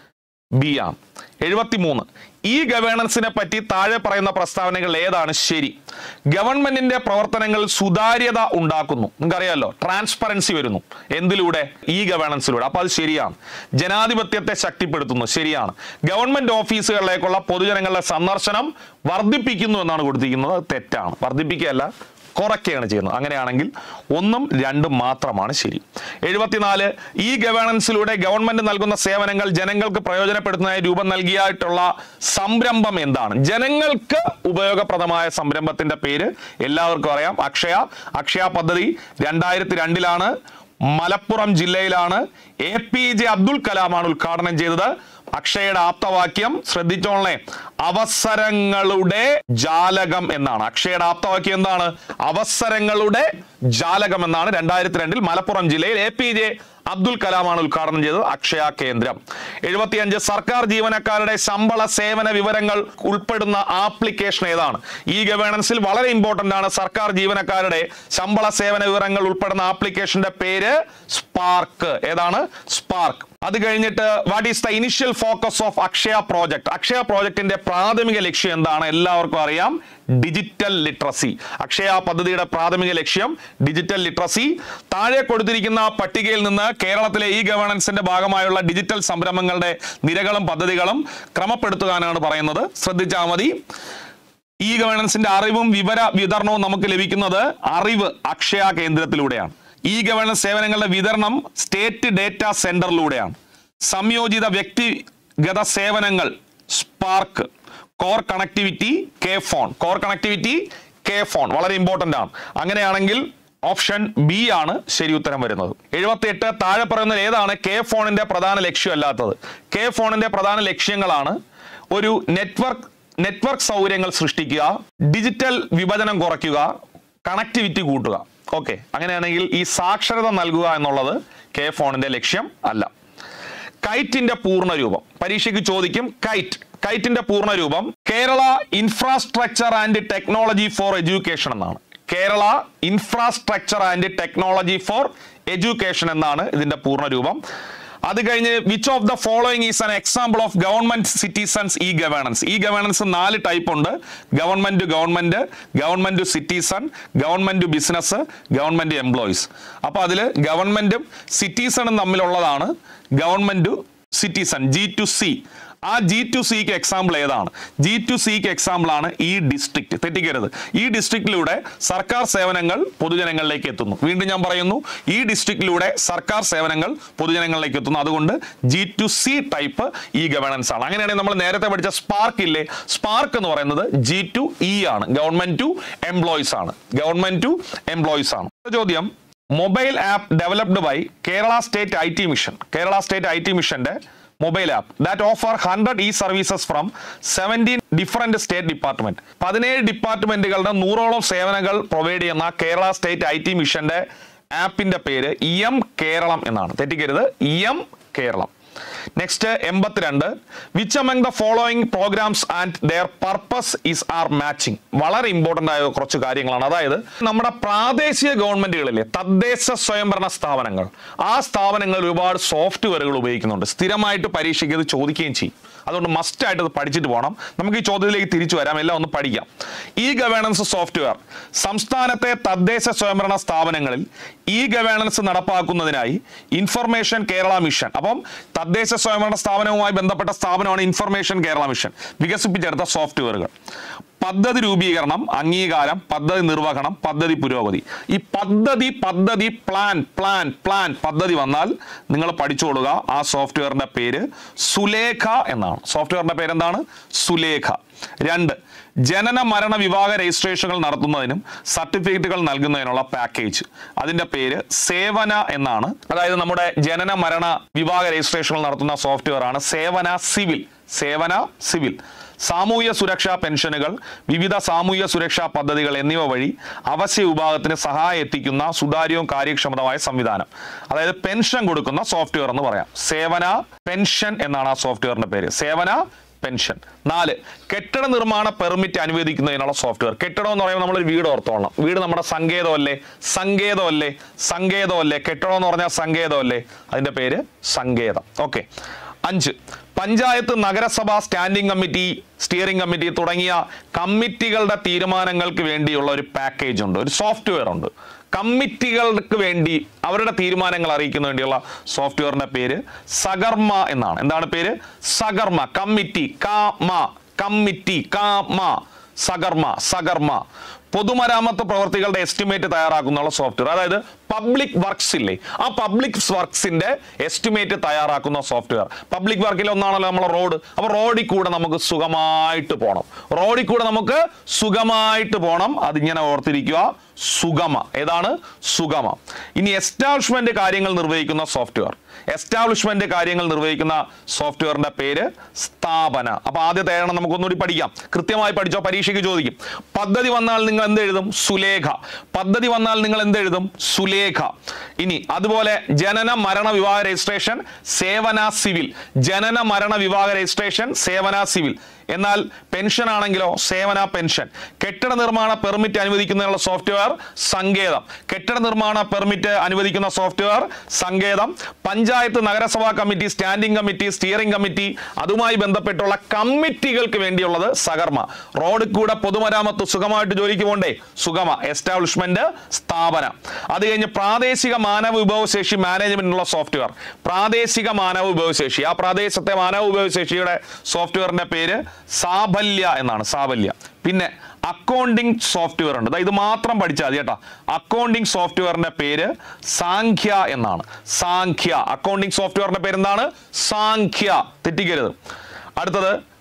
ബി ആണ് എഴുപത്തിമൂന്ന് ഈ ഗവേണൻസിനെ പറ്റി താഴെ പറയുന്ന പ്രസ്താവനകൾ ഏതാണ് ശരി ഗവൺമെന്റിന്റെ പ്രവർത്തനങ്ങൾ സുതാര്യത ഉണ്ടാക്കുന്നു നിങ്ങൾക്കറിയാലോ ട്രാൻസ്പെറൻസി വരുന്നു എന്തിലൂടെ ഈ ഗവേണൻസിലൂടെ അപ്പൊ അത് ശരിയാണ് ജനാധിപത്യത്തെ ശക്തിപ്പെടുത്തുന്നു ശരിയാണ് ഗവൺമെന്റ് ഓഫീസുകളിലേക്കുള്ള പൊതുജനങ്ങളുടെ സന്ദർശനം വർദ്ധിപ്പിക്കുന്നു എന്നാണ് കൊടുത്തിരിക്കുന്നത് അത് തെറ്റാണ് വർദ്ധിപ്പിക്കുകയല്ല കുറയ്ക്കുകയാണ് ചെയ്യുന്നത് അങ്ങനെയാണെങ്കിൽ ഒന്നും രണ്ടും മാത്രമാണ് ശരി എഴുപത്തിനാല് ഈ ഗവേണൻസിലൂടെ ഗവൺമെന്റ് നൽകുന്ന സേവനങ്ങൾ ജനങ്ങൾക്ക് പ്രയോജനപ്പെടുത്തുന്നതിനായി രൂപം നൽകിയിട്ടുള്ള സംരംഭം എന്താണ് ജനങ്ങൾക്ക് ഉപയോഗപ്രദമായ സംരംഭത്തിന്റെ പേര് എല്ലാവർക്കും അറിയാം അക്ഷയ അക്ഷയ പദ്ധതി രണ്ടായിരത്തി രണ്ടിലാണ് മലപ്പുറം ജില്ലയിലാണ് എ പി ജെ അബ്ദുൽ കലാമാണ് ഉദ്ഘാടനം ചെയ്തത് അക്ഷയയുടെ ആപ്തവാക്യം ശ്രദ്ധിച്ചോളേ അവസരങ്ങളുടെ ജാലകം എന്നാണ് അക്ഷയയുടെ ആപ്തവാക്യം എന്താണ് അവസരങ്ങളുടെ ജാലകം എന്നാണ് രണ്ടായിരത്തി രണ്ടിൽ മലപ്പുറം ജില്ലയിൽ എ പി ജെ അബ്ദുൽ കലാമാണ് ഉദ്ഘാടനം ചെയ്തത് അക്ഷയ കേന്ദ്രം എഴുപത്തിയഞ്ച് സർക്കാർ ജീവനക്കാരുടെ ശമ്പള സേവന വിവരങ്ങൾ ഉൾപ്പെടുന്ന ആപ്ലിക്കേഷൻ ഏതാണ് ഈ ഗവേണൻസിൽ വളരെ ഇമ്പോർട്ടന്റ് ആണ് സർക്കാർ ജീവനക്കാരുടെ ശമ്പള സേവന വിവരങ്ങൾ ഉൾപ്പെടുന്ന ആപ്ലിക്കേഷന്റെ പേര് സ്പാർക്ക് ഏതാണ് സ്പാർക്ക് അത് കഴിഞ്ഞിട്ട് what is the initial focus of Akshaya project Akshaya പ്രോജക്ടിന്റെ പ്രാഥമിക ലക്ഷ്യം എന്താണ് എല്ലാവർക്കും അറിയാം ഡിജിറ്റൽ ലിറ്ററസി അക്ഷയ പദ്ധതിയുടെ പ്രാഥമിക ലക്ഷ്യം ഡിജിറ്റൽ ലിറ്ററസി താഴെ കൊടുത്തിരിക്കുന്ന പട്ടികയിൽ നിന്ന് കേരളത്തിലെ ഇ ഗവേണൻസിന്റെ ഭാഗമായുള്ള ഡിജിറ്റൽ സംരംഭങ്ങളുടെ നിരകളും പദ്ധതികളും ക്രമപ്പെടുത്തുവാനാണ് പറയുന്നത് ശ്രദ്ധിച്ചാൽ മതി ഇ ഗവേണൻസിന്റെ അറിവും വിവര വിതരണവും നമുക്ക് ലഭിക്കുന്നത് അറിവ് അക്ഷയ കേന്ദ്രത്തിലൂടെയാണ് ഇ ഗവേണൻസ് സേവനങ്ങളുടെ വിതരണം സ്റ്റേറ്റ് ഡേറ്റ സെന്ററിലൂടെയാണ് സംയോജിത വ്യക്തിഗത സേവനങ്ങൾ SPARK core connectivity K FON core connectivity K FON വളരെ ഇമ്പോർട്ടൻ്റ് ആണ് അങ്ങനെയാണെങ്കിൽ ഓപ്ഷൻ ബി ആണ് ശരി ഉത്തരം വരുന്നത് എഴുപത്തി എട്ട് താഴെ പറയുന്നതിൽ ഏതാണ് കെ ഫോണിന്റെ പ്രധാന ലക്ഷ്യമല്ലാത്തത് കെ ഫോണിന്റെ പ്രധാന ലക്ഷ്യങ്ങളാണ് ഒരു നെറ്റ്വർക്ക് നെറ്റ്വർക്ക് സൗകര്യങ്ങൾ സൃഷ്ടിക്കുക ഡിജിറ്റൽ വിഭജനം കുറയ്ക്കുക കണക്ടിവിറ്റി കൂട്ടുക ഓക്കെ അങ്ങനെയാണെങ്കിൽ ഈ സാക്ഷരത നൽകുക എന്നുള്ളത് കെ ഫോണിന്റെ ലക്ഷ്യം അല്ല കൈറ്റിന്റെ പൂർണ്ണരൂപം പരീക്ഷയ്ക്ക് ചോദിക്കും കൈറ്റ് കൈറ്റിന്റെ പൂർണ്ണരൂപം Kerala infrastructure and technology for education എന്നാണ് Kerala infrastructure and technology for education എന്നാണ് ഇതിന്റെ പൂർണ്ണരൂപം അത് കഴിഞ്ഞ് which of the following is an example of government citizens E governance E governance നാല് ടൈപ്പ് ഉണ്ട് government government government citizen government business government employees അപ്പൊ അതിൽ ഗവൺമെന്റും സിറ്റിസണും തമ്മിലുള്ളതാണ് government citizen G to C ആ ജി ടു സിക്ക് എക്സാമ്പിൾ ഏതാണ് ജി ടു സിക്ക് എക്സാമ്പിൾ ആണ് ഈ ഡിസ്ട്രിക്ട് തെറ്റിക്കരുത് ഈ ഡിസ്ട്രിക്റ്റിലൂടെ സർക്കാർ സേവനങ്ങൾ പൊതുജനങ്ങളിലേക്ക് എത്തുന്നു വീണ്ടും ഞാൻ പറയുന്നു ഈ ഡിസ്ട്രിക്റ്റിലൂടെ സർക്കാർ സേവനങ്ങൾ പൊതുജനങ്ങളിലേക്ക് എത്തുന്നു അതുകൊണ്ട് G to C type E governance ആണ് അങ്ങനെയാണെങ്കിൽ നമ്മൾ നേരത്തെ പഠിച്ച സ്പാർക്ക് ഇല്ലേ സ്പാർക്ക് എന്ന് പറയുന്നത് ജി ടു ഇ ആണ് ഗവൺമെന്റ് ടു എംപ്ലോയീസ് ആണ് ഗവൺമെന്റ് ടു എംപ്ലോയീസ് ആണ് അടുത്ത ചോദ്യം mobile app developed by Kerala state I T mission Kerala state I T മിഷന്റെ mobile app that offer hundred E services from seventeen different state department പതിനേഴ് ഡിപ്പാർട്ട്മെന്റുകളുടെ നൂറോളം സേവനങ്ങൾ പ്രൊവൈഡ് ചെയ്യുന്ന കേരള സ്റ്റേറ്റ് ഐ ടി മിഷന്റെ ആപ്പിന്റെ പേര് ഇ എം കേരളം എന്നാണ് തെറ്റിക്കരുത് ഇ എം കേരളം നെക്സ്റ്റ് എൺപത്തിരണ്ട് which among the following programmes and their purpose is are matching വളരെ ഇമ്പോർട്ടൻ്റ് ആയ കുറച്ച് കാര്യങ്ങളാണ് അതായത് നമ്മുടെ പ്രാദേശിക ഗവൺമെന്റുകളിലെ തദ്ദേശ സ്വയംഭരണ സ്ഥാപനങ്ങൾ ആ സ്ഥാപനങ്ങളിൽ ഒരുപാട് സോഫ്റ്റ്വെയറുകൾ ഉപയോഗിക്കുന്നുണ്ട് സ്ഥിരമായിട്ട് പരീക്ഷയ്ക്ക് ഇത് ചോദിക്കുകയും ചെയ്യും അതുകൊണ്ട് മസ്റ്റ് ആയിട്ട് ഇത് പഠിച്ചിട്ട് പോകണം നമുക്ക് ഈ ചോദ്യത്തിലേക്ക് തിരിച്ചു വരാം എല്ലാം ഒന്ന് പഠിക്കാം ഈ ഗവേണൻസ് സോഫ്റ്റ്വെയർ സംസ്ഥാനത്തെ തദ്ദേശ സ്വയംഭരണ സ്ഥാപനങ്ങളിൽ ഈ ഗവേണൻസ് നടപ്പാക്കുന്നതിനായി ഇൻഫർമേഷൻ കേരള മിഷൻ അപ്പം തദ്ദേശ സ്വയംഭരണ സ്ഥാപനവുമായി ബന്ധപ്പെട്ട സ്ഥാപനമാണ് ഇൻഫർമേഷൻ കേരള മിഷൻ വികസിപ്പിച്ചെടുത്ത സോഫ്റ്റ്വെയറുകൾ പദ്ധതി രൂപീകരണം അംഗീകാരം പദ്ധതി നിർവഹണം പദ്ധതി പുരോഗതി ഈ പദ്ധതി പദ്ധതി പ്ലാൻ പ്ലാൻ പ്ലാൻ പദ്ധതി വന്നാൽ നിങ്ങൾ പഠിച്ചോളുക ആ സോഫ്റ്റ്വെയറിന്റെ പേര് സുലേഖ എന്നാണ് സോഫ്റ്റ്വെയറിന്റെ പേരെന്താണ് സുലേഖ രണ്ട് ജനന മരണ വിവാഹ രജിസ്ട്രേഷനുകൾ നടത്തുന്നതിനും സർട്ടിഫിക്കറ്റുകൾ നൽകുന്നതിനുള്ള പാക്കേജ് അതിന്റെ പേര് സേവന എന്നാണ് അതായത് നമ്മുടെ ജനന മരണ വിവാഹ രജിസ്ട്രേഷനുകൾ നടത്തുന്ന സോഫ്റ്റ്വെയർ ആണ് സേവന സിവിൽ സേവന സിവിൽ സാമൂഹ്യ സുരക്ഷാ പെൻഷനുകൾ വിവിധ സാമൂഹ്യ സുരക്ഷാ പദ്ധതികൾ എന്നിവ വഴി അവശ്യ വിഭാഗത്തിന് സഹായം എത്തിക്കുന്ന സുതാര്യവും കാര്യക്ഷമതമായ സംവിധാനം അതായത് പെൻഷൻ കൊടുക്കുന്ന സോഫ്റ്റ്വെയർ എന്ന് പറയാം സേവന പെൻഷൻ എന്നാണ് ആ സോഫ്റ്റ്വെയറിന്റെ പേര് സേവന പെൻഷൻ നാല് കെട്ടിട നിർമ്മാണ പെർമിറ്റ് അനുവദിക്കുന്നതിനുള്ള സോഫ്റ്റ്വെയർ കെട്ടിടം എന്ന് പറയുമ്പോൾ നമ്മളൊരു വീട് ഓർത്തോളണം വീട് നമ്മുടെ സങ്കേതമല്ലേ സങ്കേതമല്ലേ സങ്കേതമല്ലേ കെട്ടിടം എന്ന് പറഞ്ഞാൽ സങ്കേതമല്ലേ അതിന്റെ പേര് സങ്കേതം ഓക്കെ അഞ്ച് പഞ്ചായത്ത് നഗരസഭ സ്റ്റാൻഡിംഗ് കമ്മിറ്റി സ്റ്റിയറിംഗ് കമ്മിറ്റി തുടങ്ങിയ കമ്മിറ്റികളുടെ തീരുമാനങ്ങൾക്ക് വേണ്ടിയുള്ള ഒരു പാക്കേജ് ഉണ്ട് ഒരു സോഫ്റ്റ്വെയർ ഉണ്ട് കമ്മിറ്റികൾക്ക് വേണ്ടി അവരുടെ തീരുമാനങ്ങൾ അറിയിക്കുന്ന വേണ്ടിയുള്ള സോഫ്റ്റ്വെയറിന്റെ പേര് സഗർമ എന്നാണ് എന്താണ് പേര് സഗർമ കമ്മിറ്റി കാമ കമ്മിറ്റി കാമ സഗർമ സഗർമ പൊതുമരാമത്ത് പ്രവർത്തികളുടെ എസ്റ്റിമേറ്റ് തയ്യാറാക്കുന്ന സോഫ്റ്റ്വെയർ അതായത് പബ്ലിക് വർക്ക്സ് ഇല്ലേ ആ പബ്ലിക് വർക്ക്സിന്റെ എസ്റ്റിമേറ്റ് തയ്യാറാക്കുന്ന സോഫ്റ്റ്വെയർ പബ്ലിക് വർക്കിൽ ഒന്നാണല്ലോ നമ്മളെ റോഡ് അപ്പൊ റോഡിൽ കൂടെ നമുക്ക് സുഖമായിട്ട് പോകണം റോഡിൽ കൂടെ നമുക്ക് സുഖമായിട്ട് പോകണം അതിങ്ങനെ ഓർത്തിരിക്കുക സുഗമ ഏതാണ് സുഗമ ഇനി എസ്റ്റാബ്ലിഷ്മെന്റ് കാര്യങ്ങൾ നിർവഹിക്കുന്ന സോഫ്റ്റ്വെയർ എസ്റ്റാബ്ലിഷ്മെന്റ് കാര്യങ്ങൾ നിർവഹിക്കുന്ന സോഫ്റ്റ്വെയറിന്റെ പേര് സ്ഥാപന അപ്പൊ ആദ്യത്തെ ഏഴെണ്ണം നമുക്ക് ഒന്നുകൂടി പഠിക്കാം കൃത്യമായി പഠിച്ചോ പരീക്ഷയ്ക്ക് ചോദിക്കും പദ്ധതി വന്നാൽ നിങ്ങൾ എന്ത് എഴുതും സുലേഖ പദ്ധതി വന്നാൽ നിങ്ങൾ എന്ത് എഴുതും സുലേഖ ഇനി അതുപോലെ ജനന മരണ വിവാഹ രജിസ്ട്രേഷൻ സേവന സിവിൽ ജനന മരണ വിവാഹ രജിസ്ട്രേഷൻ സേവന സിവിൽ എന്നാൽ പെൻഷൻ ആണെങ്കിലോ സേവന പെൻഷൻ കെട്ടിട നിർമ്മാണ പെർമിറ്റ് അനുവദിക്കുന്നതിനുള്ള സോഫ്റ്റ്വെയർ സങ്കേതം കെട്ടിട നിർമ്മാണ പെർമിറ്റ് അനുവദിക്കുന്ന സോഫ്റ്റ്വെയർ സങ്കേതം പഞ്ചായത്ത് നഗരസഭാ committee standing committee steering committee അതുമായി ബന്ധപ്പെട്ടുള്ള കമ്മിറ്റികൾക്ക് വേണ്ടിയുള്ളത് സകർമ്മ റോഡിൽ കൂടെ പൊതുമരാമത്ത് സുഖമായിട്ട് ജോലിക്ക് പോണ്ടേ സുഗമ എസ്റ്റാബ്ലിഷ്മെന്റ് സ്ഥാപനം അത് കഴിഞ്ഞ് പ്രാദേശിക മാനവ വിഭവശേഷി മാനേജ്മെന്റിനുള്ള സോഫ്റ്റ്വെയർ പ്രാദേശിക മാനവ വിഭവശേഷി ആ പ്രാദേശത്തെ മാനവ വിഭവശേഷിയുടെ സോഫ്റ്റ്വെയറിന്റെ പേര് സാഫല്യ എന്നാണ് സാഫല്യ പിന്നെ അക്കൗണ്ടിംഗ് സോഫ്റ്റ്വെയർ ഉണ്ട് ദാ ഇത് മാത്രം പഠിച്ചാൽ മതി കേട്ടോ അക്കൗണ്ടിംഗ് സോഫ്റ്റ്വെയറിന്റെ പേര് സാഖ്യ എന്നാണ് സാഖ്യ അക്കൗണ്ടിംഗ് സോഫ്റ്റ്വെയറിന്റെ പേര് എന്താണ് സാഖ്യ തെറ്റിക്കരുത് അടുത്തത്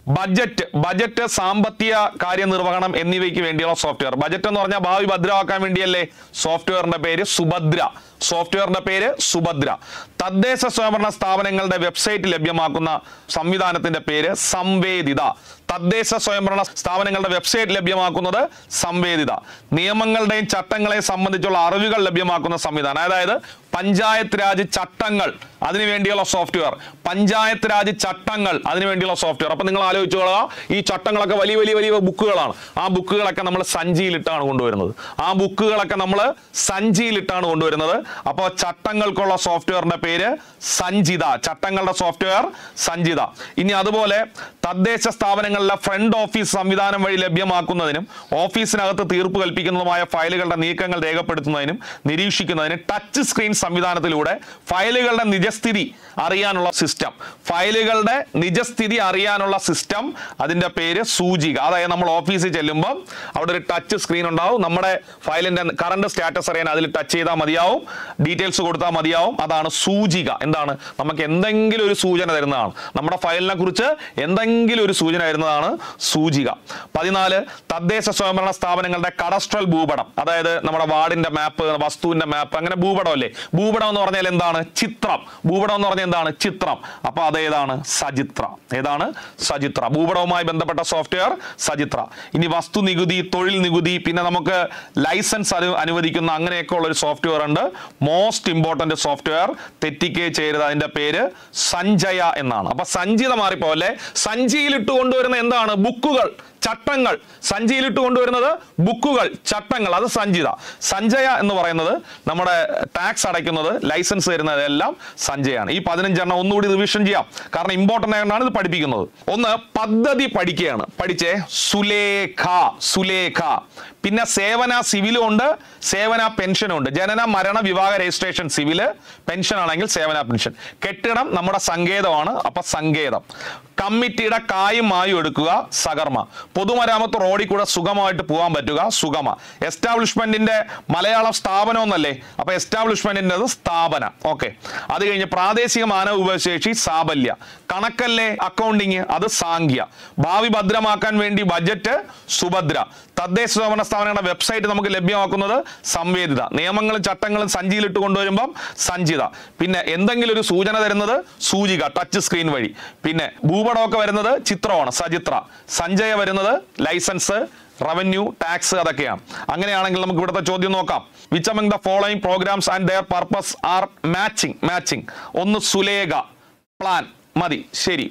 ബജറ്റ് ബജറ്റ് സാമ്പത്തിക കാര്യനിർവഹണം എന്നിവയ്ക്ക് വേണ്ടിയുള്ള സോഫ്റ്റ്വെയർ ബജറ്റ് എന്ന് പറഞ്ഞാൽ ഭാവി ഭദ്രമാക്കാൻ വേണ്ടിയല്ലേ സോഫ്റ്റ്വെയറിന്റെ പേര് സുഭദ്ര സോഫ്റ്റ്വെയറിന്റെ പേര് സുഭദ്ര തദ്ദേശ സ്വയംഭരണ സ്ഥാപനങ്ങളുടെ വെബ്സൈറ്റ് ലഭ്യമാക്കുന്ന സംവിധാനത്തിന്റെ പേര് സംവേദിത തദ്ദേശ സ്വയംഭരണ സ്ഥാപനങ്ങളുടെ വെബ്സൈറ്റ് ലഭ്യമാക്കുന്നത് സംവേദിത നിയമങ്ങളുടെയും ചട്ടങ്ങളെയും സംബന്ധിച്ചുള്ള അറിവുകൾ ലഭ്യമാക്കുന്ന സംവിധാനം അതായത് പഞ്ചായത്ത് രാജ് ചട്ടങ്ങൾ അതിനു വേണ്ടിയുള്ള സോഫ്റ്റ്വെയർ പഞ്ചായത്ത് രാജ് ചട്ടങ്ങൾ അതിനു വേണ്ടിയുള്ള സോഫ്റ്റ്വെയർ അപ്പൊ നിങ്ങൾ ആലോചിച്ചു കൊള്ളുക ഈ ചട്ടങ്ങളൊക്കെ വലിയ വലിയ വലിയ ബുക്കുകളാണ് ആ ബുക്കുകളൊക്കെ നമ്മൾ സഞ്ചിയിലിട്ടാണ് കൊണ്ടുവരുന്നത് ആ ബുക്കുകളൊക്കെ നമ്മൾ സഞ്ചിയിലിട്ടാണ് കൊണ്ടുവരുന്നത് അപ്പോൾ ചട്ടങ്ങൾക്കുള്ള സോഫ്റ്റ്വെയറിന്റെ പേര് സഞ്ചിത ചട്ടങ്ങളുടെ സോഫ്റ്റ്വെയർ സഞ്ചിത ഇനി അതുപോലെ തദ്ദേശ സ്ഥാപനങ്ങളിലെ ഫ്രണ്ട് ഓഫീസ് സംവിധാനം വഴി ലഭ്യമാക്കുന്നതിനും ഓഫീസിനകത്ത് തീർപ്പ് കൽപ്പിക്കുന്നതുമായ ഫയലുകളുടെ നീക്കങ്ങൾ രേഖപ്പെടുത്തുന്നതിനും നിരീക്ഷിക്കുന്നതിനും ടച്ച് സ്ക്രീൻ സംവിധാനത്തിലൂടെ ഫയലുകളുടെ നിജസ്ഥിതി അറിയാനുള്ള സിസ്റ്റം ഫയലുകളുടെ നിജസ്ഥിതി അറിയാനുള്ള സിസ്റ്റം അതിന്റെ പേര് സൂചിക അതായത് നമ്മൾ ഓഫീസിൽ ചെല്ലുമ്പോൾ അവിടെ ഒരു ടച്ച് സ്ക്രീൻ ഉണ്ടാവും നമ്മുടെ ഫയലിന്റെ കറണ്ട് സ്റ്റാറ്റസ് അറിയാൻ അതിൽ ടച്ച് ചെയ്താൽ മതിയാവും ഡീറ്റെയിൽസ് കൊടുത്താൽ മതിയാവും അതാണ് സൂചിക എന്താണ് നമുക്ക് എന്തെങ്കിലും ഒരു സൂചന തരുന്നതാണ് നമ്മുടെ ഫയലിനെ കുറിച്ച് എന്തെങ്കിലും ഒരു സൂചന തരുന്നതാണ് സൂചിക പതിനാല് തദ്ദേശ സ്വയംഭരണ സ്ഥാപനങ്ങളുടെ കഡസ്ട്രൽ ഭൂപടം അതായത് നമ്മുടെ വാർഡിന്റെ മാപ്പ് വസ്തുവിന്റെ മാപ്പ് അങ്ങനെ ഭൂപടം അല്ലേ ഭൂപടം എന്ന് പറഞ്ഞാൽ എന്താണ് ചിത്രം ഭൂപടം എന്ന് പറഞ്ഞാൽ എന്താണ് ചിത്രം അപ്പൊ അതേതാണ് സചിത്ര ഏതാണ് സചിത്ര ഭൂപടവുമായി ബന്ധപ്പെട്ട സോഫ്റ്റ്വെയർ സചിത്ര ഇനി വസ്തു നികുതി തൊഴിൽ നികുതി പിന്നെ നമുക്ക് ലൈസൻസ് അനു അനുവദിക്കുന്ന അങ്ങനെയൊക്കെ ഉള്ള ഒരു സോഫ്റ്റ്വെയർ ഉണ്ട് മോസ്റ്റ് ഇമ്പോർട്ടന്റ് സോഫ്റ്റ്വെയർ തെറ്റിക്കേ ചെയ്യരുത് അതിന്റെ പേര് സഞ്ജയ എന്നാണ് അപ്പൊ സഞ്ചിത മാറിപ്പോലെ സഞ്ചിയിലിട്ട് കൊണ്ടുവരുന്ന എന്താണ് ബുക്കുകൾ ചട്ടങ്ങൾ സഞ്ചിയിലിട്ട് കൊണ്ടുവരുന്നത് ബുക്കുകൾ ചട്ടങ്ങൾ അത് സഞ്ചിത സഞ്ജയ എന്ന് പറയുന്നത് നമ്മുടെ ടാക്സ് അടയ്ക്കുന്നത് ലൈസൻസ് തരുന്നത് എല്ലാം സഞ്ജയാണ് ഈ പതിനഞ്ചെണ്ണം ഒന്നുകൂടി റിവിഷൻ ചെയ്യാം കാരണം ഇമ്പോർട്ടൻ്റ് ആയതുകൊണ്ടാണ് ഇത് പഠിപ്പിക്കുന്നത് ഒന്ന് പദ്ധതി പഠിക്കുകയാണ് പഠിച്ചേ സുലേഖ സുലേഖ പിന്നെ സേവന സിവിലും ഉണ്ട് സേവന പെൻഷനും ഉണ്ട് ജനന മരണ വിവാഹ രജിസ്ട്രേഷൻ സിവില് പെൻഷൻ ആണെങ്കിൽ സേവന പെൻഷൻ കെട്ടിടം നമ്മുടെ സങ്കേതമാണ് അപ്പൊ സങ്കേതം കമ്മിറ്റിയുടെ കായും മായും എടുക്കുക സകർമ്മ പൊതുമരാമത്ത് റോഡിൽ കൂടെ സുഗമമായിട്ട് പോകാൻ പറ്റുക സുഗമ എസ്റ്റാബ്ലിഷ്മെന്റിന്റെ മലയാളം സ്ഥാപനം എന്നല്ലേ അപ്പൊ എസ്റ്റാബ്ലിഷ്മെന്റിന്റെ സ്ഥാപന ഓക്കെ അത് കഴിഞ്ഞ് പ്രാദേശിക മാനവ വിഭവശേഷി സാബല്യ കണക്കല്ലേ അക്കൗണ്ടിങ് അത് സാങ്ക്യ ഭാവി ഭദ്രമാക്കാൻ വേണ്ടി ബജറ്റ് സുഭദ്ര തദ്ദേശ സ്വയംഭരണ സ്ഥാപനങ്ങളുടെ വെബ്സൈറ്റ് നമുക്ക് ലഭ്യമാക്കുന്നത് സംവേദിത നിയമങ്ങളും ചട്ടങ്ങളും സഞ്ചിയിലിട്ട് കൊണ്ടുവരുമ്പം സഞ്ചിത പിന്നെ എന്തെങ്കിലും ഒരു സൂചന തരുന്നത് സൂചിക ടച്ച് സ്ക്രീൻ വഴി പിന്നെ ഭൂപടമൊക്കെ വരുന്നത് ചിത്രമാണ് സചിത്ര സഞ്ജയ വരുന്നത് ലൈസൻസ് റവന്യൂ ടാക്സ് അതൊക്കെയാണ് അങ്ങനെയാണെങ്കിൽ നമുക്ക് ഇവിടുത്തെ ചോദ്യം നോക്കാം which among the following programmes and their purpose are matching matching ഒന്ന് സുലേഖ പ്ലാൻ മതി ശരി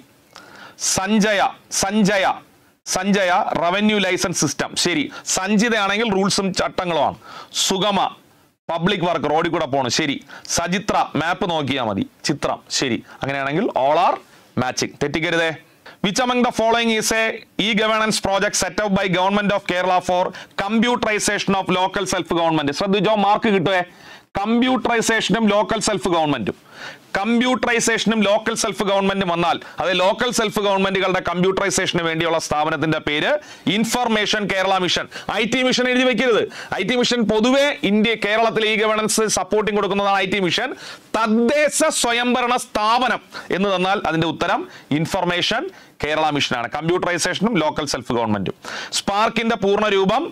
Sanchaya Sanchaya Sanchaya revenue licence system ശരി സഞ്ചിതയാണെങ്കിൽ റൂൾസും ചട്ടങ്ങളുമാണ് സുഗമ പബ്ലിക് വർക്ക് റോഡിൽ കൂടെ പോകണം ശരി സചിത്ര മാപ്പ് നോക്കിയാൽ മതി ചിത്രം ശരി അങ്ങനെയാണെങ്കിൽ ഓൾ ആർ മാച്ചിങ് തെറ്റിക്കരുതേ which among the following is a E governance project set up by government of Kerala for computerisation of local self government ശ്രദ്ധിച്ചോ മാർക്ക് കിട്ടുവേ കമ്പ്യൂട്ടറൈസേഷനും ലോക്കൽ സെൽഫ് ഗവൺമെന്റും കമ്പ്യൂട്ടറൈസേഷനും ലോക്കൽ സെൽഫ് ഗവൺമെന്റും വന്നാൽ അത് ലോക്കൽ സെൽഫ് ഗവൺമെന്റുകളുടെ കമ്പ്യൂട്ടറൈസേഷന് വേണ്ടിയുള്ള സ്ഥാപനത്തിന്റെ പേര് information Kerala mission I T mission എഴുതി വെക്കരുത് ഐ ടി മിഷൻ പൊതുവെ ഇന്ത്യ കേരളത്തിലെ ഈ ഗവേണൻസ് സപ്പോർട്ടിംഗ് കൊടുക്കുന്നതാണ് ഐ ടി മിഷൻ തദ്ദേശ സ്വയംഭരണ സ്ഥാപനം എന്ന് തന്നാൽ അതിന്റെ ഉത്തരം ഇൻഫർമേഷൻ കേരള മിഷനാണ് കമ്പ്യൂട്ടറൈസേഷനും ലോക്കൽ സെൽഫ് ഗവൺമെന്റും സ്പാർക്കിന്റെ പൂർണ്ണ രൂപം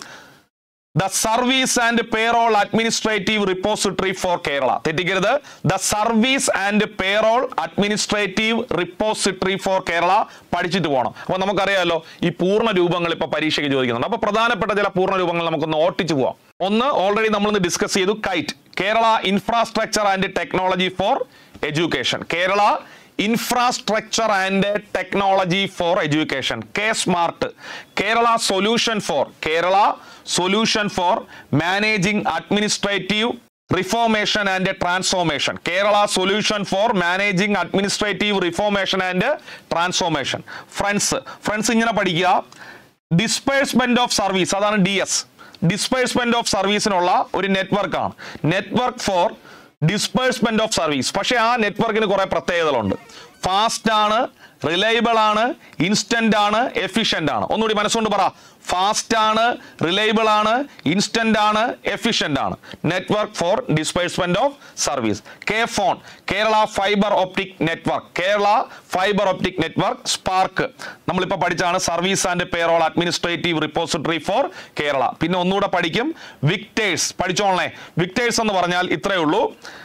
the service and payroll administrative repository for Kerala തെറ്റിക്കരുത് the service and payroll administrative repository for Kerala പഠിച്ചിട്ട് പോകണം അപ്പൊ നമുക്കറിയാമല്ലോ ഈ പൂർണ്ണ രൂപങ്ങൾ ഇപ്പൊ പരീക്ഷയ്ക്ക് ചോദിക്കുന്നുണ്ട് അപ്പൊ പ്രധാനപ്പെട്ട ചില പൂർണ്ണ രൂപങ്ങൾ നമുക്കൊന്ന് ഓട്ടിച്ചു പോവാം ഒന്ന് ഓൾറെഡി നമ്മളിന്ന് ഡിസ്കസ് ചെയ്തു KITE Kerala infrastructure and technology for education Kerala infrastructure and technology for education K smart Kerala solution for Kerala solution for managing administrative reformation and transformation Kerala solution for managing administrative reformation and transformation friends friends ഇങ്ങനെ പഠിക്കുക ഡിസ്പേഴ്സ്മെന്റ് ഓഫ് സർവീസ് അതാണ് ഡി എസ് ഡിസ്പേഴ്സ്മെന്റ് ഓഫ് സർവീസിനുള്ള ഒരു നെറ്റ്വർക്കാണ് network for disbursement of service പക്ഷേ ആ നെറ്റ്വർക്കിന് കുറെ പ്രത്യേകതകളുണ്ട് ഫാസ്റ്റ് ആണ് റിലയബിൾ ആണ് ഇൻസ്റ്റന്റ് ആണ് എഫിഷ്യന്റ് ആണ് ഒന്നുകൂടി മനസ്സുകൊണ്ട് പറ ഫാസ്റ്റ് ആണ് റിലയബിൾ ആണ് ഇൻസ്റ്റന്റ് ആണ് എഫിഷ്യന്റ് ആണ് network for disbursement of service K FON Kerala fibre optic network Kerala fibre optic network SPARK നമ്മളിപ്പോൾ പഠിച്ചാണ് service and payroll administrative repository for Kerala പിന്നെ ഒന്നുകൂടെ പഠിക്കും വിക്ടേഴ്സ് പഠിച്ചോളേ വിക്ടേഴ്സ് എന്ന് പറഞ്ഞാൽ ഇത്രയേ ഉള്ളൂ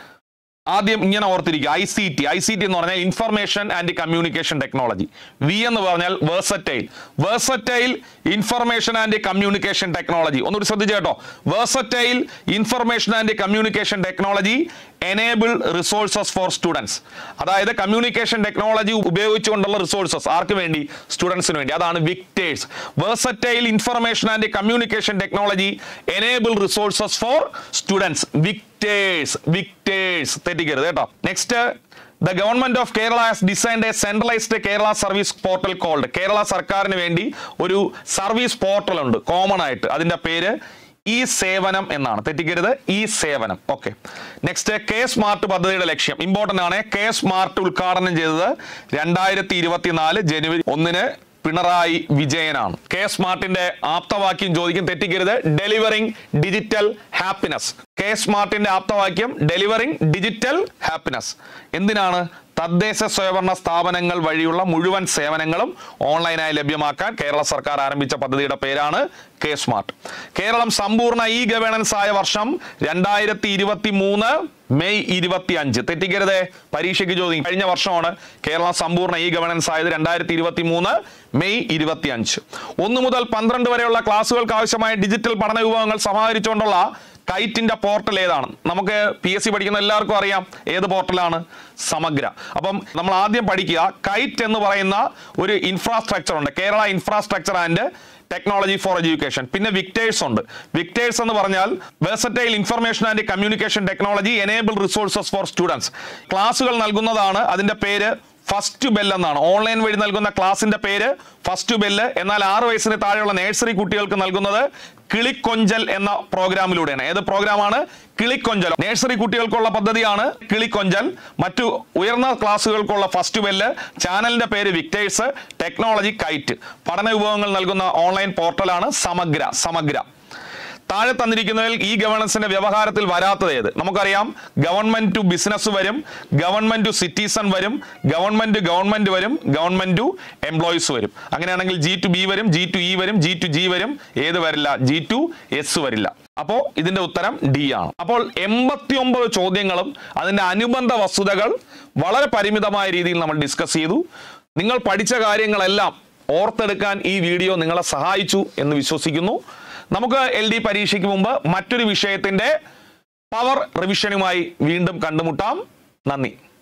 ആദ്യം ഇങ്ങനെ ഓർത്തിരിക്കുക I C T I C T എന്ന് പറഞ്ഞാൽ information and communication technology V എന്ന് പറഞ്ഞാൽ versatile versatile information and communication technology ഒന്നുകൂടി ശ്രദ്ധിച്ചു കേട്ടോ versatile information and communication technology enable resources for students അതായത് കമ്മ്യൂണിക്കേഷൻ ടെക്നോളജി ഉപയോഗിച്ചുകൊണ്ടുള്ള റിസോഴ്സസ് ആർക്ക് വേണ്ടി സ്റ്റുഡൻസിന് വേണ്ടി അതാണ് VICTERS versatile information and communication technology enable resources for students VICTERS VICTERS തെറ്റിക്കരുത് കേട്ടോ next the government of Kerala has designed a centralised Kerala service portal called Kerala സർക്കാരിന് വേണ്ടി ഒരു സർവീസ് പോർട്ടൽ ഉണ്ട് കോമൺ ആയിട്ട് അതിന്റെ പേര് ഈ സേവനം എന്നാണ് തെറ്റിക്കരുത് ഈ സേവനം ഓക്കെ നെക്സ്റ്റ് കെ സ്മാർട്ട് പദ്ധതിയുടെ ലക്ഷ്യം ഇമ്പോർട്ടന്റ് ആണ് കെ സ്മാർട്ട് ഉദ്ഘാടനം ചെയ്തത് രണ്ടായിരത്തി ഇരുപത്തിനാല് ജനുവരി ഒന്നിന് പിണറായി വിജയനാണ് കെ സ്മാർട്ടിന്റെ ആപ്തവാക്യം ചോദിക്കും തെറ്റിക്കരുത് ഡെലിവറിംഗ് ഡിജിറ്റൽ ഹാപ്പിനെസ് കെ സ്മാർട്ടിന്റെ ആപ്തവാക്യം ഡെലിവറിംഗ് ഡിജിറ്റൽ ഹാപ്പിനെസ് എന്തിനാണ് തദ്ദേശ സ്വയംഭരണ സ്ഥാപനങ്ങൾ വഴിയുള്ള മുഴുവൻ സേവനങ്ങളും ഓൺലൈനായി ലഭ്യമാക്കാൻ കേരള സർക്കാർ ആരംഭിച്ച പദ്ധതിയുടെ പേരാണ് കെ സ്മാർട്ട് കേരളം സമ്പൂർണ്ണ ഇ ഗവേണൻസ് ആയ വർഷം രണ്ടായിരത്തി ഇരുപത്തി മൂന്ന് മെയ് ഇരുപത്തി അഞ്ച് തെറ്റിക്കരുതേ പരീക്ഷയ്ക്ക് ചോദിക്കും കഴിഞ്ഞ വർഷമാണ് കേരളം സമ്പൂർണ്ണ ഇ ഗവേണൻസ് ആയത് രണ്ടായിരത്തി ഇരുപത്തി മൂന്ന് മെയ് ഇരുപത്തി അഞ്ച് ഒന്ന് മുതൽ പന്ത്രണ്ട് വരെയുള്ള ക്ലാസ്സുകൾക്ക് ആവശ്യമായ ഡിജിറ്റൽ പഠന വിഭവങ്ങൾ സമാഹരിച്ചുകൊണ്ടുള്ള കൈറ്റിന്റെ പോർട്ടൽ ഏതാണ് നമുക്ക് പി എസ് സി പഠിക്കുന്ന എല്ലാവർക്കും അറിയാം ഏത് പോർട്ടലാണ് സമഗ്ര അപ്പം നമ്മൾ ആദ്യം പഠിക്കുക കൈറ്റ് എന്ന് പറയുന്ന ഒരു ഇൻഫ്രാസ്ട്രക്ചർ ഉണ്ട് Kerala infrastructure and technology for education പിന്നെ വിക്ടേഴ്സ് ഉണ്ട് വിക്ടേഴ്സ് എന്ന് പറഞ്ഞാൽ versatile information and communication technology enable resources for students ക്ലാസുകൾ നൽകുന്നതാണ് അതിന്റെ പേര് ഫസ്റ്റ് ബെൽ എന്നാണ് ഓൺലൈൻ വഴി നൽകുന്ന ക്ലാസിന്റെ പേര് ഫസ്റ്റ് ബെല്ല് എന്നാൽ ആറ് വയസ്സിന് താഴെയുള്ള നേഴ്സറി കുട്ടികൾക്ക് നൽകുന്നത് കിളിക്കൊഞ്ചൽ എന്ന പ്രോഗ്രാമിലൂടെയാണ് ഏത് പ്രോഗ്രാമാണ് കിളിക്കൊഞ്ചൽ നേഴ്സറി കുട്ടികൾക്കുള്ള പദ്ധതിയാണ് കിളിക്കൊഞ്ചൽ മറ്റു ഉയർന്ന ക്ലാസ്സുകൾക്കുള്ള ഫസ്റ്റ് ബെല്ല് ചാനലിന്റെ പേര് വിക്ടേഴ്സ് ടെക്നോളജി കൈറ്റ് പഠന വിഭവങ്ങൾ നൽകുന്ന ഓൺലൈൻ പോർട്ടലാണ് സമഗ്ര സമഗ്ര താഴെ തന്നിരിക്കുന്നതിൽ ഈ ഗവേണൻസിന്റെ വ്യവഹാരത്തിൽ വരാത്തത് ഏത് നമുക്കറിയാം ഗവൺമെന്റ് ടു ബിസിനസ് വരും ഗവൺമെന്റ് ടു സിറ്റിസൺ വരും ഗവൺമെന്റ് ഗവൺമെന്റ് വരും ഗവൺമെന്റ് ടു എംപ്ലോയീസ് വരും അങ്ങനെയാണെങ്കിൽ ജി ടു ബി വരും ജി ടു ഇ വരും ജി ടു ജി വരും ഏത് വരില്ല ജി ടു എസ് വരില്ല അപ്പോൾ ഇതിന്റെ ഉത്തരം ഡി ആണ് അപ്പോൾ എൺപത്തി ഒമ്പത് ചോദ്യങ്ങളും അതിന്റെ അനുബന്ധ വസ്തുതകൾ വളരെ പരിമിതമായ രീതിയിൽ നമ്മൾ ഡിസ്കസ് ചെയ്തു നിങ്ങൾ പഠിച്ച കാര്യങ്ങളെല്ലാം ഓർത്തെടുക്കാൻ ഈ വീഡിയോ നിങ്ങളെ സഹായിച്ചു എന്ന് വിശ്വസിക്കുന്നു നമുക്ക് എൽ ഡി പരീക്ഷയ്ക്ക് മുമ്പ് മറ്റൊരു വിഷയത്തിന്റെ പവർ റിവിഷനുമായി വീണ്ടും കണ്ടുമുട്ടാം നന്ദി